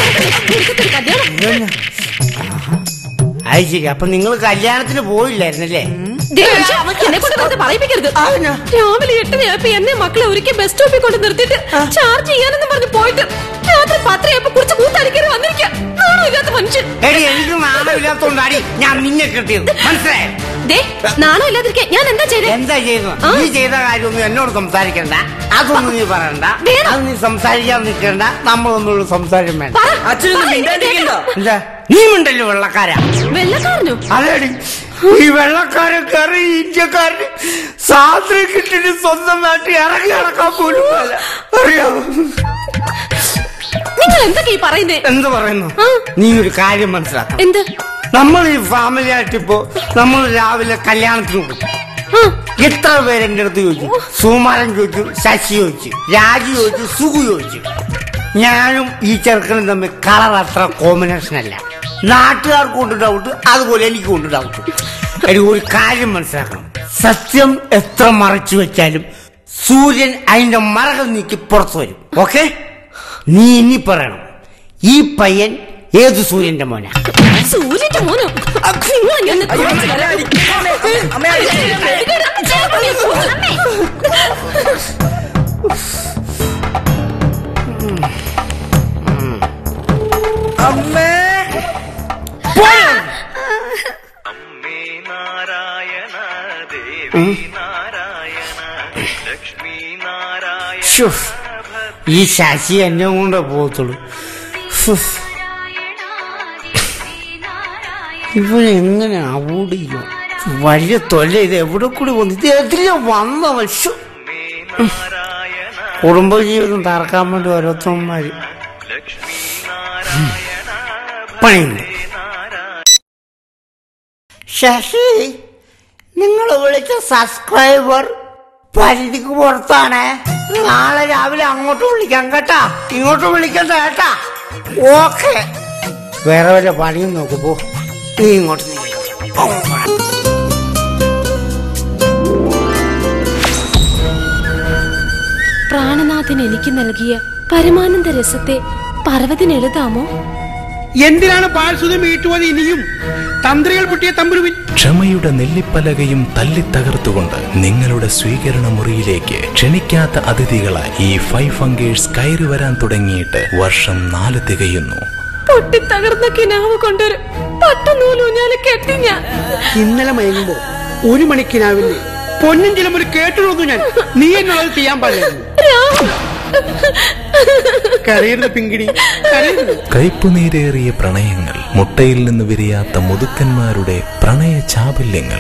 അത് ശരി അപ്പൊ നിങ്ങൾ കല്യാണത്തിന് പോയില്ലായിരുന്നല്ലേ ദേ, മനുഷ്യ, എന്നെ കൊണ്ട് വെറുതെ പറയിപ്പിക്കരുത് രാവിലെ എട്ടരയായപ്പോ എന്നെ മക്കളെ ഒരിക്കൽ ബസ് സ്റ്റോപ്പിൽ കൊണ്ട് നിർത്തിയിട്ട് ചാർജ് ചെയ്യാനെന്ന് പറഞ്ഞ് പോയിട്ട് രാത്രി പത്തരയായപ്പോ കുറിച്ച് കൂത്തടിക്കരുത് വന്നിരിക്കാം നാണമില്ലാത്ത മനുഷ്യൻ എടി എനിക്ക് നാണമില്ലാത്തോണ്ടാടി ഞാൻ നിന്നെ കിട്ടിയത് മനസ്സിലായോ ദേ നാണം ഇല്ലാതിരിക്കാൻ ഞാൻ എന്താ ചെയ്തേ എന്താ ചെയ്യുന്നത് നീ ചെയ്ത കാര്യമൊന്നും എന്നോട് സംസാരിക്കണ്ട അതൊന്നും നീ പറയണ്ട അത് നീ സംസാരിക്കാൻ നിൽക്കണ്ട നമ്മളൊന്നുള്ള സംസാരം വേണ്ട അച്ഛനൊന്നും മിണ്ടാണ്ടിരിക്കണ്ട. എന്താ നീ ഉണ്ടല്ലോ വെള്ളക്കാരാ വെള്ളക്കാരനോ അതേടി ഈ വെള്ളക്കാരൻ കയറി ഇന്ത്യക്കാരന് സ്വാതന്ത്ര്യം കിട്ടിയിട്ട് സ്വന്തം നാട്ടിൽ ഇറങ്ങി നടക്കാൻ പോലും മേല. അറിയാമോ നിങ്ങൾ എന്തൊക്കെ ഈ പറയുന്നേ എന്ത് പറയുന്നു നീ ഒരു കാര്യം മനസ്സിലാക്കണം എന്ത് നമ്മൾ ഈ ഫാമിലി ആയിട്ടിപ്പോ നമ്മൾ രാവിലെ കല്യാണത്തിന് പോകും എത്ര പേര് എന്റെ അടുത്ത് ചോദിച്ചു സുമാരൻ ചോദിച്ചു ശശി ചോദിച്ചു രാജു ചോദിച്ചു സുഖു ചോദിച്ചു ഞാനും ഈ ചെറുക്കനും തമ്മിൽ കളർ അത്ര കോമ്പിനേഷൻ അല്ല നാട്ടുകാർക്ക് കൊണ്ട് ഡൗട്ട് അതുപോലെ എനിക്ക് കൊണ്ട് ഡൗട്ട് എനിക്ക് ഒരു കാര്യം മനസ്സിലാക്കണം സത്യം എത്ര മറച്ചു വെച്ചാലും സൂര്യൻ അതിന്റെ മറകൾ നീക്കി പുറത്തു വരും ഓക്കെ നീ ഇനി പറയണം ഈ പയ്യൻ ഏത് സൂര്യന്റെ മോനാ സൂര്യന്റെ മോനോ നിങ്ങൾ എന്നെ കാണിച്ചു തരാം. അമ്മേ ശ്ശോ, ഈ ശശി എന്നെ കൊണ്ട് പോകത്തുള്ളൂ ശ്ശോ. ഇവൻ എങ്ങനെ അവോയ്ഡ് ചെയ്യും വലിയ തൊല്ല ഇത് എവിടെ കൂടി വന്നു ഇത് എതിരെ വന്നവൻ ശ്ശോ. ഉം. കുടുംബജീവിതം തറക്കാൻ വേണ്ടി ഓരോരുത്തന്മാര് ഉം. പണിയുണ്ട് ശശി നിങ്ങൾ വിളിച്ച സബ്സ്ക്രൈബർ പരിധിക്ക് പുറത്താണ് നാളെ രാവിലെ അങ്ങോട്ട് വിളിക്കാം കേട്ടാ ഇങ്ങോട്ട് വിളിക്കണ്ട കേട്ടാ ഓക്കെ വേറെ വല്ല പണിയും നോക്കൂ പോ നീ ഇങ്ങോട്ട് നീ പ്രാണനാഥൻ എനിക്ക് നൽകിയ പരമാനന്ദ രസത്തെ പർവ്വതിന് എഴുതാമോ എന്തിനാണ് പാഴ്സുതം വീട്ടുമതി ഇനിയും തന്ത്രികൾ പൊട്ടിയ തമ്പുരുവിൻ ക്ഷമയുടെ നെല്ലിപ്പലകയും തല്ലിത്തകർത്തുകൊണ്ട് നിങ്ങളുടെ സ്വീകരണ മുറിയിലേക്ക് ക്ഷണിക്കാത്ത അതിഥികളായി ഈ ഫൈവ് ഫംഗേഴ്സ് കയറി വരാൻ തുടങ്ങിയിട്ട് വർഷം നാല് തികയുന്നു പൊട്ടി തകർന്ന കിനാവ് കൊണ്ടൊരു പട്ടുനൂലൂഞ്ഞാല് കെട്ടി ഞാൻ ഇന്നലെ മയങ്ങുമ്പോ ഒരു മണിക്കിനാവില്ലേ പൊന്നും ചിലപ്പോൾ കേട്ടുള്ളൂ ഞാൻ നീ എന്നുള്ളത് ചെയ്യാൻ പാടില്ല കരയരുത് പിങ്കിടി കരയരുത് കയ്പുനീരേറിയ പ്രണയങ്ങൾ മുട്ടയിൽ നിന്ന് വിരിയാത്ത മുതുക്കന്മാരുടെ പ്രണയ ചാബല്യങ്ങൾ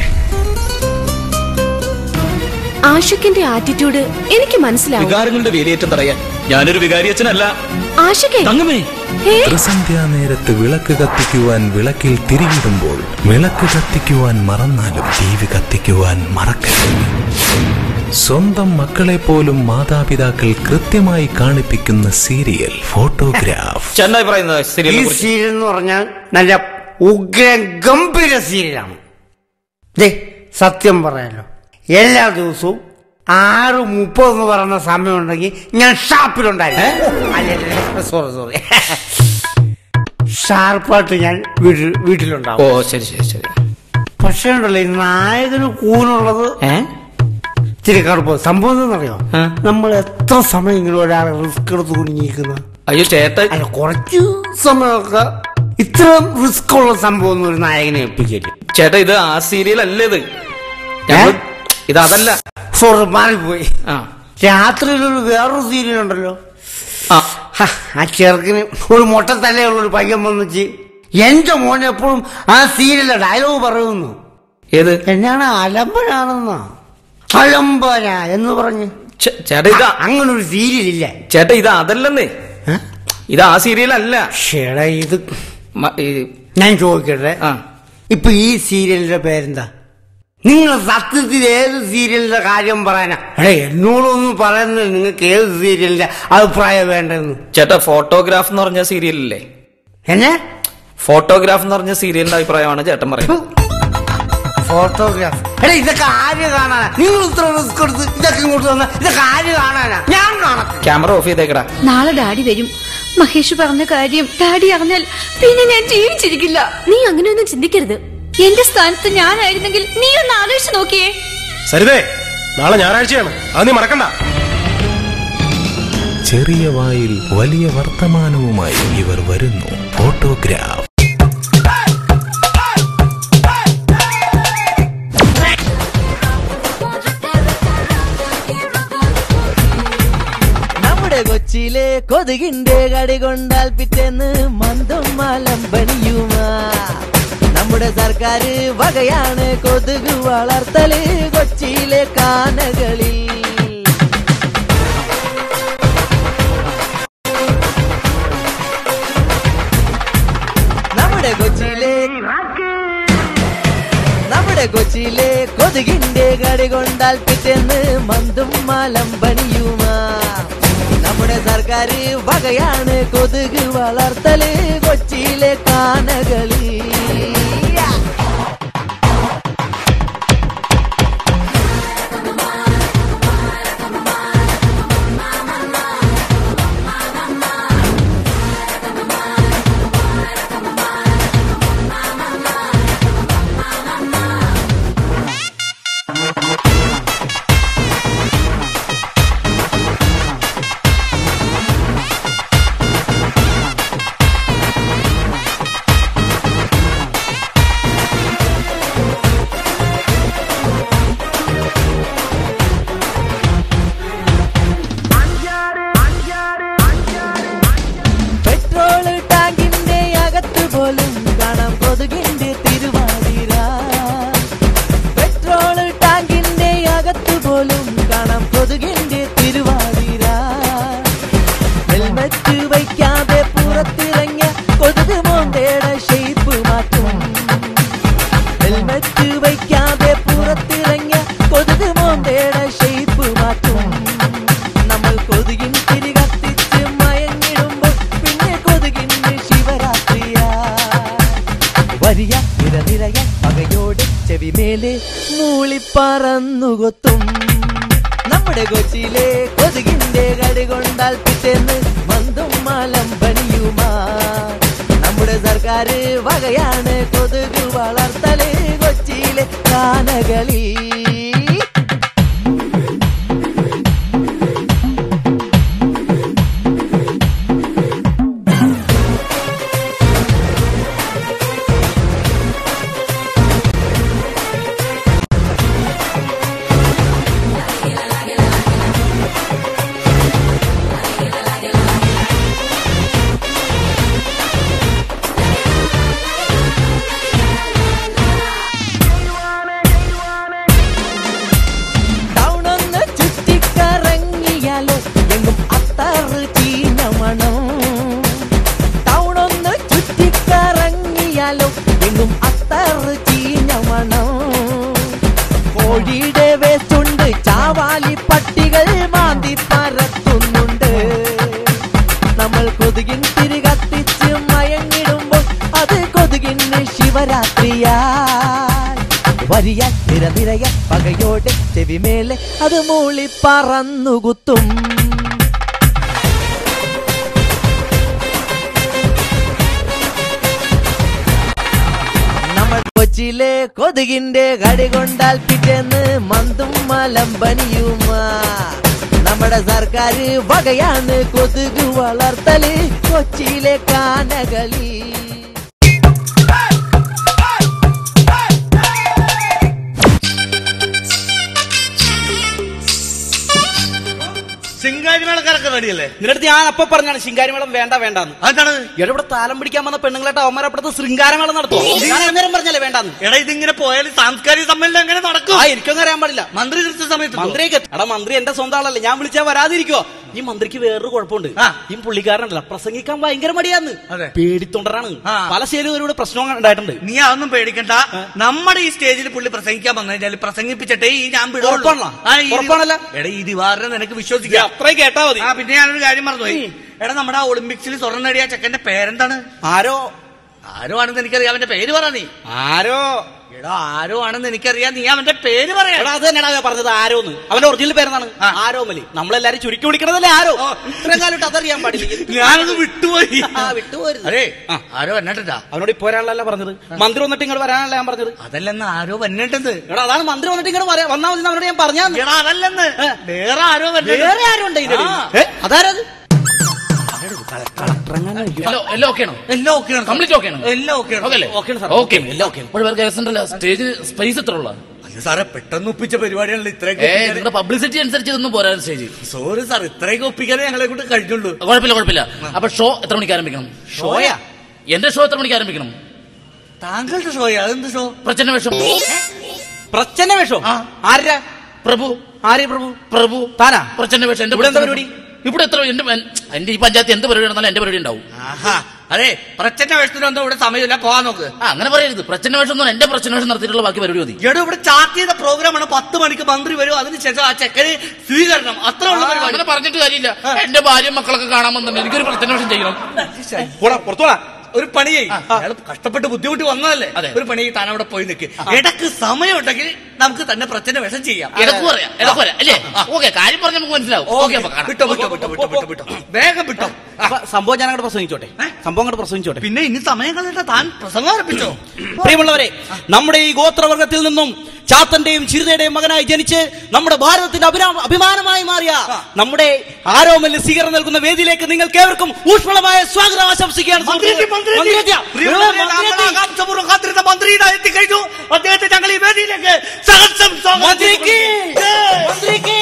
ആഷിക്കിന്റെ ആറ്റിറ്റ്യൂഡ് എനിക്ക് മനസ്സിലാവും വികാരങ്ങളുടെ വേലിയേറ്റം തടയാൻ ഞാനൊരു വികാരിയച്ഛനല്ല ആഷിക്കേ തങ്ങമേ ഏ? ത്രിസന്ധ്യാനേരത്ത് വിളക്ക് കത്തിക്കുവാൻ വിളക്കിൽ തിരിയിടുമ്പോൾ വിളക്ക് കത്തിക്കുവാൻ മറന്നാലും ടി വി കത്തിക്കുവാൻ മറക്കരുത് സ്വന്തം മക്കളെ പോലും മാതാപിതാക്കൾ കൃത്യമായി കാണിപ്പിക്കുന്ന സീരിയൽ ഫോട്ടോഗ്രാഫ് ചെന്നായി പറയുന്നത് ഈ സീരിയലിനെ കുറിച്ച് സീരിയൽ എന്ന് പറഞ്ഞാൽ നല്ല ഉഗ്ര ഗംഭീര സീരിയലാണ് ദേ സത്യം പറയാലോ എല്ലാ ദിവസവും ആറ് മുപ്പത് എന്ന് പറയുന്ന സമയം ഉണ്ടെങ്കിൽ ഞാൻ ഷാപ്പിലുണ്ടായിരുന്നു സോറി സോറി ഷാർപ്പായിട്ട് ഞാൻ വീട്ടിൽ വീട്ടിലുണ്ടാവും ഓ ശരി ശരി ശരി പക്ഷേ ഉണ്ടല്ലോ ഈ നായകന് കൂനുള്ളത് ഇച്ചിരി കടുപ്പം സംഭവം എന്താണെന്നറിയോ നമ്മൾ എത്ര സമയം ഇങ്ങനെ ഒരാളെ റിസ്ക് എടുത്ത് കുടുങ്ങിയിരിക്കുന്ന അയ്യോ ചേട്ട അല്ല കുറച്ച് സമയമൊക്കെ ഇത്ര റിസ്ക് ഉള്ള സംഭവം ഒന്നും ഒരു നായകനെ ഏൽപ്പിക്കരുത് ചേട്ടാ ഇത് ആ സീരിയൽ അല്ലേ ഇത് ഞങ്ങൾ- ഇത് അതല്ല സോറി മാറിപ്പോയി രാത്രിയിൽ ഒരു വേറൊരു സീരിയൽ ഉണ്ടല്ലോ ഹ, ആ ചെറുക്കിന് ഒരു മൊട്ട തലയുള്ള ഒരു പയ്യൻ വന്നിച്ച് എന്റെ മോൻ എപ്പോഴും ആ സീരിയലിലെ ഡയലോഗ് പറയുന്നു ഏത് എന്നാണ് അലമ്പനാണെന്നാ അലമ്പന എന്ന് പറഞ്ഞ് ചേട്ടാ ഇതാ അങ്ങനെ ഒരു സീരിയൽ ഇല്ല ചേട്ടാ ഇത് അതല്ലെന്നേ ഇത് ആ സീരിയൽ അല്ല ഷേടാ ഇത് ഞാൻ ചോദിക്കട്ടെ ഇപ്പൊ ഈ സീരിയലിന്റെ പേരെന്താ നിങ്ങൾ സത്യത്തിൽ ഏത് സീരിയലിന്റെ കാര്യം പറയാനാ എടേ എന്നോടൊന്നും പറയുന്നത് നിങ്ങൾക്ക് ഏത് സീരിയലിന്റെ അഭിപ്രായം വേണ്ടെന്ന് ചേട്ടാ ഫോട്ടോഗ്രാഫ് എന്ന് പറഞ്ഞ സീരിയലല്ലേ എന്നെ ഫോട്ടോഗ്രാഫ് എന്ന് പറഞ്ഞ സീരിയലിന്റെ അഭിപ്രായമാണ് ചേട്ടൻ പറയുന്നത് ഫോട്ടോഗ്രാഫ് എടാ ഇതൊക്കെ ആര് കാണാനാ നിങ്ങൾ ഇത്ര റിസ്ക് എടുത്ത് ഇതൊക്കെ ഇങ്ങോട്ട് വന്ന ഇതൊക്കെ ആര് കാണാനാ ഞാൻ കാണാം ക്യാമറ ഓഫ് ചെയ്തേക്കടാ നാളെ ഡാഡി വരും മഹേഷ് പറഞ്ഞ കാര്യം ഡാഡി അറിഞ്ഞാൽ പിന്നെ ഞാൻ ജീവിച്ചിരിക്കില്ല നീ അങ്ങനെയൊന്നും ചിന്തിക്കരുത് എന്റെ സ്ഥാനത്ത് ഞാനായിരുന്നെങ്കിൽ നീ ഒന്ന് ആലോചിച്ച് നോക്കിയേ സരിതേ നാളെ ഞായറാഴ്ചയാണ് അത് നീ മറക്കണ്ട ചെറിയ വായിൽ വലിയ വർത്തമാനവുമായി ഇവർ വരുന്നു ഫോട്ടോഗ്രാഫ് നമ്മുടെ കൊച്ചിയിലെ കൊതുകിന്റെ കടി കൊണ്ടാൽ പിറ്റേന്ന് മന്ദം മാലം പണിയുമാ നമ്മുടെ സർക്കാർ വകയാണ് കൊതുക് വളർത്തല് കൊച്ചിയിലെ കാനകളിൽ നമ്മുടെ കൊച്ചിയിലെ നമ്മുടെ കൊച്ചിയിലെ കൊതുകിന്റെ കടി കൊണ്ടാൽ പിറ്റേന്ന് മന്ദും മാലം പണിയുമാ നമ്മുടെ സർക്കാർ വകയാണ് കൊതുക് വളർത്തല് കൊച്ചിയിലെ കാനകളിൽ പെട്രോൾ ടാങ്കിന്റെ അകത്ത് പോലും കാണാം കൊതുകിന്റെ തിരുവാതിര പെട്രോൾ ടാങ്കിന്റെ അകത്ത് പോലും കാണാം കൊതുകിന്റെ തിരുവാതിര ഹെൽമറ്റ് വയ്ക്കാതെ പുറത്തിറങ്ങിയ കൊതുക് മോന്തയുടെ ഷേപ്പ് മാറ്റും ഹെൽമറ്റ് വയ്ക്കാതെ പുറത്തിറങ്ങിയ കൊതുക് മോന്തയുടെ ഷേപ്പ് മാറ്റും നമ്മൾ കൊതുകിൻ തിരി കത്തിച്ച് മയങ്ങിടുമ്പോൾ പിന്നെ കൊതുകിന് ശിവരാത്രിയാ വരിയ നിരനിരയ പകയോടെ ചെവിമേലെ മൂളിപ്പറന്നുകൊത്തും നമ്മുടെ കൊച്ചിയിലെ കൊതുകിന്റെ കടി കൊണ്ടാൽ പിറ്റേന്ന് മന്ദും മാലം പണിയുമാ നമ്മുടെ സർക്കാർ വകയാണ് കൊതുക് വളർത്തല് കൊച്ചിയിലെ കാനകളിൽ ടേസ്റ്റ് ഉണ്ട് ചാവാലി പട്ടികൾ മാന്തി പരത്തുന്നുണ്ട് നമ്മൾ കൊതുകിൻ തിരി കത്തിച്ച് മയങ്ങിടുമ്പോൾ അത് കൊതുകിന് ശിവരാത്രിയാ വരിയ നിര നിരയ പകയോടെ ചെവിമേലെ അത് മൂളി പറന്നുകുത്തും നമ്മൾ കൊച്ചിയിലെ കൊതുകിന്റെ കടി കൊണ്ടാൽ പിറ്റേന്ന് മന്തും മലമ്പനിയുമാ നമ്മുടെ സർക്കാർ വകയാണ് കൊതുക് വളർത്തല് കൊച്ചിയിലെ കാനകളി ശിങ്കാരിമേളക്കാരൊക്കെ റെഡിയല്ലേ നിന്റെ അടുത്ത് ഞാൻ അപ്പൊ പറഞ്ഞാണ് ശിങ്കാരിമേളം വേണ്ട വേണ്ടാന്ന് അതാണ് ഇവിടെ താലം പിടിക്കാൻ വന്ന പെണ്ണുങ്ങളായിട്ട് അവന്മാരപ്പുറത്ത് ശൃംഗാരമേളം നടത്തുമോ ഞാൻ അന്നേരം പറഞ്ഞല്ലേ വേണ്ടാന്ന് എടാ ഇതിങ്ങനെ പോയാൽ സാംസ്കാരിക സമ്മേളനം എങ്ങനെ നടക്കും ആ എനിക്കൊന്നും അറിയാൻ പാടില്ല മന്ത്രി തിരിച്ച സമയത്ത് മന്ത്രിയൊക്കെ എടാ മന്ത്രി എന്റെ സ്വന്തം ആളല്ലേ ഞാൻ വിളിച്ചാൽ വരാതിരിക്കോ ഈ മന്ത്രിക്ക് വേറൊരു കുഴപ്പമുണ്ട് ഈ പുള്ളിക്കാരനല്ല പ്രസംഗിക്കാൻ ഭയങ്കര മടിയാന്ന് പേടിത്തൊണ്ടറാണ് പല ശൈലിയോട് പ്രശ്നം ഉണ്ടായിട്ടുണ്ട് നീ അതൊന്നും പേടിക്കണ്ട നമ്മുടെ ഈ സ്റ്റേജിൽ പുള്ളി പ്രസംഗിക്കാൻ വന്നു കഴിഞ്ഞാൽ പ്രസംഗിപ്പിച്ചിട്ടേ ഈ ഞാൻ വിടുള്ളൂ. ഉറപ്പാണല്ലോ? ആ, ഈ ദിവ- ഉറപ്പാണല്ലോ? എടാ ഈ ദിവാറിനെ നിനക്ക് വിശ്വസിക്കാം അത്രയും കേട്ടാ മതി ആ പിന്നെ ഞാനൊരു കാര്യം മറന്നുപോയി എടാ നമ്മുടെ ആ ഒളിമ്പിക്സിൽ സ്വർണ്ണം നേടിയ ആ ചെക്കന്റെ പേരെന്താണ് ആരോ ആരോ ആണെന്ന് എനിക്കറിയാം അവന്റെ പേര് പറ നീ ആരോ എടാ ആരോ ആണെന്ന് എനിക്കറിയാം നീ അവന്റെ പേര് പറയാ എടാ അത് തന്നെയാണ് ഞാൻ പറഞ്ഞത് ആരോന്ന് അവന്റെ ഒറിജിനൽ പേരെന്താണ് ആരോമലി നമ്മളെല്ലാരും ചുരുക്കി വിളിക്കണതല്ലേ ആരോ ഇത്രയും കാലം അതറിയാൻ പാടില്ല ഞാനത് വിട്ടുപോയി ആ വിട്ടുപോരുത് അതെ ആരോ വന്നിട്ടാ അവനോട് ഇപ്പൊ വരാനല്ല പറഞ്ഞത് മന്ത്രി വന്നിട്ട് ഇങ്ങോട്ട് വരാനല്ല ഞാൻ പറഞ്ഞത് അതല്ലെന്ന് ആരോ വന്നിട്ടത് എടാ അതാണ് മന്ത്രി വന്നിട്ട് ഇങ്ങോട്ട് പറയാ വന്നാൽ മതി അവനോട് ഞാൻ പറഞ്ഞാ എടാ അതല്ലെന്ന് വേറെ ആരോ വന്നിട്ടുണ്ട്. വേറെ ആരും ഉണ്ട് ഇതിന്റെ ആ. ഇടയിൽ? ഏ? അതാരത് എല്ലാം ഓക്കെയാണോ എല്ലാം ഓക്കെയാണ് കംപ്ലീറ്റ് ഓക്കെയാണോ എല്ലാം ഓക്കെയാണ് ഓക്കെ അല്ലേ ഓക്കെയാണ് സാർ. ഓക്കെ എല്ലാം ഓക്കെ ഇപ്പോൾ വേറെ കേസുണ്ടല്ലോ സ്റ്റേജ് സ്പേസ് എത്ര ഉള്ള അല്ല സാറേ പെട്ടെന്ന് ഒപ്പിച്ച പരിപാടിയാണല്ലോ ഏ ഇത്രയൊക്കെ നിങ്ങളുടെ പബ്ലിസിറ്റി അനുസരിച്ച് ഇതൊന്നും പോരാ സ്റ്റേജ് സോറി സാർ ഇത്രയൊക്കെ ഒപ്പിക്കാനേ ഞങ്ങളെ കൊണ്ട് കഴിഞ്ഞുള്ളൂ കുഴപ്പമില്ല കുഴപ്പമില്ല അപ്പൊ ഷോ എത്ര മണിക്ക് ആരംഭിക്കണം ഷോയാ? എന്റെ ഷോ എത്ര മണിക്ക് ആരംഭിക്കണം താങ്കളുടെ ഷോയാ അതെന്ത് ഷോ പ്രച്ഛന്ന വേഷം പ്രച്ഛന്ന വേഷോ ആരാ പ്രഭു ആര്യ പ്രഭു പ്രഭു താനാ പ്രച്ഛന്ന വേഷം എന്റെ ഇവിടെ എന്താ പരിപാടി ഇവിടെ എത്ര എന്റെ എന്റെ ഈ പഞ്ചായത്ത് എന്ത് പരിപാടി നടന്നാലും എന്റെ പരിപാടി ഉണ്ടാവും ആഹാ അതെ പ്രച്ഛന്ന വേഷത്തിനൊന്നും ഇവിടെ സമയമില്ല പോവാൻ നോക്ക് ആ അങ്ങനെ പറയരുത് പ്രച്ഛന്ന വേഷം ഒന്നും എന്റെ പ്രച്ഛന്ന വേഷം നടത്തിയിട്ടുള്ള ബാക്കി പരിപാടി മതി എടോ ഇവിടെ ചാർട്ട് ചെയ്ത പ്രോഗ്രാമാണ് പത്ത് മണിക്ക് മന്ത്രി വരും അതിനുശേഷം ആ ചെക്കന് സ്വീകരണം അത്ര ഉള്ള ആ, പരിപാടി അങ്ങനെ പറഞ്ഞിട്ട് കാര്യമില്ല എന്റെ ഭാര്യയും മക്കളൊക്കെ കാണാൻ വന്നിട്ടുണ്ട് എനിക്കൊരു പ്രച്ഛന്ന വേഷം ചെയ്യണം പോടാ പുറത്തോടാ ഒരു പണി ചെയ്യ്. അയാൾ കഷ്ടപ്പെട്ട് ബുദ്ധിമുട്ടി വന്നതല്ലേ ഒരു പണി താൻ അവിടെ പോയി നിൽക്ക് ഇടക്ക് സമയമുണ്ടെങ്കിൽ നമുക്ക് തന്നെ പ്രശ്ന വേഷം ചെയ്യാം ഇടക്ക് പറയാം ഇടക്ക് പറയാം അല്ലേ ഓക്കെ കാര്യം പറഞ്ഞ നമുക്ക് മനസ്സിലാവും ഓക്കെ അപ്പൊ കാണാം വിട്ടോ വിട്ടോ വിട്ടോ വിട്ടോ വിട്ടോ വിട്ടോ വേഗം വിട്ടോ അപ്പൊ സംഭവം ഞാൻ അങ്ങോട്ട് പ്രസംഗിച്ചോട്ടെ സംഭവം അങ്ങോട്ട് പ്രസംഗിച്ചോട്ടെ പിന്നെ ഇനി സമയം കളഞ്ഞിട്ട് താൻ പ്രസംഗം ആരംഭിച്ചോ പ്രിയമുള്ളവരെ നമ്മുടെ ഈ ഗോത്രവർഗത്തിൽ നിന്നും ചാത്തന്റെയും ചിരുതയുടെയും മകനായി ജനിച്ച് നമ്മുടെ ഭാരതത്തിന്റെ അഭിരാ- അഭിമാനമായി മാറിയ നമ്മുടെ ആരോമല് സ്വീകരണം നൽകുന്ന വേദിയിലേക്ക് നിങ്ങൾക്ക് ഏവർക്കും ഊഷ്മളമായ സ്വാഗതം ആശംസിക്കുകയാണ് മന്ത്രിയെത്തി, സുഹൃത്തുക്കളെ. മന്ത്രിയെത്തി. മന്ത്രിയെത്തിയ. പ്രിയമുള്ളവരെ, മന്ത്രിയെത്തി. നമ്മുടെ ആകാംക്ഷപൂർവ്വം കാത്തിരുന്ന മന്ത്രി ഇതാ എത്തിക്കഴിഞ്ഞു അദ്ദേഹത്തെ ഞങ്ങൾ ഈ വേദിയിലേക്ക് സഹർഷം സ്വാഗതം മന്ത്രിക്ക്. ചെയ്യുന്നു. മന്ത്രിക്ക്.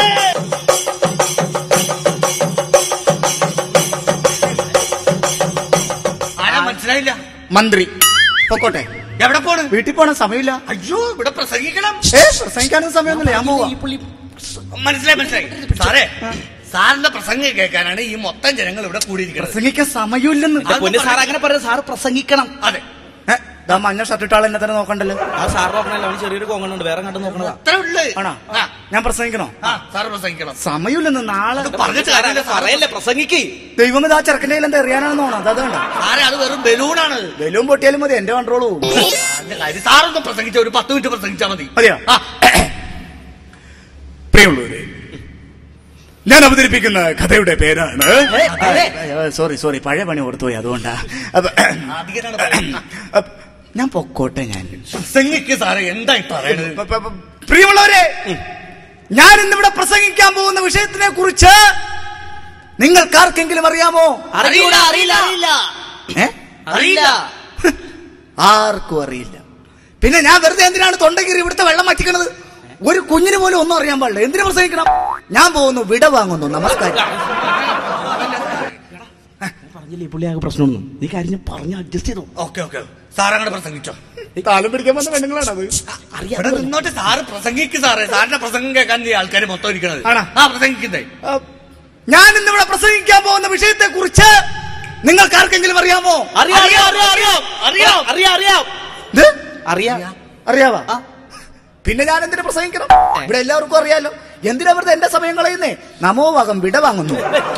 ആരാ മനസ്സിലായില്ല മന്ത്രി പൊക്കോട്ടെ എവിടെ പോണ് വീട്ടിൽ പോണ സമയമില്ല അയ്യോ ഇവിടെ പ്രസംഗിക്കണം ഏ പ്രസംഗിക്കാനും സമയമൊന്നുമില്ല ഞാൻ പോവാ മനസ്സിലായി മനസ്സിലായി സാറേ സാറിന്റെ പ്രസംഗം കേൾക്കാനാണ് ഈ മൊത്തം ജനങ്ങൾ ഇവിടെ കൂടിയിരിക്കുന്നത് പ്രസംഗിക്കാൻ സമയമില്ലെന്ന് എന്റെ പൊന്ന് സാർ അങ്ങനെ പറയുന്നത് സാറ് പ്രസംഗിക്കണം അതെ ഏ, ദാ മഞ്ഞ ഷർട്ട് ഇട്ടാൾ എന്നെ തന്നെ നോക്കണ്ടല്ലോ ആ സാർ നോക്കണല്ലോ അവന് ചെറിയൊരു കോങ്ങണുണ്ട് വേറെ കണ്ടു നോക്കണതാ അത്ര ഉള്ളു ആണോ ഞാൻ പ്രസംഗിക്കണോ ആ സാറ് പ്രസംഗിക്കണം സമയമില്ലെന്ന് നാളെ പറഞ്ഞിട്ട് കാര്യമില്ല സാറേ പറയല്ലേ പ്രസംഗിക്ക് ദൈവം ഇതാ ചെറുക്കൻ്റെ കയ്യിൽ എന്താ എറിയാനാണെന്ന് തോന്നുന്നു അത് വേണ്ട സാറേ അത് വെറും ബലൂണാണ് ബലൂൺ പൊട്ടിയാലും മതി എന്റെ കൺട്രോള് പോകും അതിന്റെ കാര്യം സാറൊന്ന് പ്രസംഗിച്ച ഒരു പത്ത് മിനിറ്റ് പ്രസംഗിച്ചാൽ മതി മതിയോ പ്രിയമുള്ളവരെ ഞാൻ അവതരിപ്പിക്കുന്ന കഥയുടെ പേരാണ് സോറി സോറി പഴയ പണി ഓർത്തുപോയി അതുകൊണ്ടാ അപ്പൊ, അപ്പൊ, ഞാൻ പൊക്കോട്ടെ ഞാൻ പ്രസംഗിക്ക് സാറേ എന്തായി പറയണത് പ- പ- പ- പ്രിയമുള്ളവരെ ഞാൻ ഇന്നിവിടെ പ്രസംഗിക്കാൻ പോകുന്ന വിഷയത്തിനെ കുറിച്ച് നിങ്ങൾക്ക് ആർക്കെങ്കിലും അറിയാമോ അറിയൂടാ അറിയില്ല അറിയില്ല ഏ? അറിയില്ല ആർക്കും അറിയില്ല പിന്നെ ഞാൻ വെറുതെ എന്തിനാണ് തൊണ്ടകീറി ഇവിടുത്തെ വെള്ളം വറ്റിക്കണത് ഒരു കുഞ്ഞിന് പോലും ഒന്നും അറിയാൻ പാടില്ല എന്തിനു പ്രസംഗിക്കണം ഞാൻ പോകുന്നു വിട വാങ്ങുന്നു നമസ്കാരം പറഞ്ഞില്ലേ ഈ പുള്ളി ആകെ പ്രശ്നമൊന്നും നീ കാര്യം പറഞ്ഞ് അഡ്ജസ്റ്റ് ചെയ്തോ ഓക്കെ ഓക്കെ സാർ അങ്ങോട്ട് പ്രസംഗിച്ചോ താലം പിടിക്കാൻ വന്ന പെണ്ണുങ്ങളാണത് ഇവിടെ നിന്നോട്ട് സാറ് പ്രസംഗിക്ക് സാറേ സാറിന്റെ പ്രസംഗം കേൾക്കാൻ ഈ ആൾക്കാർ മൊത്തം ഇരിക്കണത് ആണോ? ആ പ്രസംഗിക്കുന്നേ ഞാൻ ഇന്നിവിടെ പ്രസംഗിക്കാൻ പോകുന്ന വിഷയത്തെ കുറിച്ച് നിങ്ങൾക്ക് ആർക്കെങ്കിലും അറിയാമോ അറിയാം അറിയാം അറിയാം അറിയാം അറിയാം അറിയാം അറിയാം ഇത്? അറിയാം അറിയാവാ പിന്നെ ഞാൻ എന്തിനു പ്രസംഗിക്കണം ഇവിടെ എല്ലാവർക്കും അറിയാലോ എന്തിനാ വെറുതെ എന്റെ സമയം കളയുന്നേ നമോ ഭാഗം വിട വാങ്ങുന്നു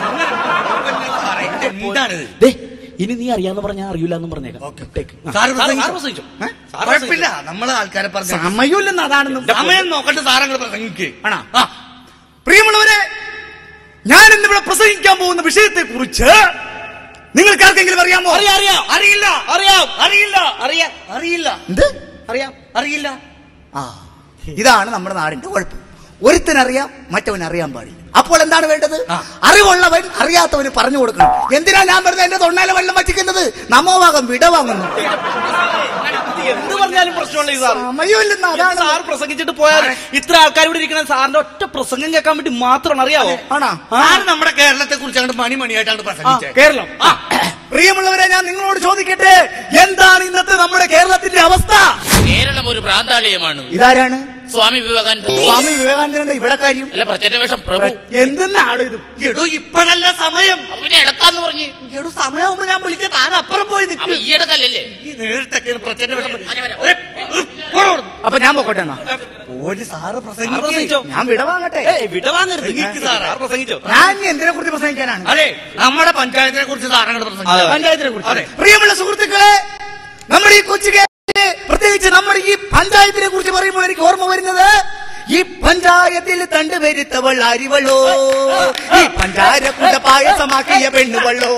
ദേ, ഇനി നീ അറിയാന്ന് പറഞ്ഞാൽ അറിയില്ല എന്നും പറഞ്ഞേക്കാം Take. ആ. സാറ് സാറ് പ്രസംഗിച്ചോ? പ്രസംഗിച്ചോ. ഏ? കുഴപ്പമില്ല നമ്മള് ആൾക്കാരെ പറഞ്ഞു സമയമില്ലെന്ന് അതാണെന്നും സമയം നോക്കട്ടെ സാറങ്ങൾ പ്രസംഗിക്ക് ആണോ പ്രിയമുള്ളവരെ ഞാൻ ഇന്നിവിടെ പ്രസംഗിക്കാൻ പോകുന്ന വിഷയത്തെ കുറിച്ച് നിങ്ങൾക്ക് ആർക്കെങ്കിലും അറിയാമോ അറിയാം, അറിയാം. അറിയില്ല അറിയാം അറിയില്ല അറിയാം അറിയില്ല എന്ത് അറിയാം അറിയില്ല ആ ഇതാണ് നമ്മുടെ നാടിന്റെ കുഴപ്പം ഒരുത്തനറിയാം മറ്റവൻ അറിയാൻ പാടില്ല അപ്പോൾ എന്താണ് വേണ്ടത് അറിവുള്ളവൻ അറിയാത്തവന് പറഞ്ഞു കൊടുക്കണം എന്തിനാ ഞാൻ വെറുതെ എന്റെ തൊണ്ണാലെ വെള്ളം വച്ചിക്കുന്നത് നമോഭാഗം വിട വാങ്ങുന്നു എന്ത് പറഞ്ഞാലും പ്രശ്നമുള്ള ഈ സാർ സമയമില്ലെന്ന് അതാണ് സാർ പ്രസംഗിച്ചിട്ട് പോയാൽ ഇത്ര ആൾക്കാർ ഇവിടെ ഇരിക്കുന്ന സാറിന്റെ ഒറ്റ പ്രസംഗം കേൾക്കാൻ വേണ്ടി മാത്രമാണ് അറിയാവോ ആണോ സാറ് നമ്മുടെ കേരളത്തെ കുറിച്ച് അങ്ങോട്ട് മണി മണിയായിട്ടാണ് പ്രസംഗിച്ചത് കേരളം പ്രിയമുള്ളവരെ ഞാൻ നിങ്ങളോട് ചോദിക്കട്ടെ എന്താണ് ഇന്നത്തെ നമ്മുടെ കേരളത്തിന്റെ അവസ്ഥ കേരളം ഒരു ഭ്രാന്താലയമാണ് ഇതാരാണ് സ്വാമി വിവേകാനന്ദ സ്വാമി വിവേകാനന്ദന്റെ ഇവിടെ കാര്യം അല്ല പ്രത്യേക വേഷം പ്രഭു എന്തെന്നാണ് ഇത് എടോ ഇപ്പഴല്ല സമയം അവനെ എടുക്കാന്ന് പറഞ്ഞു എടോ സമയമാകുമ്പോ ഞാൻ വിളിച്ച താൻ അപ്പുറം പോയി നിൽക്കും ഈ എടുക്കല്ലേ ഈ നേരിട്ടൊക്കെ പ്രത്യേക വേഷം അപ്പൊ ഞാൻ പോക്കട്ടെ എന്നാ ഒരു സാറ് പ്രസംഗിച്ചോ? പ്രസംഗിച്ചോ ഞാൻ വിട വാങ്ങട്ടെ ഏയ്, വിട വാങ്ങരുത്. പ്രസംഗിക്ക് സാറേ. സാർ പ്രസംഗിച്ചോ ഞാൻ ഇനി എന്തിനെ കുറിച്ച് പ്രസംഗിക്കാനാണ് അതെ നമ്മുടെ പഞ്ചായത്തിനെ കുറിച്ച് സാറങ്ങൾ പ്രസംഗിച്ചു പഞ്ചായത്തിനെ കുറിച്ച് അതെ പ്രിയമുള്ള സുഹൃത്തുക്കളെ നമ്മുടെ ഈ കൊച്ചു കേരളത്തിലെ, പ്രത്യേകിച്ച് നമ്മുടെ ഈ പഞ്ചായത്തിനെ കുറിച്ച് പറയുമ്പോൾ എനിക്ക് ഓർമ്മ വരുന്നത് ഈ പഞ്ചായത്തിൽ തണ്ടുവരുത്തവൾ അരിവളോ ഈ പഞ്ചാരക്കുണ്ട പായസമാക്കിയ പെണ്ണുവള്ളോ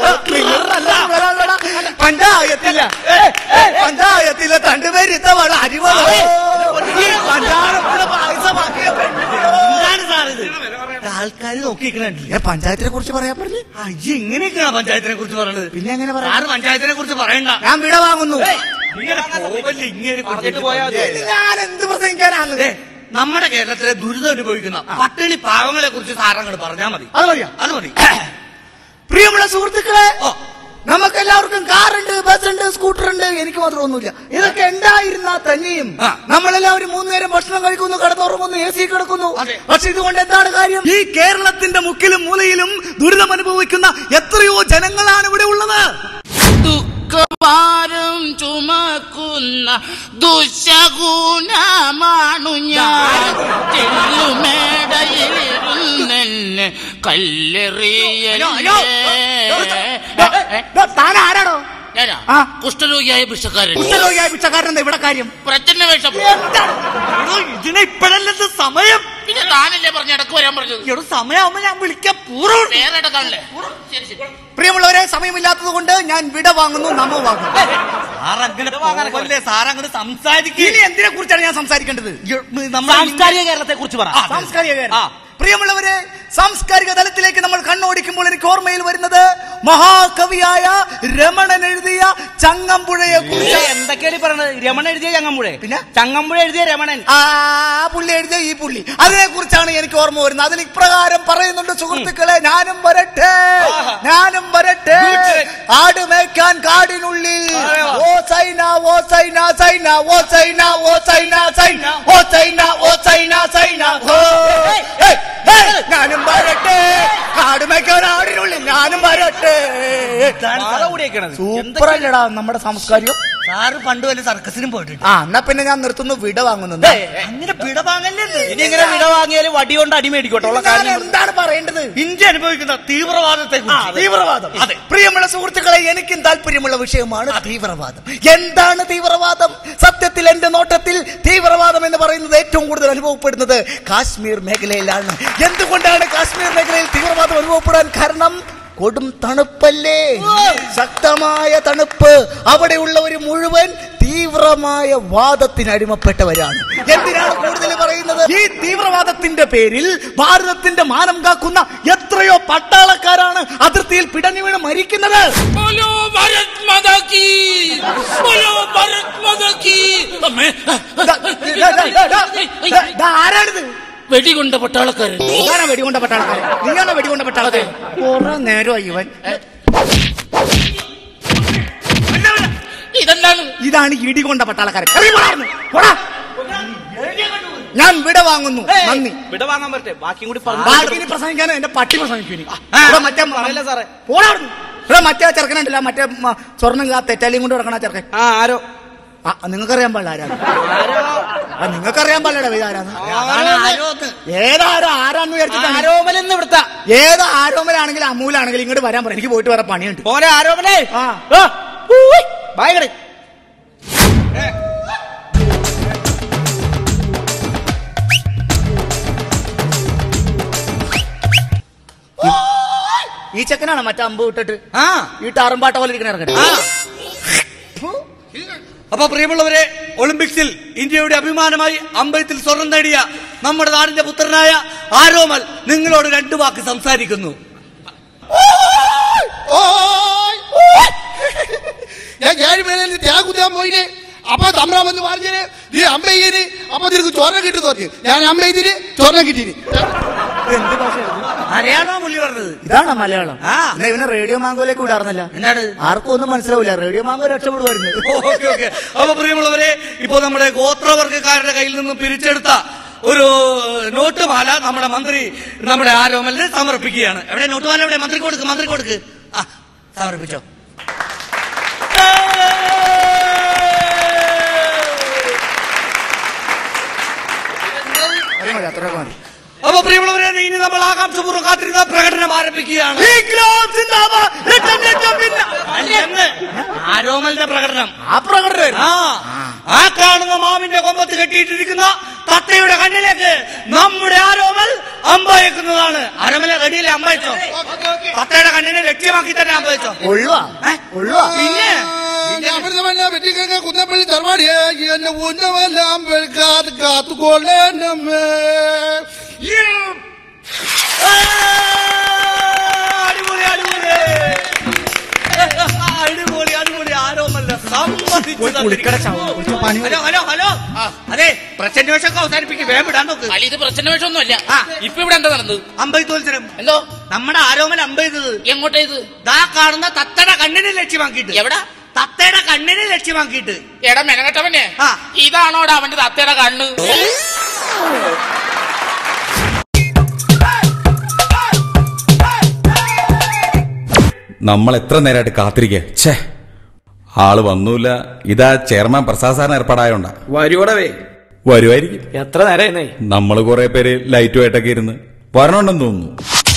പഞ്ചായത്തില പഞ്ചായത്തിലെ തണ്ടുവരുത്തവൾ അരിവളോ ഈ പഞ്ചാരക്കുണ്ട പായസമാക്കിയ പെണ്ണുവള്ളോ എന്താണ് സാർ ഇത് ആൾക്കാർ നോക്കിക്കണില്ലേ ഏ, പഞ്ചായത്തിനെ കുറിച്ച് പറയാൻ പറഞ്ഞു അയ്യ ഇങ്ങനെയൊക്കെയാണ് പഞ്ചായത്തിനെ കുറിച്ച് പറയുന്നത് പിന്നെ എങ്ങനെ സാറ് പറയാം പഞ്ചായത്തിനെ കുറിച്ച് പറയണ്ട ഞാൻ വിട വാങ്ങുന്നു ഇങ്ങനെ പോവല്ലേ ഇങ്ങനെ പറഞ്ഞിട്ട് പോയാൽ മതി. ഞാൻ എന്ത് പ്രസംഗിക്കാനാണ് ദേ, നമ്മുടെ കേരളത്തിലെ ദുരിതം അനുഭവിക്കുന്ന പട്ടിണി പാവങ്ങളെ കുറിച്ച് സാറങ്ങൾ പറഞ്ഞാൽ മതി അത് മതിയോ അത് മതി പ്രിയമുള്ള സുഹൃത്തുക്കളെ നമുക്ക് എല്ലാവർക്കും കാറുണ്ട് ബസ് ഉണ്ട് സ്കൂട്ടർ ഉണ്ട് എനിക്ക് മാത്രം ഒന്നുമില്ല ഇതൊക്കെ ഉണ്ടായിരുന്നാ തന്നെയും നമ്മളെല്ലാവരും മൂന്ന് നേരം ഭക്ഷണം കഴിക്കുന്നു കിടന്നുറങ്ങുന്നു എ സി കിടക്കുന്നു പക്ഷെ ഇതുകൊണ്ട് എന്താണ് കാര്യം ഈ കേരളത്തിന്റെ മുക്കിലും മൂലയിലും ദുരിതം അനുഭവിക്കുന്ന എത്രയോ ജനങ്ങളാണ് ഇവിടെ ഉള്ളത് ദുഃഖഭാരം ചുമക്കുന്ന ദുശഗുണമാണു ഞാൻ ചെല്ലുമേടയിലിരുന്നെന്നെ കല്ലെറിയ താൻ ആരാടോ ഞാനാ ആ. കുഷ്ഠരോഗിയായ ഭിക്ഷക്കാരൻ കുഷ്ഠരോഗിയായ പിച്ചക്കാരൻ എന്താ ഇവിടെ കാര്യം പ്രച്ഛന്ന വേഷം ഇതിനെ ഇപ്പഴല്ലത് സമയം പിന്നെ താനല്ലേ പറഞ്ഞ ഇടക്ക് വരാൻ പറഞ്ഞത് എടോ സമയമാകുമ്പോ ഞാൻ വിളിക്കാൻ പൂർവ്വം വേറെ ഇടക്കാണല്ലേ ശരി ശരി പ്രിയമുള്ളവരെ സമയമില്ലാത്തത് കൊണ്ട് ഞാൻ വിട വാങ്ങുന്നു നമോ വാങ്ങുന്നു സാറങ്ങനെ പോവല്ലേ സാറങ്ങനെ സംസാരിക്കും ഇനി എന്തിനെ കുറിച്ചാണ് ഞാൻ സംസാരിക്കേണ്ടത് സാംസ്കാരിക കേരളത്തെ കുറിച്ച് പറ സാംസ്കാരിക കേരളം. പ്രിയമുള്ളവരെ സാംസ്കാരിക തലത്തിലേക്ക് നമ്മൾ കണ്ണോടിക്കുമ്പോൾ എനിക്ക് ഓർമ്മയിൽ വരുന്നത് മഹാകവിയായ രമണൻ എഴുതിയ ചങ്ങമ്പുഴയെ കുറിച്ച് എന്തൊക്കെയാണ് ഈ പറഞ്ഞത് രമണൻ എഴുതിയ ചങ്ങമ്പുഴ പിന്നെ ചങ്ങമ്പുഴ എഴുതിയ രമണൻ ആ പുള്ളി എഴുതിയ ഈ പുള്ളി അതിനെ കുറിച്ചാണ് എനിക്ക് ഓർമ്മ വരുന്നത് അതിൽ ഇപ്രകാരം പറയുന്നുണ്ട് സുഹൃത്തുക്കളെ ഞാനും വരട്ടെ ഞാനും വരട്ടെ ആട് മേയ്ക്കാൻ കാടിനുള്ളിൽ ഓ സൈന ഓ സൈന സൈന ഓ സൈന ഓ സൈന സൈന ഓ സൈന ഓ സൈന സൈന ഓ ഹേയ്, ഹേയ്, ഞാനും വരട്ടെ കാട് മേയ്ക്കാൻ ആടിനുള്ളിൽ ഞാനും വരട്ടെ സൂപ്പർ അല്ലടാ നമ്മുടെ സംസ്കാരം സാറ് പണ്ട് വല്ല സർക്കസിനും പോയിട്ടുണ്ട് ആ എന്നാ പിന്നെ ഞാൻ നിർത്തുന്നു വിട വാങ്ങുന്നു അങ്ങനെ പിട വാങ്ങല്ലേ ഇനി ഇങ്ങനെ വിട വാങ്ങിയാലും വടി കൊണ്ട് അടി മേടിക്കോട്ടെ ഉള്ള ഞാൻ കാര്യം എന്താണ് പറയേണ്ടത് ഇന്ത്യ അനുഭവിക്കുന്ന തീവ്രവാദത്തെ തീവ്രവാദം അതെ പ്രിയമുള്ള സുഹൃത്തുക്കളെ എനിക്കും താല്പര്യമുള്ള വിഷയമാണ് തീവ്രവാദം എന്താണ് തീവ്രവാദം സത്യത്തിൽ എന്റെ നോട്ടത്തിൽ തീവ്രവാദം എന്ന് പറയുന്നത് ഏറ്റവും കൂടുതൽ അനുഭവപ്പെടുന്നത് കാശ്മീർ മേഖലയിലാണ് എന്തുകൊണ്ടാണ് കാശ്മീർ മേഖലയിൽ തീവ്രവാദം അനുഭവപ്പെടാൻ കാരണം കൊടും തണുപ്പല്ലേ ശക്തമായ തണുപ്പ് അവിടെയുള്ളവർ മുഴുവൻ തീവ്രമായ വാദത്തിന് അടിമപ്പെട്ടവരാണ് എന്തിനാണ് കൂടുതൽ പറയുന്നത് ഈ തീവ്രവാദത്തിന്റെ പേരിൽ ഭാരതത്തിന്റെ മാനം കാക്കുന്ന എത്രയോ പട്ടാളക്കാരാണ് അതിർത്തിയിൽ പിടഞ്ഞു വീണ് മരിക്കുന്നത് बोलो भारत माता की बोलो भारत माता की അമ്മേ ആരാണിത് വെടികൊണ്ട പട്ടാളക്കാരൻ ഞാനാ വെടികൊണ്ട പട്ടാളക്കാരൻ നീയാണോ വെടികൊണ്ട പട്ടാളക്കാരൻ കുറെ നേരമായി ഇവൻ ഇതെന്താണ് ഇതാണ് ഇടികൊണ്ട പട്ടാളക്കാരൻ ഇറങ്ങി പോടാ അവിടുന്ന്. പോടാ. ഞാൻ വിട വാങ്ങുന്നു നന്ദി വിട വാങ്ങാൻ പറ്റേ ബാക്കിയും കൂടി ബാക്കി ഇനി പ്രസംഗിക്കാനോ എന്റെ പട്ടി പ്രസംഗിക്കും ഇനി. ആ, ഇവിടെ മറ്റേ പറയല്ലേ സാറേ. പോടാ അവിടുന്ന്. ഇവിടെ മറ്റേ ചെറുക്കനുണ്ടല്ല മറ്റേ മ, സ്വർണ്ണം ആ തെറ്റാലിയും കൊണ്ട് കിടക്കണ ചെറുക്കൻ ആ ആരോ നിങ്ങൾക്കറിയാൻ പാടില്ല ആരാണ് ആ, നിങ്ങൾക്കറിയാൻ പാടില്ല ഇത് ആരാന്ന് അതാണ് ആരോന്ന്. ഏതാരോ ആരാന്ന് വിചാരിച്ചിട്ടാണ് ആരോമലെന്ന് ഇവിടുത്തെ ഏത് ആരോമലാണെങ്കിലും അമൂലാണെങ്കിലും ഇങ്ങോട്ട് വരാൻ പറയും എനിക്ക് പോയിട്ട് വേറെ പണിയുണ്ട് പോലെ ആരോമലേ ആ ഭയങ്കര ഈ ചെക്കനാണ് മറ്റേ അമ്പ് വിട്ടിട്ട് ആ ഈ ടാറുംപാട്ട പോലെ ഇരിക്കണ ഇറങ്ങട്ടെ അപ്പൊ പ്രിയമുള്ളവരെ ഒളിമ്പിക്സിൽ ഇന്ത്യയുടെ അഭിമാനമായി അമ്പയത്തിൽ സ്വർണം നേടിയ നമ്മുടെ നാടിന്റെ പുത്രനായ ആരോമൽ നിങ്ങളോട് രണ്ടു വാക്ക് സംസാരിക്കുന്നു ഞാൻ ഏഴുമേലിൽ തേങ്ങ കുത്താൻ പോയിന് അപ്പൊ തമ്രാമെന്ന് പറഞ്ഞിന് നീ അമ്പയ്യന് അപ്പൊ നിനക്ക് ചോർണം കിട്ടും തോന്നി ഞാൻ അമ്പയ്യന് ചോർണം കിട്ടീന് അറിയാണോ പുള്ളി പറഞ്ഞത് ഇതാണോ മലയാളം ആ. എന്നാ ഇവനെ റേഡിയോ മാങ്കോയിലേക്ക് വിടാറുന്നല്ല എന്താണ് ആർക്കും ഒന്നും മനസ്സിലാവില്ല റേഡിയോ മാങ്കോ രക്ഷപ്പെടുമായിരുന്നു ഓക്കെ ഓക്കെ അപ്പൊ പ്രിയമുള്ളവരെ ഇപ്പൊ നമ്മുടെ ഗോത്രവർഗക്കാരുടെ കയ്യിൽ നിന്നും പിരിച്ചെടുത്ത ഒരു നോട്ടുമാല നമ്മുടെ മന്ത്രി നമ്മുടെ ആരോമലിന് സമർപ്പിക്കുകയാണ് എവിടെ നോട്ടുമാല എവിടെ മന്ത്രി കൊടുക്ക് മന്ത്രി കൊടുക്ക് ആ സമർപ്പിച്ചോ അത് മതി അത്രയൊക്കെ മതി അപ്പൊ പ്രിയമുള്ളവരെ ഇനി നമ്മൾ ആകാംക്ഷപൂർവ്വം കാത്തിരുന്ന പ്രകടനം ആരംഭിക്കുകയാണ് അല്ലെന്ന് ആരോമലിന്റെ പ്രകടനം ആ പ്രകടനം ആ ആ കാണുന്ന മാവിന്റെ കൊമ്പത്ത് കെട്ടിയിട്ടിരിക്കുന്ന തത്തയുടെ കണ്ണിലേക്ക് നമ്മുടെ ആരോമൽ അമ്പയക്കുന്നതാണ് ആരോമലെ റെഡിയിലെ അമ്പയച്ചോ തത്തയുടെ കണ്ണിനെ ലക്ഷ്യമാക്കി തന്നെ അമ്പയച്ചോ ഒള്ളുവാ ഒള്ളുവാ പിന്നെ അമൃതമല്ല വെട്ടിക്കങ്ങ കുന്നപ്പള്ളി തറവാടിയെ എന്നെ ഉന്നമെല്ലാം വെളുക്കാതെ കാത്തുകൊള്ളേണ്ടമ്മേ അടിപൊളി അടിപൊളി അടിപൊളി അടിപൊളി ആരോമല്ല സമ്മതിച്ചു തന്നിരിക്കുന്നു. ഹലോ ഹലോ ഹലോ അതെ പ്രസന്റേഷൻ അവസാനിപ്പിക്കും വേഗം വിടാൻ നോക്ക് അല്ല ഇത് പ്രശ്ന വേഷമൊന്നുമല്ല ഇപ്പൊ ഇവിടെ എന്താ നടന്നത് അമ്പത് മത്സരം എന്തോ നമ്മുടെ ആരോമൽ അമ്പെയ്തത് എങ്ങോട്ടാ ഇത് ദാ കാണുന്ന തത്തയുടെ കണ്ണിനെ ലക്ഷ്യമാക്കിയിട്ട് എവിടാ തത്തയുടെ കണ്ണിനെ ലക്ഷ്യമാക്കിയിട്ട് എടാ മെനകെട്ടവനെ ഇതാണോടാ അവന്റെ തത്തയുടെ കണ്ണ് നമ്മൾ എത്ര നേരമായിട്ട് കാത്തിരിക്കുക ഛേ ആള് വന്നൂല ഇതാ ചെയർമാൻ പ്രസാദ് സാറിന് ഏർപ്പാടായോണ്ടാ വരുവടവേ വരുമായിരിക്കും എത്ര നേരമായിരുന്നേ നമ്മൾ കുറെ പേര് ലൈറ്റുമായിട്ടൊക്കെ ഇരുന്ന് വരണുണ്ടെന്ന് തോന്നുന്നു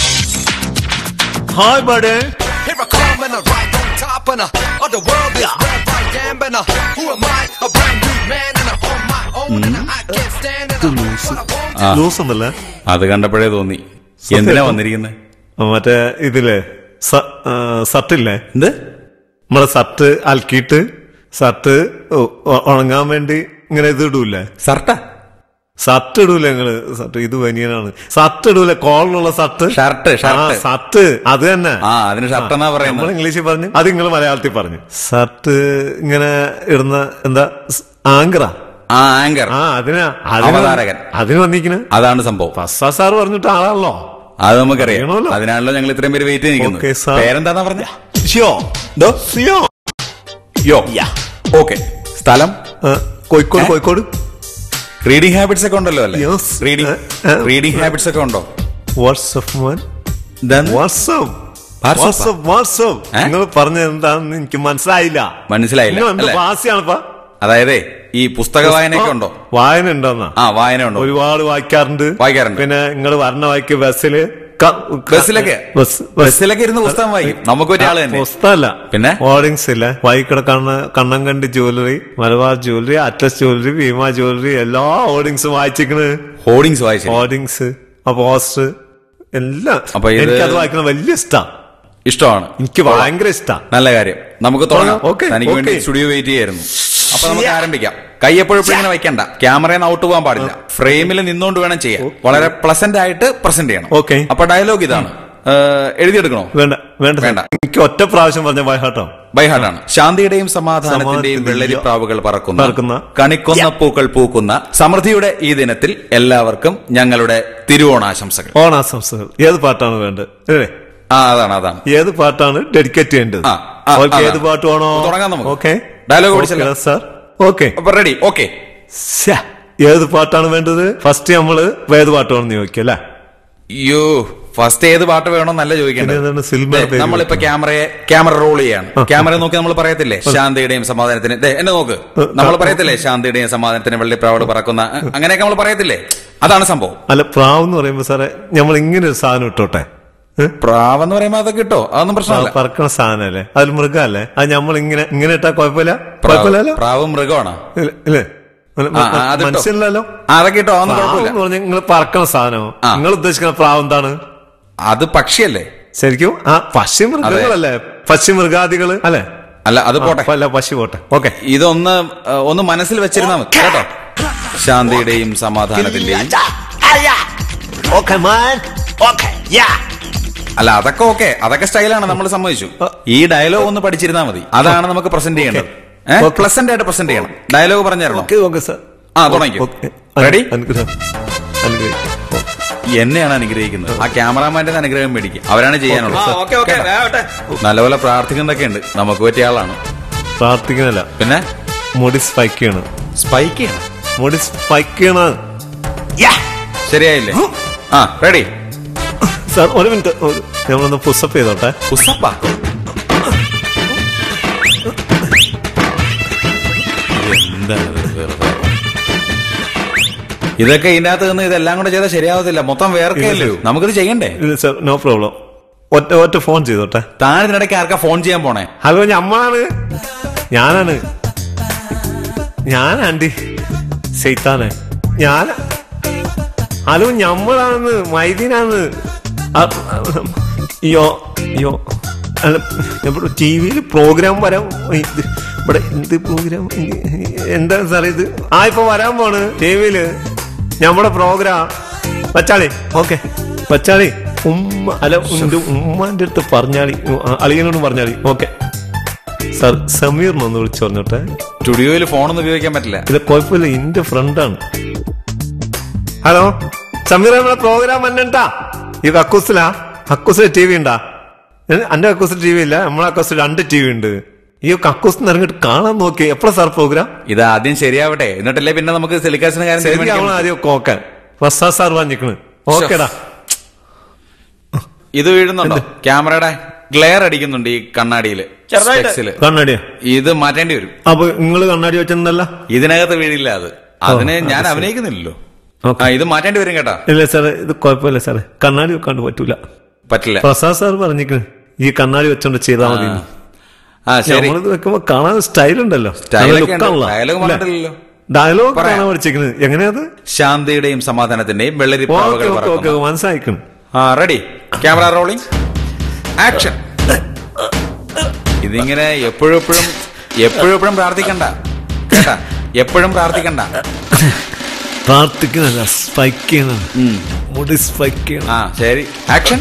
hi buddy Here I come and I ride on top and uh, the world is red by damn and uh, who am I? A brand new man and I'm on my own and I can't stand it. ആ, loose ഉണ്ടല്ലേ അത് കണ്ടപ്പോഴേ തോന്നി എന്തിനാ വന്നിരിക്കുന്നത് മറ്റേ ഇതില്ലേ സ- ആ, സട്ടില്ലേ എന്ത് നമ്മളെ സട്ട് അലക്കിയിട്ട് സട്ട് ഉ- ഉ- ഉണങ്ങാൻ വേണ്ടി ഇങ്ങനെ ഇത് ഇടൂലേ ഷർട്ടാ സട്ട് ഇടൂല നിങ്ങള് സട്ട് ഇത് ബനിയനാണ് സട്ട് ഇടൂല കോളിലുള്ള സട്ട് ഷർട്ട് ഷർട്ട് സട്ട് അത് തന്നെ ആ അതിന് ഷർട്ട് എന്നാ പറയുന്നത് നമ്മൾ ഇംഗ്ലീഷിൽ പറഞ്ഞു അത് നിങ്ങൾ മലയാളത്തിൽ പറഞ്ഞു ഷർട്ട് ഇങ്ങനെ ഇടുന്ന എന്താ സ്- ആങ്കറാ ആ ആങ്കർ ആ അതിനാ അതിന് അവതാരകൻ അതിന് വന്നിരിക്കണ അതാണ് സംഭവം ഫസ്സാ സാറ് പറഞ്ഞിട്ട് ആളാണല്ലോ അത് നമുക്കറിയാം അതിനാണല്ലോ ഞങ്ങൾ ഇത്രയും പേര് വെയിറ്റ് Okay, നിൽക്കുന്നത് sir. പേരെന്താന്നാ പറഞ്ഞ ഷിയോ സിയോ യോ ഓക്കെ സ്ഥലം കോഴിക്കോട് കോഴിക്കോട് റീഡിംഗ് ഹാബിറ്റ്സ് ഒക്കെ ഉണ്ടല്ലോ അല്ലേ Yes. Reading Uh, uh, reading habits ഒക്കെ ഉണ്ടോ what's up man what's up what's up what's up what's up നിങ്ങൾ പറഞ്ഞത് എന്താണെന്ന് എനിക്ക് മനസ്സിലായില്ല മനസ്സിലായില്ല നിങ്ങൾ എന്ത് അല്ലേ? ഭാഷയാണിപ്പ അതായത് ഈ പുസ്തക വായനയൊക്കെ ഉണ്ടോ വായന ഉണ്ടോന്നാ ആ വായന ഉണ്ടോ ഒരുപാട് വായിക്കാറുണ്ട് വായിക്കാറുണ്ട് പിന്നെ നിങ്ങൾ വരണ വായിക്ക ബസ്സില് ക- ക- ബസ്സിലൊക്കെ ബസ്- ബസ്സിലൊക്കെ ഇരുന്ന് പുസ്തകം വായിക്കും നമുക്ക് പറ്റിയ ആള് തന്നെ പുസ്തകമല്ല പിന്നെ ഹോർഡിങ്സ് ഇല്ല വൈകിട കണ്ണ Kannankandi jewellery Malabar jewellery Atlas jewellery Bhima jewellery എല്ലാ ഹോർഡിങ്സും വായിച്ചിക്കണ് ഹോർഡിങ്സ് വായിച്ചു ഹോർഡിങ്സ് ആ പോസ്റ്റർ എല്ലാം അപ്പൊ ഇത് എനിക്കത് വായിക്കണം വലിയ ഇഷ്ടാ ഇഷ്ടമാണ് എനിക്ക് ഭയങ്കര ഇഷ്ടാ നല്ല കാര്യം നമുക്ക് തുടങ്ങാം ഓക്കേ, തനിക്ക് വേണ്ടി ഓക്കേ. സ്റ്റുഡിയോ വെയിറ്റ് ചെയ്യായിരുന്നു അപ്പൊ നമുക്ക് ആരംഭിക്കാം കൈ എപ്പോഴും ഇങ്ങനെ വയ്ക്കണ്ട ക്യാമറയിൽ ഔട്ട് പോകാൻ പാടില്ല ഫ്രെയിമിൽ നിന്നുകൊണ്ട് വേണം ചെയ്യാൻ വളരെ പ്ലസന്റ് ആയിട്ട് പ്രസന്റ് ചെയ്യണം ഓക്കെ അപ്പൊ ഡയലോഗ് ഇതാണ് ഏഹ്, എഴുതിയെടുക്കണോ വേണ്ട വേണ്ട വേണ്ട. എനിക്ക് ഒറ്റ പ്രാവശ്യം പറഞ്ഞ ബൈഹാട്ടോ ബൈഹാർട്ടാണ് ശാന്തിയുടെയും സമാധാനത്തിന്റെയും സമാധാനത്തിന്റെയും വെള്ളരിപ്രാവുകൾ പറക്കുന്ന പറക്കുന്ന കണിക്കൊന്ന പൂക്കൾ പൂക്കുന്ന സമൃദ്ധിയുടെ ഈ ദിനത്തിൽ എല്ലാവർക്കും ഞങ്ങളുടെ തിരുവോണാശംസകൾ ഓണാശംസകൾ ഏത് പാട്ടാണ് വേണ്ടത് അല്ലേ ആ അതാണ് അതാണ് ഏത് പാട്ടാണ് ഡെഡിക്കേറ്റ് ചെയ്യേണ്ടത് ആ, ആ, അവർക്ക് അതാണ്. ഏത് പാട്ട് വേണോ തുടങ്ങാം നമുക്ക്. ഓക്കെ Dialogue പഠിച്ചല്ലോ. സാർ ഓക്കെ അപ്പൊ റെഡി ഓക്കെ ഏത് പാട്ടാണ് വേണ്ടത് ഫസ്റ്റ് നമ്മള് ഏത് പാട്ട് വേണമെന്ന് ചോദിക്കും അല്ലേ അയ്യോ ഫസ്റ്റ് ഏത് പാട്ട് വേണമെന്നല്ല ചോദിക്കേണ്ടത് സിൽമർ ദേ, നമ്മളിപ്പോ ക്യാമറയെ ക്യാമറ റോൾ ചെയ്യാണ് ക്യാമറ നോക്കി നമ്മൾ പറയത്തില്ലേ ശാന്തിയുടെയും സമാധാനത്തിന് ദേ, എന്നെ നോക്ക് നമ്മൾ പറയത്തില്ലേ ശാന്തിയുടെയും സമാധാനത്തിന് വെള്ളിപ്രാവട് പറക്കുന്ന അ- അങ്ങനെയൊക്കെ നമ്മൾ പറയത്തില്ലേ അതാണ് സംഭവം അല്ല പ്രാവ് എന്ന് പറയുമ്പോ സാറേ നമ്മൾ ഇങ്ങനെ ഒരു സാധനം ഇട്ടോട്ടെ പ്രാവ് എന്ന് പറയുമ്പോ അതൊക്കെ കിട്ടോ അതൊന്നും പ്രശ്നമല്ല പറക്കണ സാധനല്ലേ അതിൽ മൃഗമല്ലേ അത് നമ്മൾ ഇങ്ങനെ ഇങ്ങനെ ഇട്ടാ കുഴപ്പമില്ല പ്രാവ് കുഴപ്പമില്ലല്ലോ പ്രാവ് മൃഗമാണോ ഇല്ല- ഇല്ലേ അല്ല, ആ, ആ, അതിട്ടോ. മനസ്സിലല്ലോ ആ, അതൊക്കെ ഇട്ടോ അതൊന്നും കുഴപ്പമില്ല പറഞ്ഞ നിങ്ങൾ പറക്കണ സാധനം നിങ്ങൾ ഉദ്ദേശിക്കുന്ന പ്രാവ് എന്താണ് അത് പക്ഷിയല്ലേ ശരിക്കും ആ പശു മൃഗങ്ങളല്ലേ പശു മൃഗാദികള് അല്ലേ അല്ല അത് പോട്ടെ അല്ല പശു പോട്ടെ ഓക്കെ ഇതൊന്ന് ഏ, ഒന്ന് മനസ്സിൽ വെച്ചിരുന്നാ മതി കേട്ടോ ശാന്തിയുടെയും സമാധാനത്തിന്റെയും ഓക്കെ മാൻ ഓക്കെ യാ അല്ല അതൊക്കെ ഓക്കെ അതൊക്കെ സ്റ്റൈലാണ് നമ്മൾ സമ്മതിച്ചു ഈ ഡയലോഗ് ഒന്ന് പഠിച്ചിരുന്നാ മതി അതാണ് നമുക്ക് പ്രസന്റ് ചെയ്യേണ്ടത് പ്ലസന്റ് ആയിട്ട് പ്രസന്റ് ചെയ്യണം ഡയലോഗ് പറഞ്ഞു തരണോ ഓക്കെ ഓക്കെ സാർ ആ തുടങ്ങിക്കോ റെഡി അനുഗ്രഹം അനുഗ്രഹം എന്നെയാണ് അനുഗ്രഹിക്കുന്നത് ആ ക്യാമറാമാന്റെ അനുഗ്രഹം മേടിക്കും അവരാണ് ചെയ്യാനുള്ളത് കേട്ടോ? നല്ലപോലെ പ്രാർത്ഥിക്കുന്നതൊക്കെ ഉണ്ട് നമുക്ക് പറ്റിയ ആളാണ് പ്രാർത്ഥിക്കുന്നില്ല പിന്നെ മുടി സ്പൈക്ക് ചെയ്യണം സ്പൈക്ക് ചെയ്യണം മുടി സ്പൈക്ക് ചെയ്യണം ശരിയായില്ലേ ആ റെഡി സാർ ഒരു മിനിറ്റ് ഒരു- നമ്മളൊന്ന് പുഷപ്പ് ചെയ്തോട്ടെ പുഷപ്പ ഇതൊക്കെ ഇതിനകത്ത് നിന്ന് ഇതെല്ലാം കൂടെ ചെയ്താൽ ശരിയാവത്തില്ല മൊത്തം വേർക്കല്ലോ നമുക്കിത് ചെയ്യണ്ടേ ഇല്ല സാർ നോ പ്രോബ്ലം ഒറ്റ ഒറ്റ ഫോൺ ചെയ്തോട്ടെ താൻ ഇതിനിടയ്ക്ക് ആർക്കാ ഫോൺ ചെയ്യാൻ പോണേ ഹലോ ഞമ്മളാണ് ഞാനാണ് ഞാൻ ആന്റി സെയ്ത്താനെ ഞാൻ ഹലോ ഞമ്മളാണ് മൈദീനാണ് യോ യോ അല്ല ഇവിടെ ടി വിയിൽ പ്രോഗ്രാം വരാൻ ഇത് ഇവിടെ എന്ത് പ്രോഗ്രാം എന്താണ് സാർ ഇത് ആ ഇപ്പൊ വരാൻ പോണ് ടി വിയില് നമ്മുടെ പ്രോഗ്രാം വച്ചാളി ഓക്കെ വച്ചാളി ഉമ്മ അല്ല എന്റെ ഉമ്മാന്റെ അടുത്ത് പറഞ്ഞാളി ഉ- അളിയനോട് പറഞ്ഞാളി ഓക്കെ സാർ സമീറിനൊന്ന് വിളിച്ചു പറഞ്ഞോട്ടെ സ്റ്റുഡിയോയിൽ ഫോണൊന്നും ഉപയോഗിക്കാൻ പറ്റില്ല ഇത് കുഴപ്പമില്ല എന്റെ ഫ്രണ്ടാണ് ഹലോ സമീർ നമ്മളെ പ്രോഗ്രാം വന്നിട്ടാ ഈ കക്കൂസിലാ കക്കൂസിൽ ടി വി ഉണ്ടാ ഏ, അന്റെ കക്കൂസിൽ ടി വി ഇല്ല നമ്മളെ കക്കൂസിൽ രണ്ട് ടി വി ഉണ്ട് ഈ കക്കൂസിൽ ഇറങ്ങിട്ട് കാണാൻ നോക്കി എപ്പോഴാ സാർ പ്രോഗ്രാം ഇത് ആദ്യം ശരിയാവട്ടെ എന്നിട്ടല്ലേ പിന്നെ നമുക്ക് സെലിക്കാസിന് കാര്യം ശരിക്കും തീരുമാനിക്കാൻ അവൾ ആദ്യം നോക്കാൻ ഫസ്റ്റാ സാർ പറഞ്ഞിക്കണ് ഓക്കേടാ ഇത് വീഴുന്നുണ്ടോ ക്യാമറയുടെ ഗ്ലെയർ അടിക്കുന്നുണ്ട് ഈ കണ്ണാടിയില് ചെറുതായിട്ട്. സ്പെക്സില്. കണ്ണാടിയാ ഇത് മാറ്റേണ്ടി വരും അപ്പൊ നിങ്ങൾ കണ്ണാടി വെച്ചിട്ടുണ്ടല്ല ഇതിനകത്ത് വീഴില്ല അത് അതിന് ഓ, ഞാൻ അത് ശരി. അഭിനയിക്കുന്നില്ലല്ലോ ആ ഇത് മാറ്റേണ്ടി വരും കേട്ടാ ഇല്ല സാറേ ഇത് കുഴപ്പമില്ല സാറേ കണ്ണാടി വെക്കാണ്ട് പറ്റൂല പറ്റില്ല പ്രസാദ് സാർ പറഞ്ഞിക്കണ് ഈ കണ്ണാടി വെച്ചോണ്ട് ചെയ്താൽ മതി ആ ശരി നമ്മളിത് വെക്കുമ്പോ കാണാൻ സ്റ്റൈൽ ഉണ്ടല്ലോ സ്റ്റൈലൊക്കെ ഉണ്ട്. ഡയലോഗ് പറഞ്ഞിട്ടില്ലല്ലോ ഡയലോഗ് പറയാം. കാണാൻ പഠിച്ചിരിക്കുന്നത് എങ്ങനെയത് ശാന്തിയുടെയും സമാധാനത്തിന്റെയും വെള്ളരി ഓക്കെ പ്രാവുകൾ ഓക്കെ ഓക്കെ പറക്കുന്നു. മനസ്സിലായിക്കണം ആ റെഡി ക്യാമറ റോളിംഗ് ആക്ഷൻ ഇതിങ്ങനെ എപ്പോഴും എപ്പോഴും എപ്പോഴും എപ്പോഴും പ്രാർത്ഥിക്കണ്ട കേട്ടാ എപ്പോഴും പ്രാർത്ഥിക്കണ്ട പ്രാർത്ഥിക്കുന്നല്ല സ്പൈക്ക് ചെയ്യണം മുടി സ്പൈക്ക് ചെയ്യണം ആ ശരി ആക്ഷൻ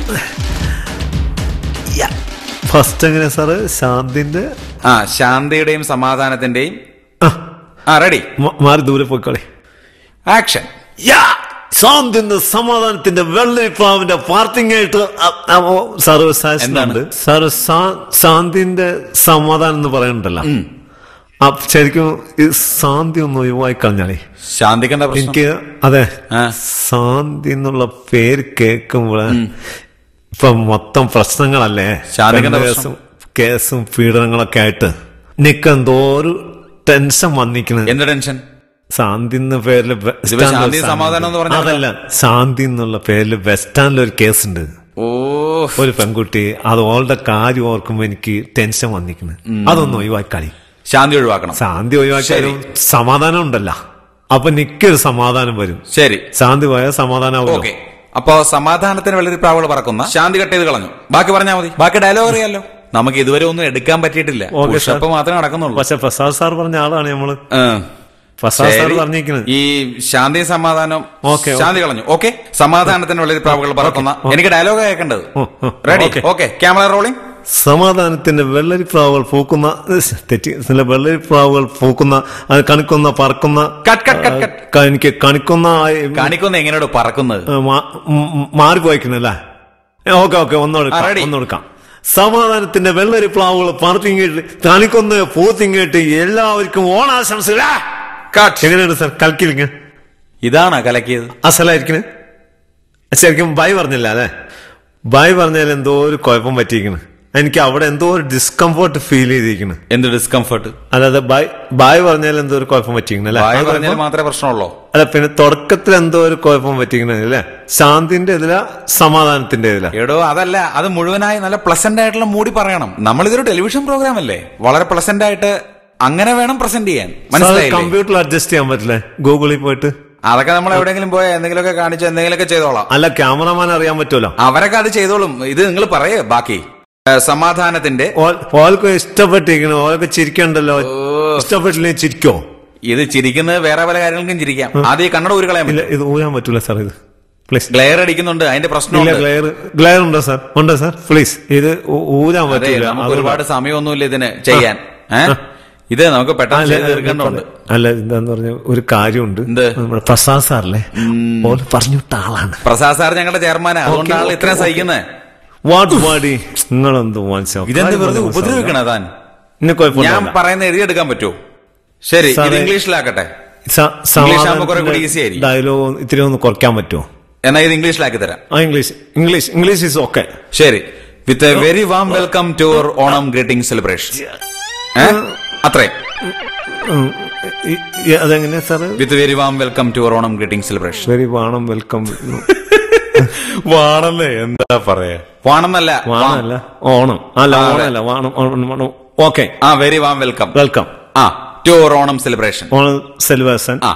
ഫസ്റ്റ് എങ്ങനെ സാറ് ശാന്തിന്റെ ആ ശാന്തിയുടെയും സമാധാനത്തിന്റെയും ആ റെഡി മ- മാറി ദൂരെ പോയിക്കളി ആക്ഷൻ ശാന്തിന്റെ സമാധാനത്തിന്റെ വെള്ളരിപ്രാവിന്റെ പാർട്ടിങ് ആയിട്ട് സാറ് സാറുണ്ട് സാറ് ശാന്തിന്റെ സമാധാനം എന്ന് പറയുന്നുണ്ടല്ലോ ആ ശരിക്കും ഈ ശാന്തി ഒന്ന് ഒഴിവായി കളഞ്ഞാലേ ശാന്തിക്കണ്ട പ്രശ്നം എനിക്ക് അതെ ശാന്തി എന്നുള്ള പേര് കേൾക്കുമ്പോൾ ഇപ്പൊ മൊത്തം പ്രശ്നങ്ങളല്ലേ ശാന്തിക്കണ്ട രണ്ട് പ്രശ്നം. കേസും കേസും പീഡനങ്ങളൊക്കെ ആയിട്ട് നിനക്ക് എന്തോ ഒരു ടെൻഷൻ വന്നിക്കണ് എന്ത് ടെൻഷൻ ശാന്തി എന്ന പേരില് ബ- ഇതിപ്പോ സ്റ്റാൻഡിൽ ശാന്തി ഒരു സമാധാനം എന്ന് പറഞ്ഞാൽ അതല്ല ശാന്തി എന്നുള്ള പേരിൽ ബസ് സ്റ്റാൻഡിൽ ഒരു കേസുണ്ട് ഓ ഒരു പെൺകുട്ടി അത് ഓളുടെ കാര്യം ഓർക്കുമ്പോ എനിക്ക് ടെൻഷൻ വന്നിക്കണ് ഉം. അതൊന്ന് ഒഴിവാക്കാളി ശാന്തി ഒഴിവാക്കണം ശാന്തി ഒഴിവാക്കിയാലും സമാധാനം ഉണ്ടല്ലോ അപ്പൊ നിക്കൊരു സമാധാനം വരും ശരി ശാന്തി പോയാൽ സമാധാനം ഓക്കെ അപ്പോ സമാധാനത്തിന് വെള്ളരി പ്രാവുകൾ പറക്കുന്ന ശാന്തി കട്ട് ചെയ്ത് കളഞ്ഞു ബാക്കി പറഞ്ഞാൽ മതി ബാക്കി ഡയലോഗ് അറിയാലോ നമുക്ക് ഇതുവരെ ഒന്നും എടുക്കാൻ പറ്റിയിട്ടില്ല ഓക്കെ സാർ. പുഷപ്പ് മാത്രമേ നടക്കുന്നുള്ളൂ പക്ഷെ പ്രസാദ് സാർ പറഞ്ഞ ആളാണ് നമ്മള് പ്രസാദ് സാർ ശരി. പറഞ്ഞിരിക്കുന്നത് ഈ ശാന്തി സമാധാനം ഓക്കെ, ശാന്തി കളഞ്ഞു ഓക്കെ സമാധാനത്തിന് വെള്ളരി പ്രാവുകൾ പറക്കുന്ന എനിക്ക് ഡയലോഗ് കേൾക്കേണ്ടത് ready okay. Okay camera rolling സമാധാനത്തിന്റെ വെള്ളരിപ്രാവുകൾ പൂക്കുന്ന തെറ്റി ചില വെള്ളരിപ്രാവുകൾ പൂക്കുന്ന അത് കണിക്കുന്ന പറക്കുന്ന ക- എനിക്ക് കണിക്കുന്ന കാണിക്കുന്ന എങ്ങനെയോട് പറക്കുന്നത് മാറിപ്പോയിക്കുന്നല്ലേ ഓക്കെ ഓക്കെ ഒന്നോടുക്കാം ഒന്നോടുക്കാം സമാധാനത്തിന്റെ വെള്ളരിപ്രാവുകൾ പറത്തിങ്ങേട്ട് കണിക്കൊന്ന് പൂത്തിങ്ങേട്ട് എല്ലാവർക്കും ഓണാശംസകൾ എങ്ങനെയാണ് സാർ കൽക്കിലിങ്ങ ഇതാണ് കലക്കിയത് അസലായിരിക്കണേ ശരിക്കും ബൈ പറഞ്ഞില്ല അല്ലേ ബൈ പറഞ്ഞാൽ എന്തോ ഒരു കുഴപ്പം പറ്റിയിരിക്കുന്നു എനിക്ക് അവിടെ എന്തോ ഒരു ഡിസ്കംഫോർട്ട് ഫീൽ ചെയ്തിരിക്കുന്നു എന്ത് ഡിസ്കംഫർട്ട് അതായത് ബൈ ബായ് പറഞ്ഞാൽ എന്തോ ഒരു കുഴപ്പം പറ്റിയിരിക്കുന്നു അല്ലേ വായ ആ പറഞ്ഞാൽ കുഴപ്പം- മാത്രമേ പ്രശ്നമുള്ളൂ അല്ല പിന്നെ തുടക്കത്തിൽ എന്തോ ഒരു കുഴപ്പം പറ്റിയിരിക്കുന്നത് അല്ലേ ശാന്തിന്റെ ഇതില സമാധാനത്തിന്റെ ഇതില എടോ അതല്ല അത് മുഴുവനായി നല്ല പ്ലസന്റ് ആയിട്ടുള്ള മൂടി പറയണം നമ്മളിതൊരു ടെലിവിഷൻ പ്രോഗ്രാം അല്ലേ വളരെ പ്ലസന്റ് ആയിട്ട് അങ്ങനെ വേണം പ്രസന്റ് ചെയ്യാൻ മനസ്സിലായില്ലേ കമ്പ്യൂട്ടറിൽ അഡ്ജസ്റ്റ് ചെയ്യാൻ പറ്റില്ലേ ഗൂഗിളിൽ പോയിട്ട് അതൊക്കെ നമ്മൾ എവിടെയെങ്കിലും പോയി എന്തെങ്കിലുമൊക്കെ കാണിച്ച് എന്തെങ്കിലുമൊക്കെ ചെയ്തോളാം അല്ല ക്യാമറമാൻ അറിയാൻ പറ്റുമല്ലോ അവരൊക്കെ അത് ചെയ്തോളും ഇത് നിങ്ങൾ പറയേ ബാക്കി ഏ, സമാധാനത്തിന്റെ ഓൾക്ക് ഇഷ്ടപ്പെട്ടിരിക്കണു ഓൾക്ക് ചിരിക്കണ്ടല്ലോ ഇഷ്ടപ്പെട്ടില്ലെങ്കിൽ ചിരിക്കോ ഇത് ചിരിക്കുന്നത് വേറെ പല കാര്യങ്ങൾക്കും ചിരിക്കാം ആദ്യം ഈ കണ്ണട ഊരുകളയാൻ ഇല്ല ഇത് ഊരാൻ പറ്റൂല സാർ ഇത് പ്ലീസ് ഗ്ലെയർ അടിക്കുന്നുണ്ട് അതിന്റെ ഇല്ല പ്രശ്നമുണ്ട് ഗ്ലെയർ ഗ്ലെയർ ഉണ്ടോ സാർ ഉണ്ടോ സാർ പ്ലീസ് ഇത് ഊ- ഊരാൻ അതെ പറ്റൂല നമുക്ക് ഒരുപാട് സമയമൊന്നുമില്ല ഇതിന് ചെയ്യാൻ ഏ? ഇത് നമുക്ക് പെട്ടെന്ന് അല്ല, ചെയ്ത് തീർക്കേണ്ടതുണ്ട് അല്ല എന്താന്ന് പറഞ്ഞ ഒരു കാര്യമുണ്ട് നമ്മുടെ പ്രസാദ് സാറല്ലേ ഓല് പറഞ്ഞു വിട്ട ആളാണ് പ്രസാദ് സാർ ഞങ്ങളുടെ ചെയർമാനാ അതുകൊണ്ടാണ് ഇത്രയും സഹിക്കുന്നത് വാട്ട് വാടി നിങ്ങളെന്ത് മനസ്സിലാവും ഇതെന്ത് വെറുതെ ഉപദ്രവിക്കണ താൻ ഇന്ന് ഞാൻ കുഴപ്പമില്ല പറയുന്ന എഴുതിയെടുക്കാൻ പറ്റുമോ ശരി ഇത് സാറേ, ഇംഗ്ലീഷിലാക്കട്ടെ ഇംഗ്ലീഷ് ആകുമ്പോൾ കുറെ കൂടി ഈസി ആയിരിക്കും ഡയലോഗ് ഇത്തിരി ഒന്ന് കുറയ്ക്കാൻ പറ്റുമോ എന്നാ ഇത് ഇംഗ്ലീഷിലാക്കി തരാം ആ English English English is okay ശരി with a very warm welcome to our Onam greeting celebration അത്രയും അതെങ്ങനെയാ sir with very warm welcome to our Onam greeting celebration very വാണം വെൽക്കം വാണല്ലേ എന്താ പറയാ വാണെന്നല്ല വാണല്ല ഓണം അല്ല ആ, അതെ. ഓണമല്ല വാണം ഓണം ഓക്കെ ആ വെരി വാം വെൽക്കം വെൽക്കം ആ to our Onam celebration Onam celebration ആ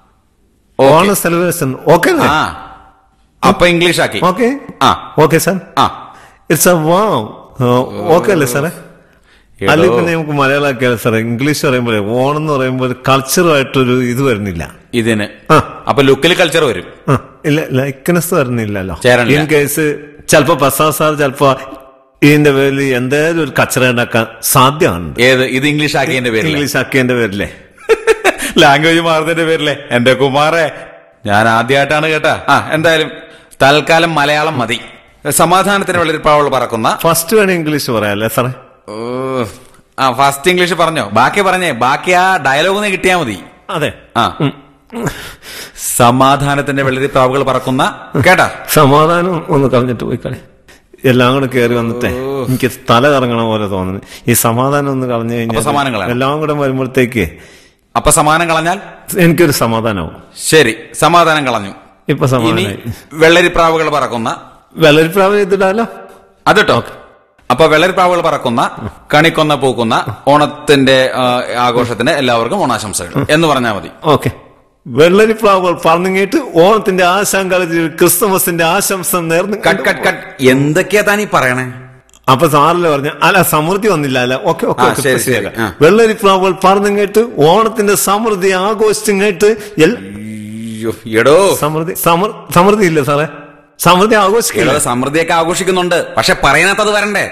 ഓണം സെലിബ്രേഷൻ ഓക്കെ ആ അപ്പൊ ഇംഗ്ലീഷ് ആക്കി ഓക്കെ ആ ഓക്കെ സാർ ആ ഇറ്റ്സ് എ വാം ഓക്കെ അല്ലേ സാറേ എടോ. അല്ലെങ്കിൽ പിന്നെ നമുക്ക് മലയാളമാക്കിയാലോ സാറേ ഇംഗ്ലീഷ് പറയുമ്പോൾ ഓണം എന്ന് പറയുമ്പോൾ കൾച്ചറുമായിട്ടൊരു ഇത് വരുന്നില്ല ഇതിന് അപ്പൊ ലുക്കിൽ കൾച്ചർ വരും ആ, ഇല്ല ലൈക്കനസ് വരുന്നില്ലല്ലോ ചേരണില്ല. ഇൻ കേസ് ചിലപ്പോ പ്രസാദ് സാർ ചിലപ്പോ ഇതിന്റെ പേരിൽ എന്തായാലും ഒരു കച്ചറ ഉണ്ടാക്കാൻ സാധ്യമാണ് ഏത് ഇത് ഇംഗ്ലീഷ് ആക്കിയതിന്റെ പേരിൽ ഇംഗ്ലീഷ് ആക്കിയതിന്റെ പേരിലെ ലാംഗ്വേജ് മാറുന്നതിന്റെ പേരിലെ എന്റെ കുമാറെ ഞാൻ ആദ്യമായിട്ടാണ് കേട്ടാ ആ എന്തായാലും തൽക്കാലം മലയാളം മതി സമാധാനത്തിന് വെള്ളരിപ്പാവൾ പറക്കുന്ന ഫസ്റ്റ് വേണേ ഇംഗ്ലീഷ് പറയാല്ലേ സാറേ ഓ, ആ ഫസ്റ്റ് ഇംഗ്ലീഷ് പറഞ്ഞോ ബാക്കി പറഞ്ഞേ ബാക്കി ആ ഡയലോഗ് ഒന്ന് കിട്ടിയാ മതി അതെ ആ സമാധാനത്തിന്റെ വെള്ളരിപ്പാവുകൾ പറക്കുന്ന കേട്ടാ സമാധാനം ഒന്ന് കളഞ്ഞിട്ട് പോയി കളി എല്ലാം കൂടെ കയറി വന്നിട്ടേ എനിക്ക് തല കറങ്ങണ പോലെ തോന്നുന്നു ഈ സമാധാനം ഒന്ന് കളഞ്ഞു അപ്പൊ സമാധാനം കഴിഞ്ഞാൽ കളയണം. എല്ലാം കൂടെ വരുമ്പോഴത്തേക്ക് അപ്പൊ സമാധാനം കളഞ്ഞാൽ എനിക്കൊരു സമാധാനമാവും ശരി സമാധാനം കളഞ്ഞു ഇപ്പൊ ഇനി സമാധാനമായി വെള്ളരിപ്രാവുകൾ പറക്കുന്ന വെള്ളരിപ്രാവ് ചെയ്തിടാലോ അതിട്ടോ അപ്പൊ വെള്ളരിപ്രാവുകൾ പറക്കുന്ന കണിക്കൊന്ന പൂക്കുന്ന ഓണത്തിന്റെ ആ, ആഘോഷത്തിന് എല്ലാവർക്കും ഓണാശംസകൾ എന്ന് പറഞ്ഞാൽ മതി ഓക്കെ വെള്ളരിപ്രാവുകൾ പറഞ്ഞിട്ട് ഓണത്തിന്റെ ആശങ്കളിൽ ക്രിസ്തുമസിന്റെ ആശംസ നേർന്ന് കട്ട് കട്ട് കട്ട് എന്തൊക്കെയാ താൻ ഈ പറയണേ അപ്പൊ സാറില് പറഞ്ഞ അല്ല സമൃദ്ധി വന്നില്ല അല്ല ഓക്കെ ഓക്കെ ആ, ഓക്കെ, ശരി, ഇപ്പൊ ശരിയാക്കാം. ശരി, ആ. വെള്ളരിപ്രാവുകൾ പറഞ്ഞിട്ട് ഓണത്തിന്റെ സമൃദ്ധി ആഘോഷിച്ചിങ്ങട്ട് എൽ- എടോ സമൃദ്ധി സമൃ- സമൃദ്ധി ഇല്ല സാറേ സമൃദ്ധി ആഘോഷിക്കില്ല എടോ, സമൃദ്ധിയൊക്കെ ആഘോഷിക്കുന്നുണ്ട് പക്ഷെ പറയാനത്തത് വരണ്ടേ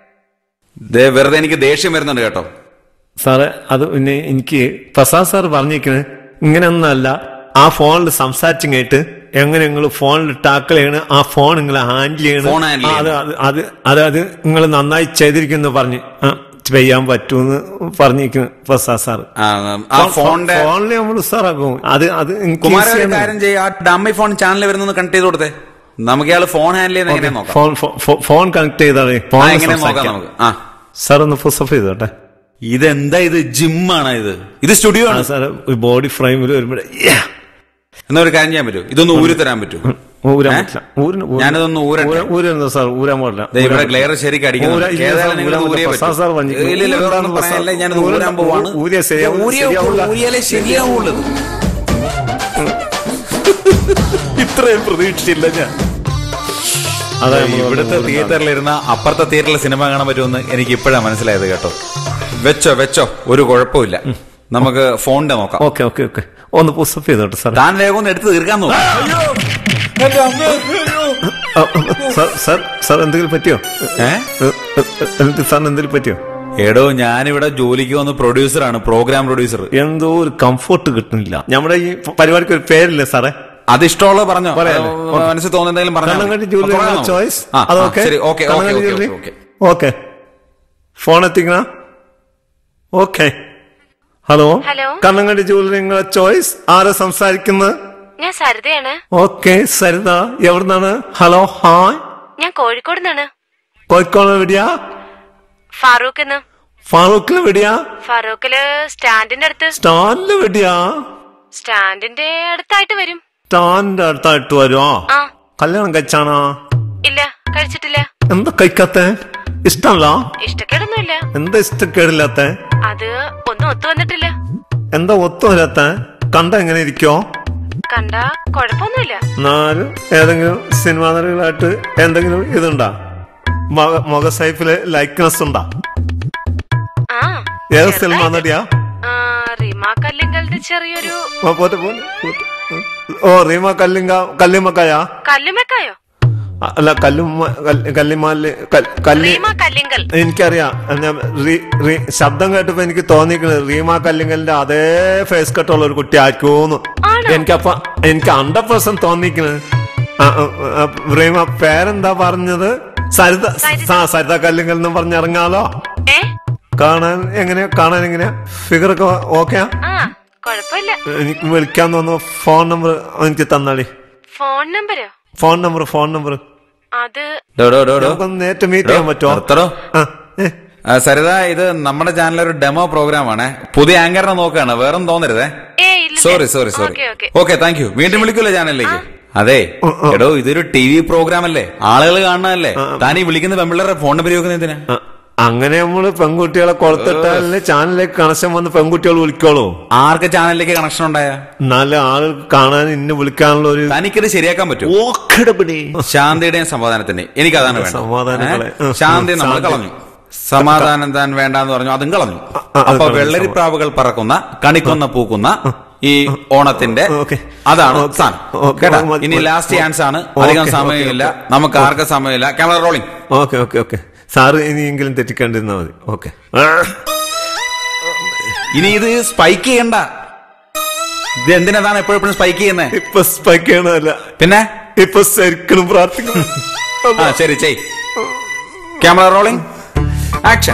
ദേ വെറുതെ എനിക്ക് ദേഷ്യം വരുന്നുണ്ട് കേട്ടോ സാറേ അത് പിന്നെ എനിക്ക് പ്രസാദ് സാർ പറഞ്ഞിരിക്കുന്നത് ഇങ്ങനെയൊന്നല്ല ആ ഫോണിൽ സംസാരിച്ചിങ്ങായിട്ട് എങ്ങനെ നിങ്ങൾ ഫോണിൽ ടാക്കിൾ ചെയ്യണം ആ ഫോൺ നിങ്ങൾ ഹാൻഡിൽ ചെയ്യണം ഫോൺ handle ആ, അത് അത് അത് അത് അത് നിങ്ങൾ നന്നായി ചെയ്തിരിക്കുന്നു പറഞ്ഞു ആ, ചെയ്യാൻ പറ്റൂന്ന് പറഞ്ഞിരിക്കുന്നു പ്രസാദ് സാർ ആ, ആ ഫോണിന്റെ ഫോണിൽ നമ്മൾ ഉസാറാക്കും അത് അത് എനിക്ക് കുമാര easy ഒരു ആണ്. കാര്യം ചെയ്യും ആ ഡമ്മി ഫോൺ ചാനൽ വരുന്നത് കണക്ട് ചെയ്ത് കൊടുത്തേ നമുക്ക് ഇയാൾ ഫോൺ ഹാൻഡിൽ ചെയ്യുന്ന എങ്ങനെ നോക്കാം ഫോൺ ഫോ- ഫോ- ഫോൺ കണക്ട് ചെയ്താൽ ആ, എങ്ങനെ നോക്കാം നമുക്ക് ആ സാർ ഒന്ന് ഫുസഫ് ചെയ്തോട്ടെ ഇതെന്താ ഇത് ജിമ്മാണ് ഇത് ഇത് സ്റ്റുഡിയോ ആണ് സാർ ബോഡി ഫ്രെയിമിൽ വരുമ്പോഴേ എന്നാ ഒരു കാര്യം ചെയ്യാൻ പറ്റുമോ ഇതൊന്ന് ഊരി തരാൻ പറ്റുമോ ഊരാൻ ഏ? പറ്റില്ല ഊരിന് ഊരാൻ- ഞാനിതൊന്ന് ഊരട്ടെ ഊരാൻ- ഊരുന്നത് സാർ ഊരാൻ പാടില്ല ദേ ഇവിടെ ഊരാൻ ഗ്ലെയർ പറ്റില്ല. ശരിക്കും അടിക്കുന്നുണ്ട്. ഊരാൻ- ഇല്ല ഏതായാലും സാർ, നിങ്ങൾ ഊരാൻ ഊരിയേ പറ്റില്ല. പറ്റൂ. സാർ പറഞ്ഞു. ഇല്ല, ഇല്ല, വേറെ ഒന്നും ഊരാൻ പറയാനില്ല. ഞാനിത് ഊരാൻ- ഊരാൻ പോവാണ്. ഊരിയാ ശരിയാവും- ഊരിയേ ശരിയാവില്ല. ഊരിയാലേ ശരിയാവുള്ളൂ ഇത്. ഇത്രയും പ്രതീക്ഷിച്ചില്ല ഞാൻ അതെ ഇവിടുത്തെ തിയേറ്ററിലിരുന്ന അപ്പുറത്തെ തിയേറ്ററിലെ സിനിമ കാണാൻ പറ്റുമെന്ന് എനിക്ക് ഇപ്പോഴാണ് മനസ്സിലായത് കേട്ടോ വെച്ചോ വെച്ചോ ഒരു കുഴപ്പമില്ല നമുക്ക് ഫോണിന്റെ നോക്കാം ഓക്കെ ഓക്കെ ഓക്കെ ഒന്ന് പുസ്തഫ് ചെയ്തോട്ടെ സാർ താൻ വേഗം ഒന്ന് എടുത്ത് തീർക്കാൻ നോക്കാം സാർ സാർ സാർ എന്തെങ്കിലും പറ്റിയോ എന്നിട്ട് സാറിന് എന്തെങ്കിലും പറ്റിയോ എടോ ഞാനിവിടെ ജോലിക്ക് വന്ന പ്രൊഡ്യൂസറാണ് പ്രോഗ്രാം പ്രൊഡ്യൂസർ എന്തോ ഒരു കംഫർട്ട് കിട്ടുന്നില്ല നമ്മുടെ ഈ പരിപാടിക്ക് ഒരു പേരില്ലേ സാറേ അത് ഇഷ്ടമുള്ളത് പറഞ്ഞോ പറയാലോ. അത് മനസ്സിൽ തോന്നുന്നെങ്കിലും കണ്ണങ്കണ്ടി ജൂലി പറഞ്ഞോ ചോയ്സ് ആ, അത് ആ, ഓക്കെ ശരി okay okay Kannankandi okay Julie okay okay phone എത്തിക്കണ okay hello hello. Kannankandi Julie നിങ്ങളെ ചോയ്സ് ആരാ സംസാരിക്കുന്നത് ഞാൻ സരിതയാണ് ഓക്കെ സരിത എവിടുന്നാണ് ഹലോ ഹായ് ഞാൻ കോഴിക്കോട് നിന്നാണ് കോഴിക്കോട് എവിടെയാ ഫാറൂഖ് എന്ന് ഫാറൂഖിൽ എവിടെയാ ഫാറൂഖില് സ്റ്റാൻഡിന്റെ അടുത്ത് സ്റ്റാൻഡിൽ എവിടെയാ സ്റ്റാൻഡിന്റെ അടുത്തായിട്ട് വരും സ്റ്റാൻഡിന്റെ അടുത്തായിട്ട് വരുമോ ആ കല്യാണം കഴിച്ചാണോ ഇല്ല കഴിച്ചിട്ടില്ല എന്താ കഴിക്കാത്ത ഇഷ്ടമല്ല ഇഷ്ടക്കേടൊന്നുമില്ല എന്താ ഇഷ്ടക്കേടില്ലാത്ത അത് ഒന്നും ഒത്തു വന്നിട്ടില്ല എന്താ ഒത്തുമില്ലാത്ത കണ്ട എങ്ങനെ ഇരിക്കോ കണ്ട കുഴപ്പമൊന്നുമില്ല എന്നാലും ഏതെങ്കിലും സിനിമാ നടികളായിട്ട് എന്തെങ്കിലും ഇതുണ്ടാ മുഖ- മുഖ സൈഫില് ലൈക്ക്നെസ് ഉണ്ടാ ആ ഏത് സിനിമ നടിയാ ആ, റിമ കല്ലിങ്കലിന്റെ ചെറിയൊരു ആ, പോട്ടെ, പോട്ടെ, പോട്ടെ. ഓ റീമ കല്ലിങ്ക കല്ലിമക്കായ കല്ലുമെക്കായോ അല്ല കല്ലുമ്മ കല്ല്- കല്ലിമാല് കൽ- കല്ലി റീമ കല്ലിങ്കൽ എനിക്കറിയാം ഞാൻ റീ- റീ- ശബ്ദം കേട്ടപ്പോ എനിക്ക് തോന്നിക്കുന്നത് റീമ കല്ലിങ്കലിന്റെ അതേ ഫേസ് കട്ടുള്ള ഒരു കുട്ടി ആയിരിക്കുമെന്ന് എനിക്കപ്പ എനിക്ക് ഹൺഡ്രഡ് പെർസെന്റ് തോന്നിക്കുന്നത് ആ, ആ, ആ, റീമ പേരെന്താ പറഞ്ഞത് സരിത ആ, സരിത കല്ലിങ്കൽ എന്ന് പറഞ്ഞിറങ്ങാലോ കാണാൻ എങ്ങനെയാ കാണാൻ എങ്ങനെയാ ഫിഗർ ഒക്കെ ഓക്കെയാ ആ കുഴപ്പമില്ല എനിക്ക് വിളിക്കാൻ തോന്നുന്നു ഫോൺ നമ്പർ എനിക്ക് തന്നാളി ഫോൺ നമ്പരോ ഫോൺ നമ്പർ ഫോൺ നമ്പർ അത് ഡോ, ഡോ, ഡോ, ഡോ. നമുക്കൊന്ന് നേരിട്ട് മീറ്റ് ചെയ്യാൻ പറ്റുമോ നിർത്തടോ. ആ, സരിത ഇത് നമ്മുടെ ചാനലിൽ ഒരു ഡെമോ പ്രോഗ്രാം ആണ് പുതിയ ആങ്കറിനെ നോക്കുകയാണ് വേറൊന്നും തോന്നരുതേ sorry sorry sorry okay thank you വീണ്ടും വിളിക്കൂലേ ചാനലിലേക്ക് അതെ എടോ ഇതൊരു ടി വി പ്രോഗ്രാം അല്ലേ ആളുകൾ കാണുന്നതല്ലേ താൻ ഈ വിളിക്കുന്ന പെമ്പിള്ളേരുടെ ഫോൺ നമ്പർ ചോദിക്കുന്നത് എന്തിനാ അങ്ങനെ നമ്മള് പെൺകുട്ടികളെ കൊടുത്തിട്ടല്ലേ ചാനലിലേക്ക് കണക്ഷൻ വന്ന് പെൺകുട്ടികൾ വിളിക്കോളൂ ആർക്ക് ചാനലിലേക്ക് കണക്ഷൻ ഉണ്ടായ നല്ല ആളുകൾ കാണാൻ ഇന്നെ വിളിക്കാനുള്ള ഒരു തനിക്കിത് ശരിയാക്കാൻ പറ്റും ശാന്തിയുടെയും സമാധാനത്തിന്റെ എനിക്ക് അതാണ് വേണ്ടത് സമാധാനങ്ങളെ. ഏ? ശാന്തി നമ്മൾ ശാന്തി. കളഞ്ഞു സമാധാനം താൻ വേണ്ടാന്ന് പറഞ്ഞു അതും കളഞ്ഞു അത് അപ്പൊ കളഞ്ഞു. വെള്ളരിപ്രാവുകൾ പറക്കുന്ന കണിക്കൊന്ന പൂക്കുന്ന ഈ ഓണത്തിന്റെ അതാണ് സ്ഥാനം ഓക്കെ, കേട്ടാ മതി, ഇനി മതി. ലാസ്റ്റ് ചാൻസ് ആണ് ഓക്കെ, അധികം ഓക്കെ, സമയമില്ല ഓക്കെ. നമുക്ക് ആർക്കും സമയമില്ല camera rolling okay okay okay sir ഇനിയെങ്കിലും തെറ്റിക്കാണ്ടിരുന്നാ മതി ഓക്കെ ഇനി ഇത് സ്പൈക്ക് ചെയ്യണ്ട ഇത് എന്തിനാണ് എപ്പോഴെപ്പോഴും സ്പൈക്ക് ചെയ്യുന്നത് ഇപ്പൊ സ്പൈക്ക് ചെയ്യണമല്ല പിന്നെ ഇപ്പൊ ശരിക്കും പ്രാർത്ഥിക്കണം ആ ശരി ചെയ് ക്യാമറ റോളിംഗ് ആക്ഷൻ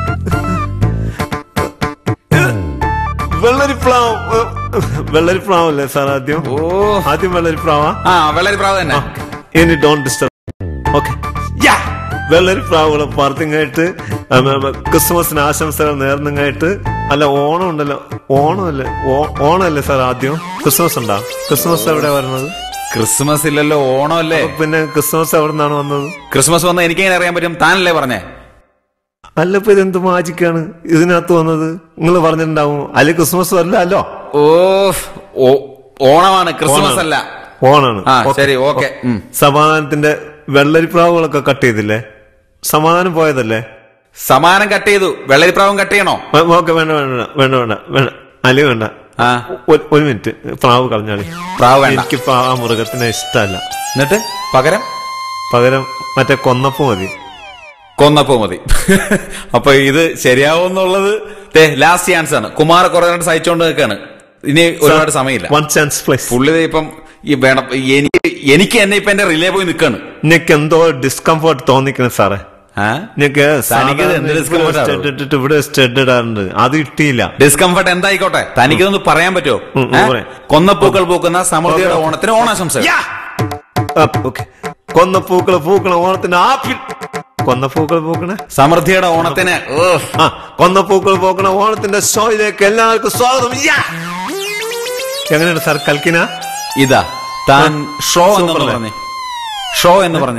വെള്ളരിപ്ലാവ് വെള്ളരിപ്ലാവ് അല്ലേ സാർ ആദ്യം ആദ്യം വെള്ളരിപ്ലാവാ ആ വെള്ളരിപ്രാവ് തന്നെ ഇനി ഡോണ്ട് ഡിസ്റ്റർബ് ഓക്കെ വെള്ളരിപ്രാവുകളെ പറത്തിങ്ങായിട്ട് ക്രിസ്മസിന് ആശംസകൾ നേർന്നുങ്ങായിട്ട് അല്ല ഓണം ഉണ്ടല്ലോ ഓണമല്ലേ ഓ- ഓണമല്ലേ സാർ ആദ്യം ക്രിസ്മസ് ഉണ്ടാ ക്രിസ്മസ് എവിടെ വരുന്നത് ക്രിസ്മസ് ഇല്ലല്ലോ ഓണമല്ലേ പിന്നെ ക്രിസ്മസ് എവിടെ നിന്നാണ് വന്നത് ക്രിസ്മസ് വന്ന എനിക്ക് എങ്ങനെ അറിയാൻ പറ്റും താനല്ലേ പറഞ്ഞേ അല്ല ഇപ്പൊ ഇതെന്ത് മാജിക്കാണ് ഇതിനകത്ത് വന്നത് നിങ്ങൾ പറഞ്ഞിട്ടുണ്ടാവും അല്ലെ ക്രിസ്മസ് അല്ല അല്ലോ ഓ ഓ- ഓണമാണ് ക്രിസ്മസ് അല്ല ഓണാണ് ആ, ഓക്കേ, ശരി, ഓക്കേ. ഓ- സമാധാനത്തിന്റെ വെള്ളരിപ്രാവുകളൊക്കെ കട്ട് ചെയ്തില്ലേ സമാധാനം പോയതല്ലേ സമാനം കട്ട് ചെയ്തു വെള്ളരിപ്രാവും കട്ട് ചെയ്യണോ ഓക്കെ വേണ്ട വേണ്ട വേണ്ട വേണ്ട വേണ്ട അലി വേണ്ട ഒരു- ഒരു മിനിറ്റ് പ്രാവ് കളഞ്ഞാളി പ്രാവ് വേണ്ട. എനിക്ക് ഇപ്പൊ ആ മൃഗത്തിനെ ഇഷ്ടമല്ല എന്നിട്ട് പകരം പകരം മറ്റേ കൊന്നപ്പ് മതി കൊന്നപ്പോ മതി അപ്പൊ ഇത് ശരിയാവുന്നുള്ളത് ലാസ്റ്റ് ചാൻസ് ആണ് കുമാർ കുറെ നേരം സഹിച്ചോണ്ട് നിൽക്കാണ് ഇനി ഒരുപാട് സമയമില്ല വൺ ചാൻസ് പ്ലീസ് പുള്ളി ദേ ഇപ്പം ഈ വേണം എനിക്ക് എനിക്ക് എന്നെ ഇപ്പൊ എന്റെ റിലേ പോയി നിൽക്കാണ് എനിക്ക് എന്തോ ഡിസ്കംഫർട്ട് തോന്നിക്കണം സാറേ എനിക്ക് തനിക്ക് ഇത് എന്ത് discomfort ആണോ? ഇട്ടിട്ട് ഇവിടെ സ്റ്റഡ് ഇടാറുണ്ട് അത് ഇട്ടിയില്ല ഡിസ്കംഫർട്ട് എന്തായിക്കോട്ടെ തനിക്കൊന്ന് പറയാൻ പറ്റുമോ ഉം, ഏ? പറയാം. കൊന്നപ്പൂക്കൾ പൂക്കുന്ന സമൃദ്ധിയുടെ ഓണത്തിന് ഓണാശംസ ഓക്കെ കൊന്ന പൂക്കള് പൂക്കള ഓണത്തിന് ആപ്പിൾ കൊന്ന പൂക്കൾ പൂക്കണ സമൃദ്ധിയുടെ ഓണത്തിന് ആ കൊന്ന പൂക്കൾ പൂക്കണ ഓണത്തിന്റെ ഷോയിലേക്ക് എല്ലാവർക്കും സ്വാഗതം യാ! എങ്ങനെയാണ് സാർ കൽക്കിന ഇതാ താൻ ഷോ എന്നൊന്ന് സൂപ്പറല്ലേ? പറഞ്ഞേ ഷോ എന്ന് പറഞ്ഞേ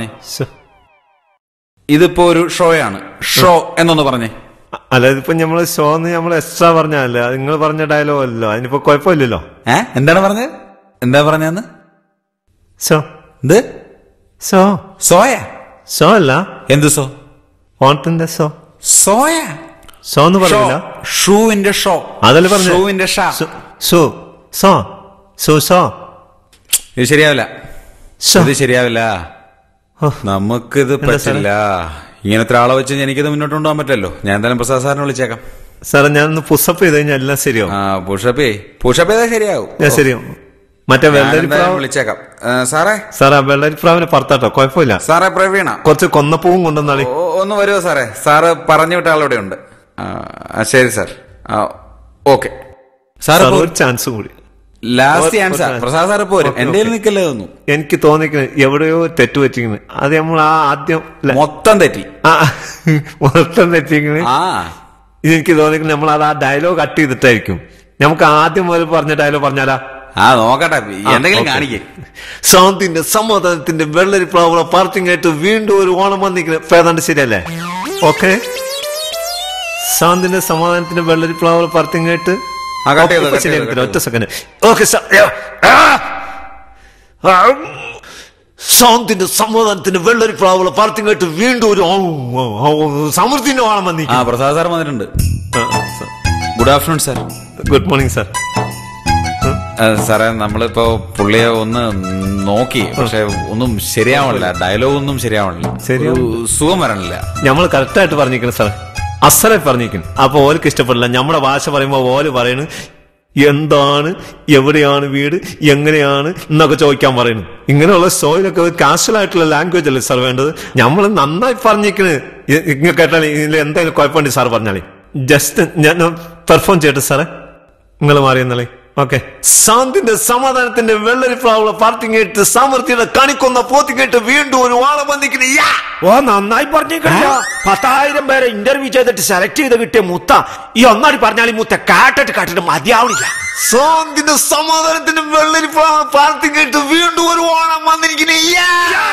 ഇതിപ്പോ ഒരു ഷോയാണ് ഷോ എന്നൊന്ന് പറഞ്ഞേ അല്ല ഇതിപ്പോ നമ്മള് ഷോ എന്ന് നമ്മൾ എക്സ്ട്രാ പറഞ്ഞല്ലേ അത് നിങ്ങൾ പറഞ്ഞ ഡയലോഗ് അല്ലല്ലോ അതിനിപ്പോ കുഴപ്പമില്ലല്ലോ ഏ എന്താണ് പറഞ്ഞത് എന്താ പറഞ്ഞെന്ന് ഷോ എന്ത് ഷോ സോയ ഷോ അല്ല എന്ത് ഷോ ഓണത്തിന്റെ ഷോ സോയ ഷോ എന്ന് പറഞ്ഞില്ല ഷൂവിന്റെ ഷോ അതല്ലേ പറഞ്ഞു ഷൂവിന്റെ ഷാ ഷോ ഷോ ഷോ ഷോ ഇത് ശരിയാവില്ല ഇത് ശരിയാവില്ല നമുക്കിത് പറ്റില്ല ഇങ്ങനത്തെ ആളെ വെച്ച് എനിക്കിത് മുന്നോട്ട് കൊണ്ടുപോകാൻ പറ്റല്ലോ ഞാൻ എന്തായാലും പ്രസാദ് സാറിനെ വിളിച്ചേക്കാം സാറേ ഞാനൊന്ന് പുഷപ്പ് ചെയ്ത് കഴിഞ്ഞാൽ എല്ലാം ശരിയാവും ആ പുഷപ്പേ പുഷപ്പ് ചെയ്താൽ ശരിയാവും ഞാൻ ശരിയാവും മറ്റേ ഞാൻ എന്തായാലും വെള്ളരിപ്രാവ് വിളിച്ചേക്കാം ഏ, സാറേ സാറേ വെള്ളരിപ്രാവിനെ പറത്താട്ടോ കുഴപ്പമില്ല സാറേ പ്രവീണ കുറച്ച് കൊന്നപ്പൂവും കൊണ്ടുവന്നാളി ഓ- ഒന്ന് വരുമോ സാറേ സാറ് പറഞ്ഞു വിട്ട ആളിവിടെ ഉണ്ട് ആ, ആ, ശരി സാർ ആ ഓക്കെ സാർ സാർ ഒരു ചാൻസ് കൂടി ലാസ്റ്റ് ചാൻസ് പ്രസാദ് സാർ പോരും എന്റെ നിൽക്കല്ലേ തോന്നുന്നു എനിക്ക് തോന്നിക്കുന്നത് എവിടെയോ തെറ്റ് പറ്റിക്കുന്നത് അത് നമ്മൾ ആ ആദ്യം ല- മൊത്തം തെറ്റി ആ, മൊത്തം തെറ്റിക്കുന്നത് ആ എനിക്ക് തോന്നിക്കുന്നത് നമ്മൾ അത് ആ ഡയലോഗ് കട്ട് ചെയ്തിട്ടായിരിക്കും നമുക്ക് ആദ്യം മുതൽ പറഞ്ഞ ഡയലോഗ് പറഞ്ഞാലാ ആ നോക്കട്ടെ എന്തെങ്കിലും കാണിക്കേ ശാന്തിന്റെ സമാധാനത്തിന്റെ വെള്ളരി പ്ലാവുള്ള പാർട്ടിങ് ആയിട്ട് വീണ്ടും ഒരു ഓണം വന്നിരിക്കുന്നത് ഏതാണ്ട് ശരിയല്ലേ ഓക്കെ ശാന്തിന്റെ സമാധാനത്തിന്റെ വെള്ളരി പ്ലാവുള്ള പാർട്ടിങ് ആയിട്ട് ആ, cut ചെയ്തോ, ഇപ്പൊ cut ചെയ്തോ, ശരിയായിരിക്കില്ല. cut ഒറ്റ സെക്കൻഡ് ഓക്കെ ശാന്തിന്റെ സമാധാനത്തിന്റെ വെള്ളരി പ്ലാവുള്ള പാർട്ടിങ് ആയിട്ട് വീണ്ടും ഒരു ഓ- ഓ- സമൃദ്ധിന്റെ ഓണം ആ വന്നിരിക്കുന്നു പ്രസാദ് സാർ വന്നിട്ടുണ്ട് good afternoon sir good morning sir സാറേ നമ്മളിപ്പോ പുള്ളിയെ ഒന്ന് നോക്കി പക്ഷെ ഒന്നും ശരിയാവണില്ല ഡയലോഗ് ഒന്നും ശരിയാവണില്ല ശരിയാവും. ഒരു സുഖം വരണില്ല നമ്മൾ കറക്റ്റ് ആയിട്ട് പറഞ്ഞിരിക്കണം സാർ അസലായി പറഞ്ഞിരിക്കുന്നു അപ്പൊ ഓർക്ക് ഇഷ്ടപ്പെടില്ല നമ്മുടെ ഭാഷ പറയുമ്പോ ഓല് പറയണ് എന്താണ് എവിടെയാണ് വീട് എങ്ങനെയാണ് എന്നൊക്കെ ചോദിക്കാൻ പറയുന്നു ഇങ്ങനെയുള്ള ഷോയിലൊക്കെ കാഷ്വൽ ആയിട്ടുള്ള ലാംഗ്വേജ് അല്ലേ സാർ വേണ്ടത് നമ്മൾ നന്നായി പറഞ്ഞിരിക്കണ് ഇങ്ങനെ കേട്ടാൽ ഇതിൽ എന്തായാലും കുഴപ്പമുണ്ട് സാർ പറഞ്ഞാലേ ജസ്റ്റ് ഞാൻ പെർഫോം ചെയ്യട്ടെ സാറേ നിങ്ങൾ മാറിയെന്നാളേ ഓക്കെ ശാന്തിന്റെ സമാധാനത്തിന്റെ വെള്ളരി ഫ്ലാവുള്ള പാർട്ടിങ്ങേറ്റ് സമൃദ്ധിയുടെ കണിക്കൊന്ന പോത്തിങ്ങേറ്റ് വീണ്ടും ഒരു വാള വന്നിരിക്കുന്ന യാ ഓ നന്നായി പറഞ്ഞേക്കല്ലോ പത്തായിരം പേരെ ഇന്റർവ്യൂ ചെയ്തിട്ട് സെലക്ട് ചെയ്ത് കിട്ടിയ മുത്ത ഈ ഒന്നാടി പറഞ്ഞാൽ ഈ മുത്ത കാട്ടിട്ട് കാട്ടിട്ട് മതിയാവണില്ല ശാന്തിന്റെ സമാധാനത്തിന്റെ വെള്ളരി പാർട്ടിങ്ങേറ്റ് വീണ്ടും ഒരു ഓണം വന്നിരിക്കുന്ന യാ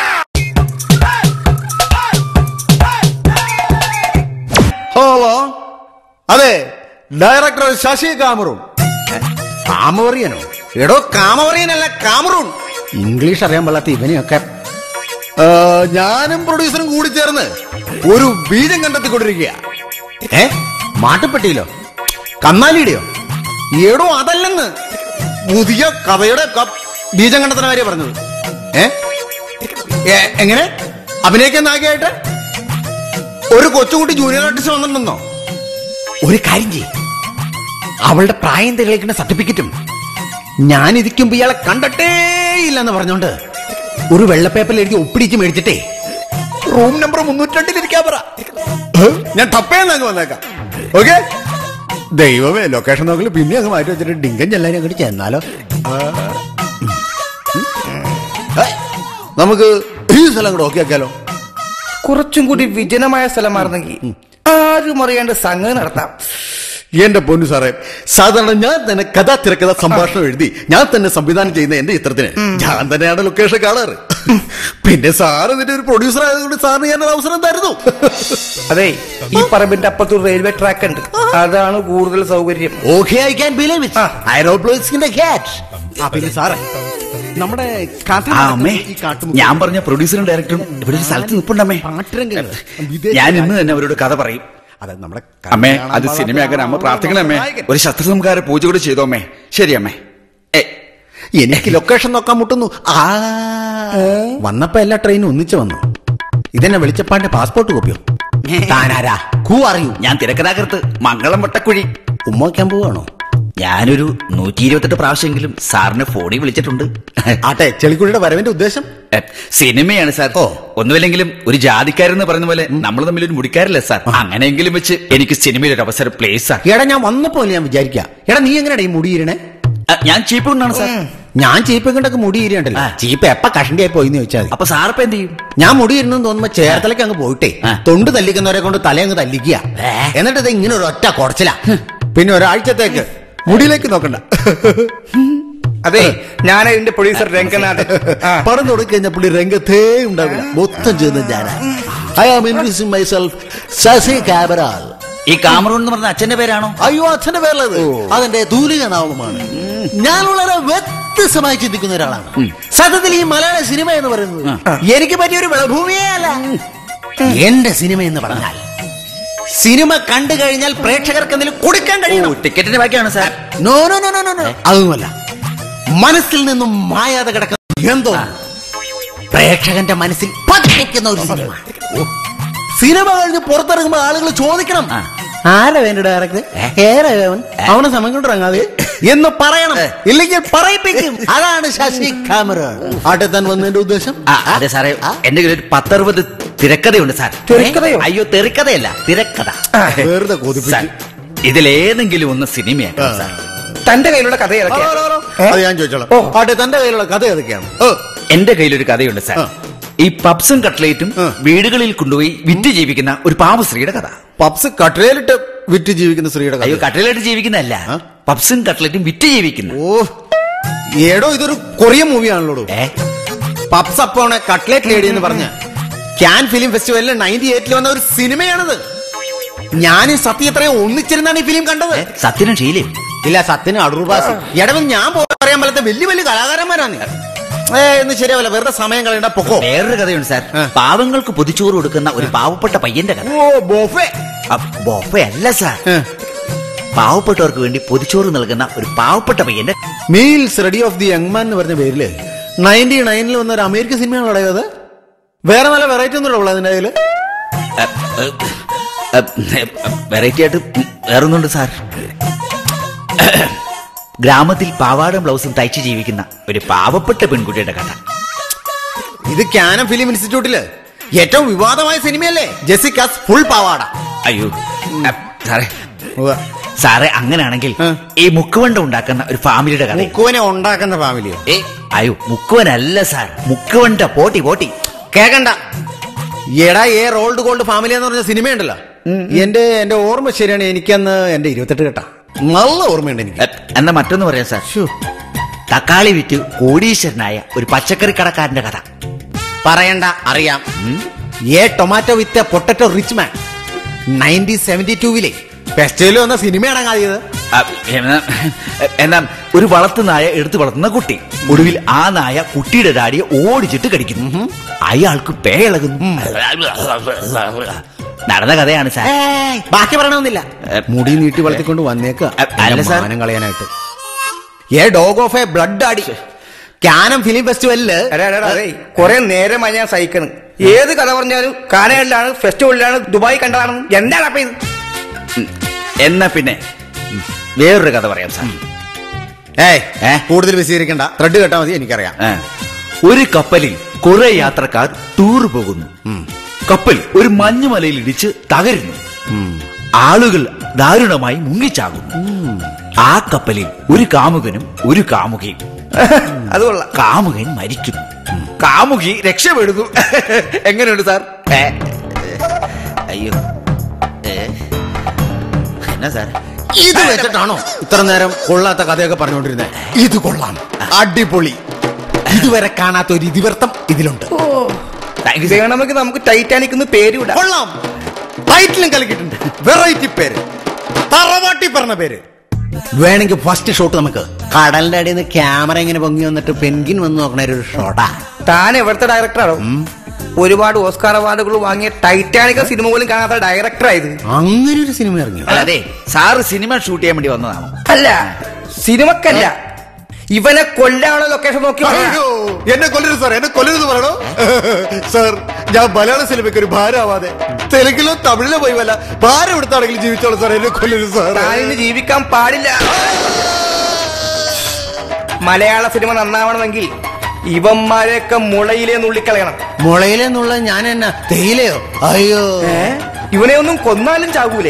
ഹലോ അതെ ഡയറക്ടർ ശശി കാമറൂൺ കാമവറിയനോ എടോ കാമവറിയനല്ല കാമറൂൺ ഇംഗ്ലീഷ് അറിയാൻ പാടാത്ത ഇവനെയൊക്കെ ആ, ഞാനും പ്രൊഡ്യൂസറും കൂടി ചേർന്ന് ഒരു ബീജം കണ്ടെത്തിക്കൊണ്ടിരിക്കുക ഏ മാട്ടുപ്പെട്ടിയിലോ കന്നാലിയുടെയോ എടോ അതല്ലെന്ന് പുതിയ കഥയുടെ ക- ബീജം കണ്ടെത്തുന്ന കാര്യം പറഞ്ഞത് ഏ എ- എങ്ങനെ അഭിനയിക്കാൻ നായികയായിട്ട് ഒരു കൊച്ചുകുട്ടി ജൂനിയർ ആർട്ടിസ്റ്റ് വന്നിട്ടുണ്ടെന്നോ ഒരു കാര്യം ചെയ്യും അവളുടെ പ്രായം തെളിയിക്കുന്ന സർട്ടിഫിക്കറ്റും ഞാൻ ഇരിക്കുമ്പോ ഇയാളെ കണ്ടട്ടേ ഇല്ലെന്ന് പറഞ്ഞോണ്ട് ഒരു വെള്ളപ്പേപ്പറിൽ എഴുതി ഒപ്പിടിച്ച് മേടിച്ചിട്ടേ റൂം നമ്പർ മുന്നൂറ്റി ഇരിക്കാൻ പറ ഏ? ഞാൻ ടപ്പേന്ന് അങ്ങ് വന്നേക്കാം ഓക്കെ ദൈവമേ ലൊക്കേഷൻ നോക്കല് പിന്നെ അങ്ങ് മാറ്റി വെച്ചിട്ട് ഡിങ്കൻ ചെല്ലാൻ അങ്ങോട്ട് ചെന്നാലോ ആ. ഏ, നമുക്ക് ഈ സ്ഥലം കൂടെ ഓക്കെ ആക്കിയാലോ കുറച്ചും കൂടി വിജനമായ സ്ഥലമായിരുന്നെങ്കിൽ ആരും അറിയാണ്ട് സംഗതി നടത്താം എന്റെ പൊന്നു സാറേ സാധാരണ ഞാൻ തന്നെ കഥ തിരക്കഥ സംഭാഷണം എഴുതി ഞാൻ തന്നെ സംവിധാനം ചെയ്യുന്ന എന്റെ ചിത്രത്തിന് ഞാൻ തന്നെയാണ് ലൊക്കേഷൻ കാണാറ് പിന്നെ സാർ ഇതിന്റെ ഒരു പ്രൊഡ്യൂസർ ആയതുകൊണ്ട് സാറിന് ഞാൻ ഒരു അവസരം തരുന്നു അതെ ഈ പറമ്പിന്റെ അപ്പുറത്ത് ഒരു റെയിൽവേ ട്രാക്ക് ഉണ്ട് അതാണ് കൂടുതൽ സൗകര്യം okay I can believe it ഐറോപ്ലേസിന്റെ ക്യാറ്റ് ആ പിന്നെ സാറേ നമ്മുടെ കഥ ആ, അമ്മേ. ഈ കാട്ടുമുക്ക് ഞാൻ പറഞ്ഞ പ്രൊഡ്യൂസറും ഡയറക്ടറും ഇവിടെ ഒരു സ്ഥലത്ത് നിൽപ്പുണ്ടമ്മേ പാട്ടിരംഗങ്ങൾ ഞാൻ ഇന്ന് തന്നെ അവരോട് കഥ പറയും അതെ നമ്മുടെ അമ്മേ അത് സിനിമയാക്കാൻ അമ്മ പ്രാർത്ഥിക്കണേ അമ്മേ ഒരു ശസ്ത്രസംഹാര പൂജ കൂടി ചെയ്തോ അമ്മേ ശരി അമ്മേ എനിക്ക് ലൊക്കേഷൻ നോക്കാൻ മുട്ടുന്നു ആ വന്നപ്പോ എല്ലാ ട്രെയിനും ഒന്നിച്ചു വന്നു ഇതെന്നെ വെളിച്ചപ്പാന്റെ പാസ്പോർട്ട് കോപ്പിയോ താനാരാ കൂ അറിയൂ ഞാൻ തിരക്കഥാകൃത്ത് മംഗളം വട്ടക്കുഴി ഉമ്മ വയ്ക്കാൻ പോവാണോ ഞാനൊരു നൂറ്റി ഇരുപത്തെട്ട് പ്രാവശ്യമെങ്കിലും സാറിനെ ഫോണിൽ വിളിച്ചിട്ടുണ്ട് ആട്ടെ ചെളിക്കുഴിയുടെ വരവിന്റെ ഉദ്ദേശം എ, സിനിമയാണ് സാർ ഒന്നുമില്ലെങ്കിലും ഒരു ജാതിക്കാരെന്ന് പറയുന്ന പോലെ നമ്മൾ തമ്മിൽ ഒരു മുടിക്കാരല്ലേ സാർ അങ്ങനെയെങ്കിലും വെച്ച് എനിക്ക് സിനിമയിൽ ഒരു അവസരം പ്ലേസ് സാർ എടാ ഞാൻ വന്നപ്പോ ഞാൻ വിചാരിക്ക എടാ നീ എങ്ങനെയാ ഈ മുടി ഈരണേ ഞാൻ ചീപ്പ് കൊണ്ടാണ് സാർ ഞാൻ ചീപ്പ് കൊണ്ടൊക്കെ മുടി ഈരണ്ടല്ലോ ചീപ്പ് എപ്പ കഷണ്ടിയായി പോയിന്ന് ചോദിച്ചാൽ അപ്പൊ സാറിപ്പോ എന്ത് ചെയ്യും ഞാൻ മുടി ഇരുന്നെന്ന് തോന്നുമ്പോ ചേർത്തലക്ക് അങ്ങ് പോയിട്ടേ തൊണ്ട് തല്ലിക്കുന്നവരെ കൊണ്ട് തല അങ്ങ് തല്ലിക്കുക എന്നിട്ട് ഇത് ഇങ്ങനെ ഒരു ഒറ്റ കുറച്ചില പിന്നെ ഒരാഴ്ചത്തേക്ക് മുടിയിലേക്ക് നോക്കണ്ട അതെ ഞാൻ ഇതിന്റെ പ്രൊഡ്യൂസർ രംഗനാഥ് പറഞ്ഞു തുടങ്ങി കഴിഞ്ഞ പുള്ളി രംഗത്തേ ഉണ്ടാവില്ല മൊത്തം ചെയ്യുന്ന ഞാൻ I am interesting myself Shashi കാബറാൽ ഈ കാമറൂൺ എന്ന് പറഞ്ഞ അച്ഛന്റെ പേരാണോ അയ്യോ അച്ഛന്റെ പേരല്ലത് അതെന്റെ തൂലിക നാമമാണ് ഞാൻ വളരെ വ്യത്യസ്തമായി ചിന്തിക്കുന്ന ഒരാളാണ് സത്യത്തിൽ ഈ മലയാള സിനിമ എന്ന് പറയുന്നത് എനിക്ക് പറ്റിയ ഒരു വിളഭൂമിയേ അല്ല എന്റെ സിനിമ എന്ന് പറഞ്ഞാൽ സിനിമ കണ്ടു കഴിഞ്ഞാൽ പ്രേക്ഷകർക്ക് എന്തെങ്കിലും കൊടുക്കാൻ കഴിയും ടിക്കറ്റിന് ബാക്കിയാണ് സാർ no no no no no no അതൊന്നുമല്ല മനസ്സിൽ നിന്നും മായാതെ കിടക്കുന്ന എന്തോ പ്രേക്ഷകന്റെ മനസ്സിൽ പതിക്കുന്ന ഒരു സിനിമ സിനിമ കഴിഞ്ഞ് പുറത്തിറങ്ങുമ്പോ ആളുകൾ ചോദിക്കണം ആരാ വേണ്ട ഡയറക്ടർ ഏറെ അവൻ അവനെ സമയം കൊണ്ടിറങ്ങാതെ എന്ന് പറയണം ഇല്ലെങ്കിൽ പറയിപ്പിക്കും അതാണ് ശശി കാമറ ആട്ടെ താൻ വന്നതിന്റെ ഉദ്ദേശം ആ, അതെ സാറേ എന്റെ കയ്യിൽ ഒരു പത്തറുപത് തിരക്കഥയുണ്ട് സാർ തിരക്കഥയോ? അയ്യോ തിരക്കഥയല്ല തിരക്കഥ വെറുതെ കൊതിപ്പിച്ച്. സാർ, ഇതിലേതെങ്കിലും ഒന്ന് സിനിമയാക്കാം സാർ തന്റെ കയ്യിലുള്ള കഥ ഏതൊക്കെയാ? ഏ? അത് ഞാൻ ചോദിച്ചോളാം ആട്ടെ തന്റെ കയ്യിലുള്ള കഥ ഏതൊക്കെയാണ് എന്റെ കയ്യിലൊരു കഥയുണ്ട് സാർ ഈ പപ്സും കട്ട്ലേറ്റും വീടുകളിൽ കൊണ്ടുപോയി വിറ്റ് ജീവിക്കുന്ന ഒരു പാവസ്ത്രീയുടെ കഥ പപ്സ് കട്ട്ലേലിട്ട് വിറ്റ് ജീവിക്കുന്ന സ്ത്രീയുടെ അയ്യോ കട്ട്ലേറ്റ് ജീവിക്കുന്നതല്ല പപ്സും കട്ട്ലേറ്റും വിറ്റ് ജീവിക്കുന്ന ഓ ഏടോ ഇതൊരു കൊറിയൻ മൂവിയാണല്ലോ പപ്സ് അപ്പോണെ കട്ട്ലേറ്റ് ലേഡി എന്ന് പറഞ്ഞ ക്യാൻ ഫിലിം ഫെസ്റ്റിവലിൽ നയൻറ്റി എയ്റ്റിൽ വന്ന ഒരു സിനിമയാണത് ഞാനും സത്യം എത്രയും ഒന്നിച്ചിരുന്നാണ് ഈ ഫിലിം കണ്ടത് സത്യനും ശീലയും ഇല്ല സത്യനും അടൂർബാസ് എടവൻ ഞാൻ പോ- പറയാൻ പോലത്തെ വലിയ വലിയ കലാകാരന്മാരാണ് ഏ എന്ന് ശരിയാവില്ല വെറുതെ സമയം കളയണ്ട പൊക്കോ വേറൊരു കഥയുണ്ട് സാർ പാവങ്ങൾക്ക് പൊതിച്ചോറ് കൊടുക്കുന്ന ഒരു പാവപ്പെട്ട പയ്യന്റെ കഥ ഓ ബോഫെ ബോഫെ അല്ല സാർ പാവപ്പെട്ടവർക്ക് വേണ്ടി പൊതിച്ചോറ് നൽകുന്ന ഒരു പാവപ്പെട്ട പയ്യന്റെ meals ready of the young man എന്ന് പറഞ്ഞ പേരില് നയൻറ്റി നയനിൽ വന്ന ഒരു അമേരിക്കൻ സിനിമയാണ് അടയത് വേറെ നല്ല വെറൈറ്റി ഒന്നും ഉള്ളൂ അതിന്റെ കയ്യില് വെറൈറ്റി ആയിട്ട് വേറൊന്നുണ്ട് സാർ ഗ്രാമത്തിൽ പാവാടം ബ്ലൗസും തയ്ച്ച് ജീവിക്കുന്ന ഒരു പാവപ്പെട്ട പെൺകുട്ടിയുടെ കഥ ഇത് ക്യാനം ഫിലിം ഇൻസ്റ്റിറ്റ്യൂട്ടില് ഏറ്റവും വിവാദമായ സിനിമയല്ലേ ജെസിക്കാസ് ഫുൾ പാവാട അയ്യോ അ, സാറേ സാറേ അങ്ങനെയാണെങ്കിൽ ഈ മുക്കുവണ്ട ഉണ്ടാക്കുന്ന ഒരു ഫാമിലിയുടെ കഥ മുക്കുവനെ ഉണ്ടാക്കുന്ന ഫാമിലിയോ ഏ അയ്യോ മുക്കുവനല്ല സാർ മുക്കുവണ്ട പോട്ടി പോട്ടി കേക്കണ്ട എടാ ഏ റോൾഡ് ഗോൾഡ് ഫാമിലി എന്ന് പറഞ്ഞ സിനിമയുണ്ടല്ലോ എന്റെ എന്റെ ഓർമ്മ ശരിയാണ് എനിക്കന്ന് എന്റെ ഇരുപത്തെട്ട് കേട്ടാ നല്ല ഓർമ്മയുണ്ട് എനിക്ക് എന്നാ മറ്റൊന്ന് പറയാം സാർ തക്കാളി വിറ്റ് കോടീശ്വരനായ ഒരു പച്ചക്കറി കടക്കാരന്റെ കഥ പറയണ്ട അറിയാം a tomato with potato rich man nineteen seventy ടൂവിലെ ഫെസ്റ്റിവലിൽ വന്ന സിനിമയാണ് കാതിയത് ആ, എന്നാ എന്നാ ഒരു വളർത്തു നായ എടുത്തു വളർത്തുന്ന കുട്ടി ഒടുവിൽ ആ നായ കുട്ടിയുടെ ഡാഡിയെ ഓടിച്ചിട്ട് കടിക്കുന്നു അയാൾക്ക് പേളകുന്നു നടന്ന കഥയാണ് സാർ ബാക്കി പറയണമെന്നില്ല മുടി നീട്ടി വളർത്തിക്കൊണ്ട് വന്നേക്ക് അല്ല സാർ. മാനം കളയാനായിട്ട് ഏ ഡോഗ് ഓഫ് എ ബ്ലഡ് അടി ക്യാനം ഫിലിം ഫെസ്റ്റിവലില് കുറെ നേരമായി ഞാൻ സഹിക്കണം ഏത് കഥ പറഞ്ഞാലും കാനഡയിലാണ് ഫെസ്റ്റിവലിലാണ് ദുബായ് കണ്ടതാണ് എന്താണ് അപ്പൊ ഇത് എന്നാ പിന്നെ വേറൊരു കഥ പറയാം സാർ ഏയ് കൂടുതൽ വിശദീകരിക്കണ്ട ത്രെഡ് കേട്ടാ മതി എനിക്കറിയാം ഒരു കപ്പലിൽ കുറെ യാത്രക്കാർ ടൂർ പോകുന്നു കപ്പൽ ഒരു മഞ്ഞുമലയിൽ ഇടിച്ച് തകരുന്നു ആളുകൾ ദാരുണമായി മുങ്ങിച്ചാകുന്നു ആ കപ്പലിൽ ഒരു കാമുകനും ഒരു കാമുകയും അത് കൊള്ളാം കാമുകൻ മരിക്കുന്നു കാമുകി രക്ഷപ്പെടുന്നു എങ്ങനെയുണ്ട് സാർ ഏ, അയ്യോ ഏ, എന്നാ സാർ ഇത് വെച്ചിട്ടാണോ ഇത്ര നേരം കൊള്ളാത്ത കഥയൊക്കെ പറഞ്ഞുകൊണ്ടിരുന്നത് ഇത് കൊള്ളാം അടിപൊളി ഇതുവരെ കാണാത്ത ഒരു ഇതിവൃത്തം ഇതിലുണ്ട് വേണമെങ്കിൽ നമുക്ക് ടൈറ്റാനിക് എന്ന് പേര് വിടാം കൊള്ളാം ടൈറ്റിലും കലക്കിയിട്ടുണ്ട് വെറൈറ്റി പേര് തറവാട്ടി പറഞ്ഞ പേര് വേണമെങ്കിൽ ഫസ്റ്റ് ഷോട്ട് നമുക്ക് കടലിന്റെ അടിയിൽ നിന്ന് ക്യാമറ ഇങ്ങനെ പൊങ്ങി വന്നിട്ട് പെൻഗിൻ വന്ന് നോക്കണ ഒരു ഷോട്ടാ താൻ എവിടുത്തെ ഡയറക്ടറാണോ ഒരുപാട് ഓസ്കാർ അവാർഡുകൾ വാങ്ങിയ ടൈറ്റാനിക് സിനിമ പോലും കാണാത്ത ഡയറക്ടറായത് അങ്ങനെ ഒരു സിനിമ ഇറങ്ങി അതെ സാറ് സിനിമ ഷൂട്ട് ചെയ്യാൻ വേണ്ടി വന്നതാണോ അല്ല സിനിമക്കല്ല ഇവനെ കൊല്ലാനുള്ള ലൊക്കേഷൻ നോക്കി അയ്യോ, എന്നെ കൊല്ലരുത് സാർ എന്നെ കൊല്ലരുത് പറയണോ സാർ ഞാൻ മലയാള സിനിമയ്ക്ക് ഒരു ഭാരമാവാതെ തെലുങ്കിലോ തമിഴിലോ പോയി വല്ല ഭാരം എടുത്താണെങ്കിലും ജീവിച്ചോളൂ സാർ എന്നെ കൊല്ലരുത് സാർ താനിന്ന് ജീവിക്കാൻ പാടില്ല മലയാള സിനിമ നന്നാവണമെങ്കിൽ ഇവന്മാരെയൊക്കെ മുളയിലേ നുള്ളിക്കളയണം മുളയിലെന്നുള്ള ഞാൻ എന്നാ തേയിലയോ അയ്യോ ഇവനെ ഒന്നും കൊന്നാലും ചാകൂലേ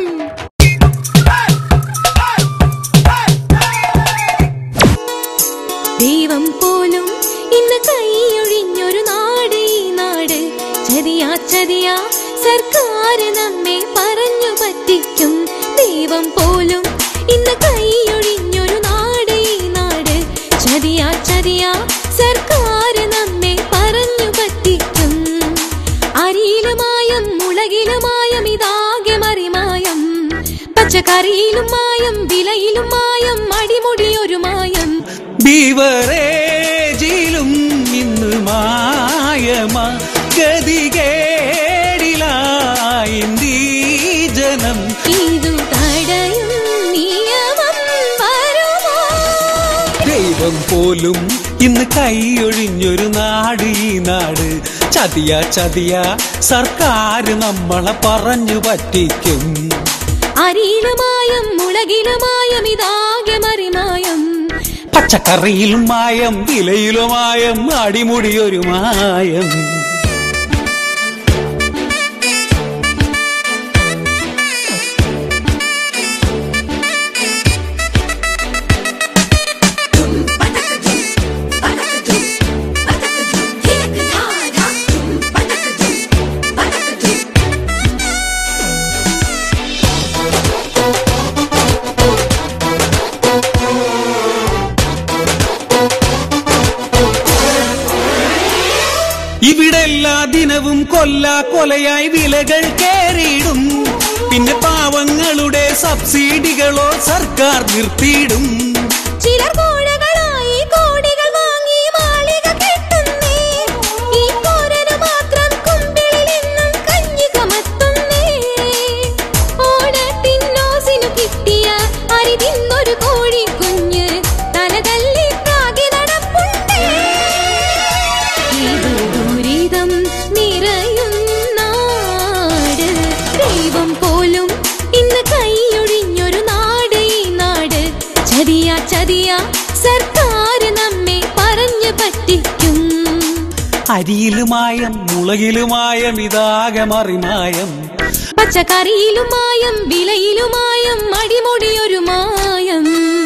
ദൈവം പോലും ഇന്ന് കൈയൊഴിഞ്ഞൊരു നാട് ഈ നാട് ചതിയാ ചതിയാ സർക്കാർ നമ്മെ പറഞ്ഞു പറ്റിക്കും ദൈവം പോലും ഇന്ന് കൈയൊഴിഞ്ഞൊരു നാട് ഈ നാട് ചതിയാ ചതിയാ സർക്കാർ നമ്മെ പറഞ്ഞു പറ്റിക്കും അരിയിലും മായം മുളകിലും മായം ഇതാകെ മറിമായം പച്ചക്കറിയിലും മായം വിലയിലും മായം അടിമുടിയൊരു മായം ബീവറേജിലും ഇന്ന് മായമാ ഗതികേടിലായി ജനം ഇതു തടയും നിയമം വരുമോ ദൈവം പോലും ഇന്ന് കൈയൊഴിഞ്ഞൊരു നാട് ഈ നാട് ചതിയ ചതിയ സർക്കാർ നമ്മളെ പറഞ്ഞു പറ്റിക്കും അരിയിലും മായം മുളകിലും മായം ഇതാകെ മറിമായം പച്ചക്കറിയിലും മായം വിലയിലും മായം അടിമുടിയൊരു മായം ദിനവും കൊല്ല കൊലയായി വിലകൾ കേറിയിടും പിന്നെ പാവങ്ങളുടെ സബ്സിഡികളോ സർക്കാർ നിർത്തിയിടും ചിലർ കോഴകളായി കോടികൾ വാങ്ങി മാളിക കെട്ടുന്നേ ഈ കോരന് മാത്രം കുമ്പിളിൽ നിന്നും കഞ്ഞി കമത്തുന്നേ ഓണത്തിന്നോസിനു കിട്ടിയ അരി തിന്നൊരു കോഴിക്കുഞ്ഞ് തലതല്ലി പ്രാകി നടപ്പുണ്ടേ ഇത് ദുരിതം നിറയും നാട് ദൈവം പോലും ഇന്ന് കൈയൊഴിഞ്ഞൊരു നാട് ഈ നാട് ചതിയ ചതിയ സർക്കാർ നമ്മെ പറഞ്ഞു പറ്റിക്കും അരിയിലുമായം മുളകിലുമായം ഇതാകെ മറിമായം പച്ചക്കറിയിലും മായം വിലയിലുമായം അടിമുടിയൊരു മായം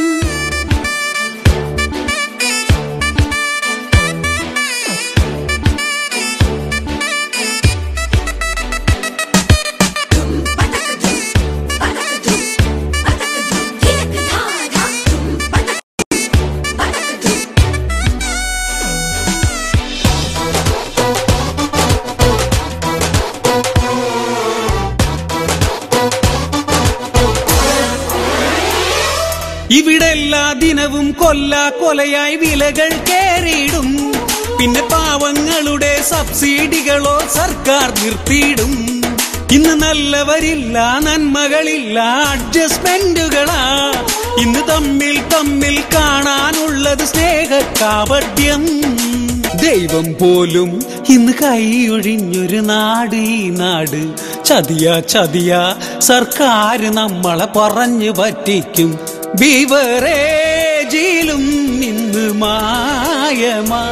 ഇവിടെ എല്ലാ ദിനവും കൊല്ല കൊലയായി വിലകൾ കേറിയിടും പിന്നെ പാവങ്ങളുടെ സബ്സിഡികളോ സർക്കാർ നിർത്തിയിടും ഇന്ന് നല്ലവരില്ല നന്മകളില്ല അഡ്ജസ്റ്റ്മെന്റുകളാ ഇന്ന് തമ്മിൽ തമ്മിൽ കാണാനുള്ളത് സ്നേഹക്കാപട്യം ദൈവം പോലും ഇന്ന് കൈയൊഴിഞ്ഞൊരു നാട് ഈ നാട് ചതിയ ചതിയ സർക്കാർ നമ്മളെ പറഞ്ഞു പറ്റിക്കും ബീവറേജിലും ഇന്ന് മായമാ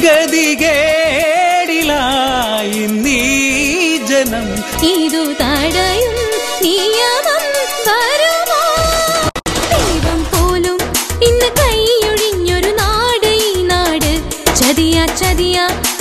ഗതികേടിലായി നീ ജനം ഇതു തടയും നിയമം വരുമോ ദൈവം പോലും ഇന്ന് കൈയൊഴിഞ്ഞൊരു നാട് ഈ നാട് ചതിയ ചതിയ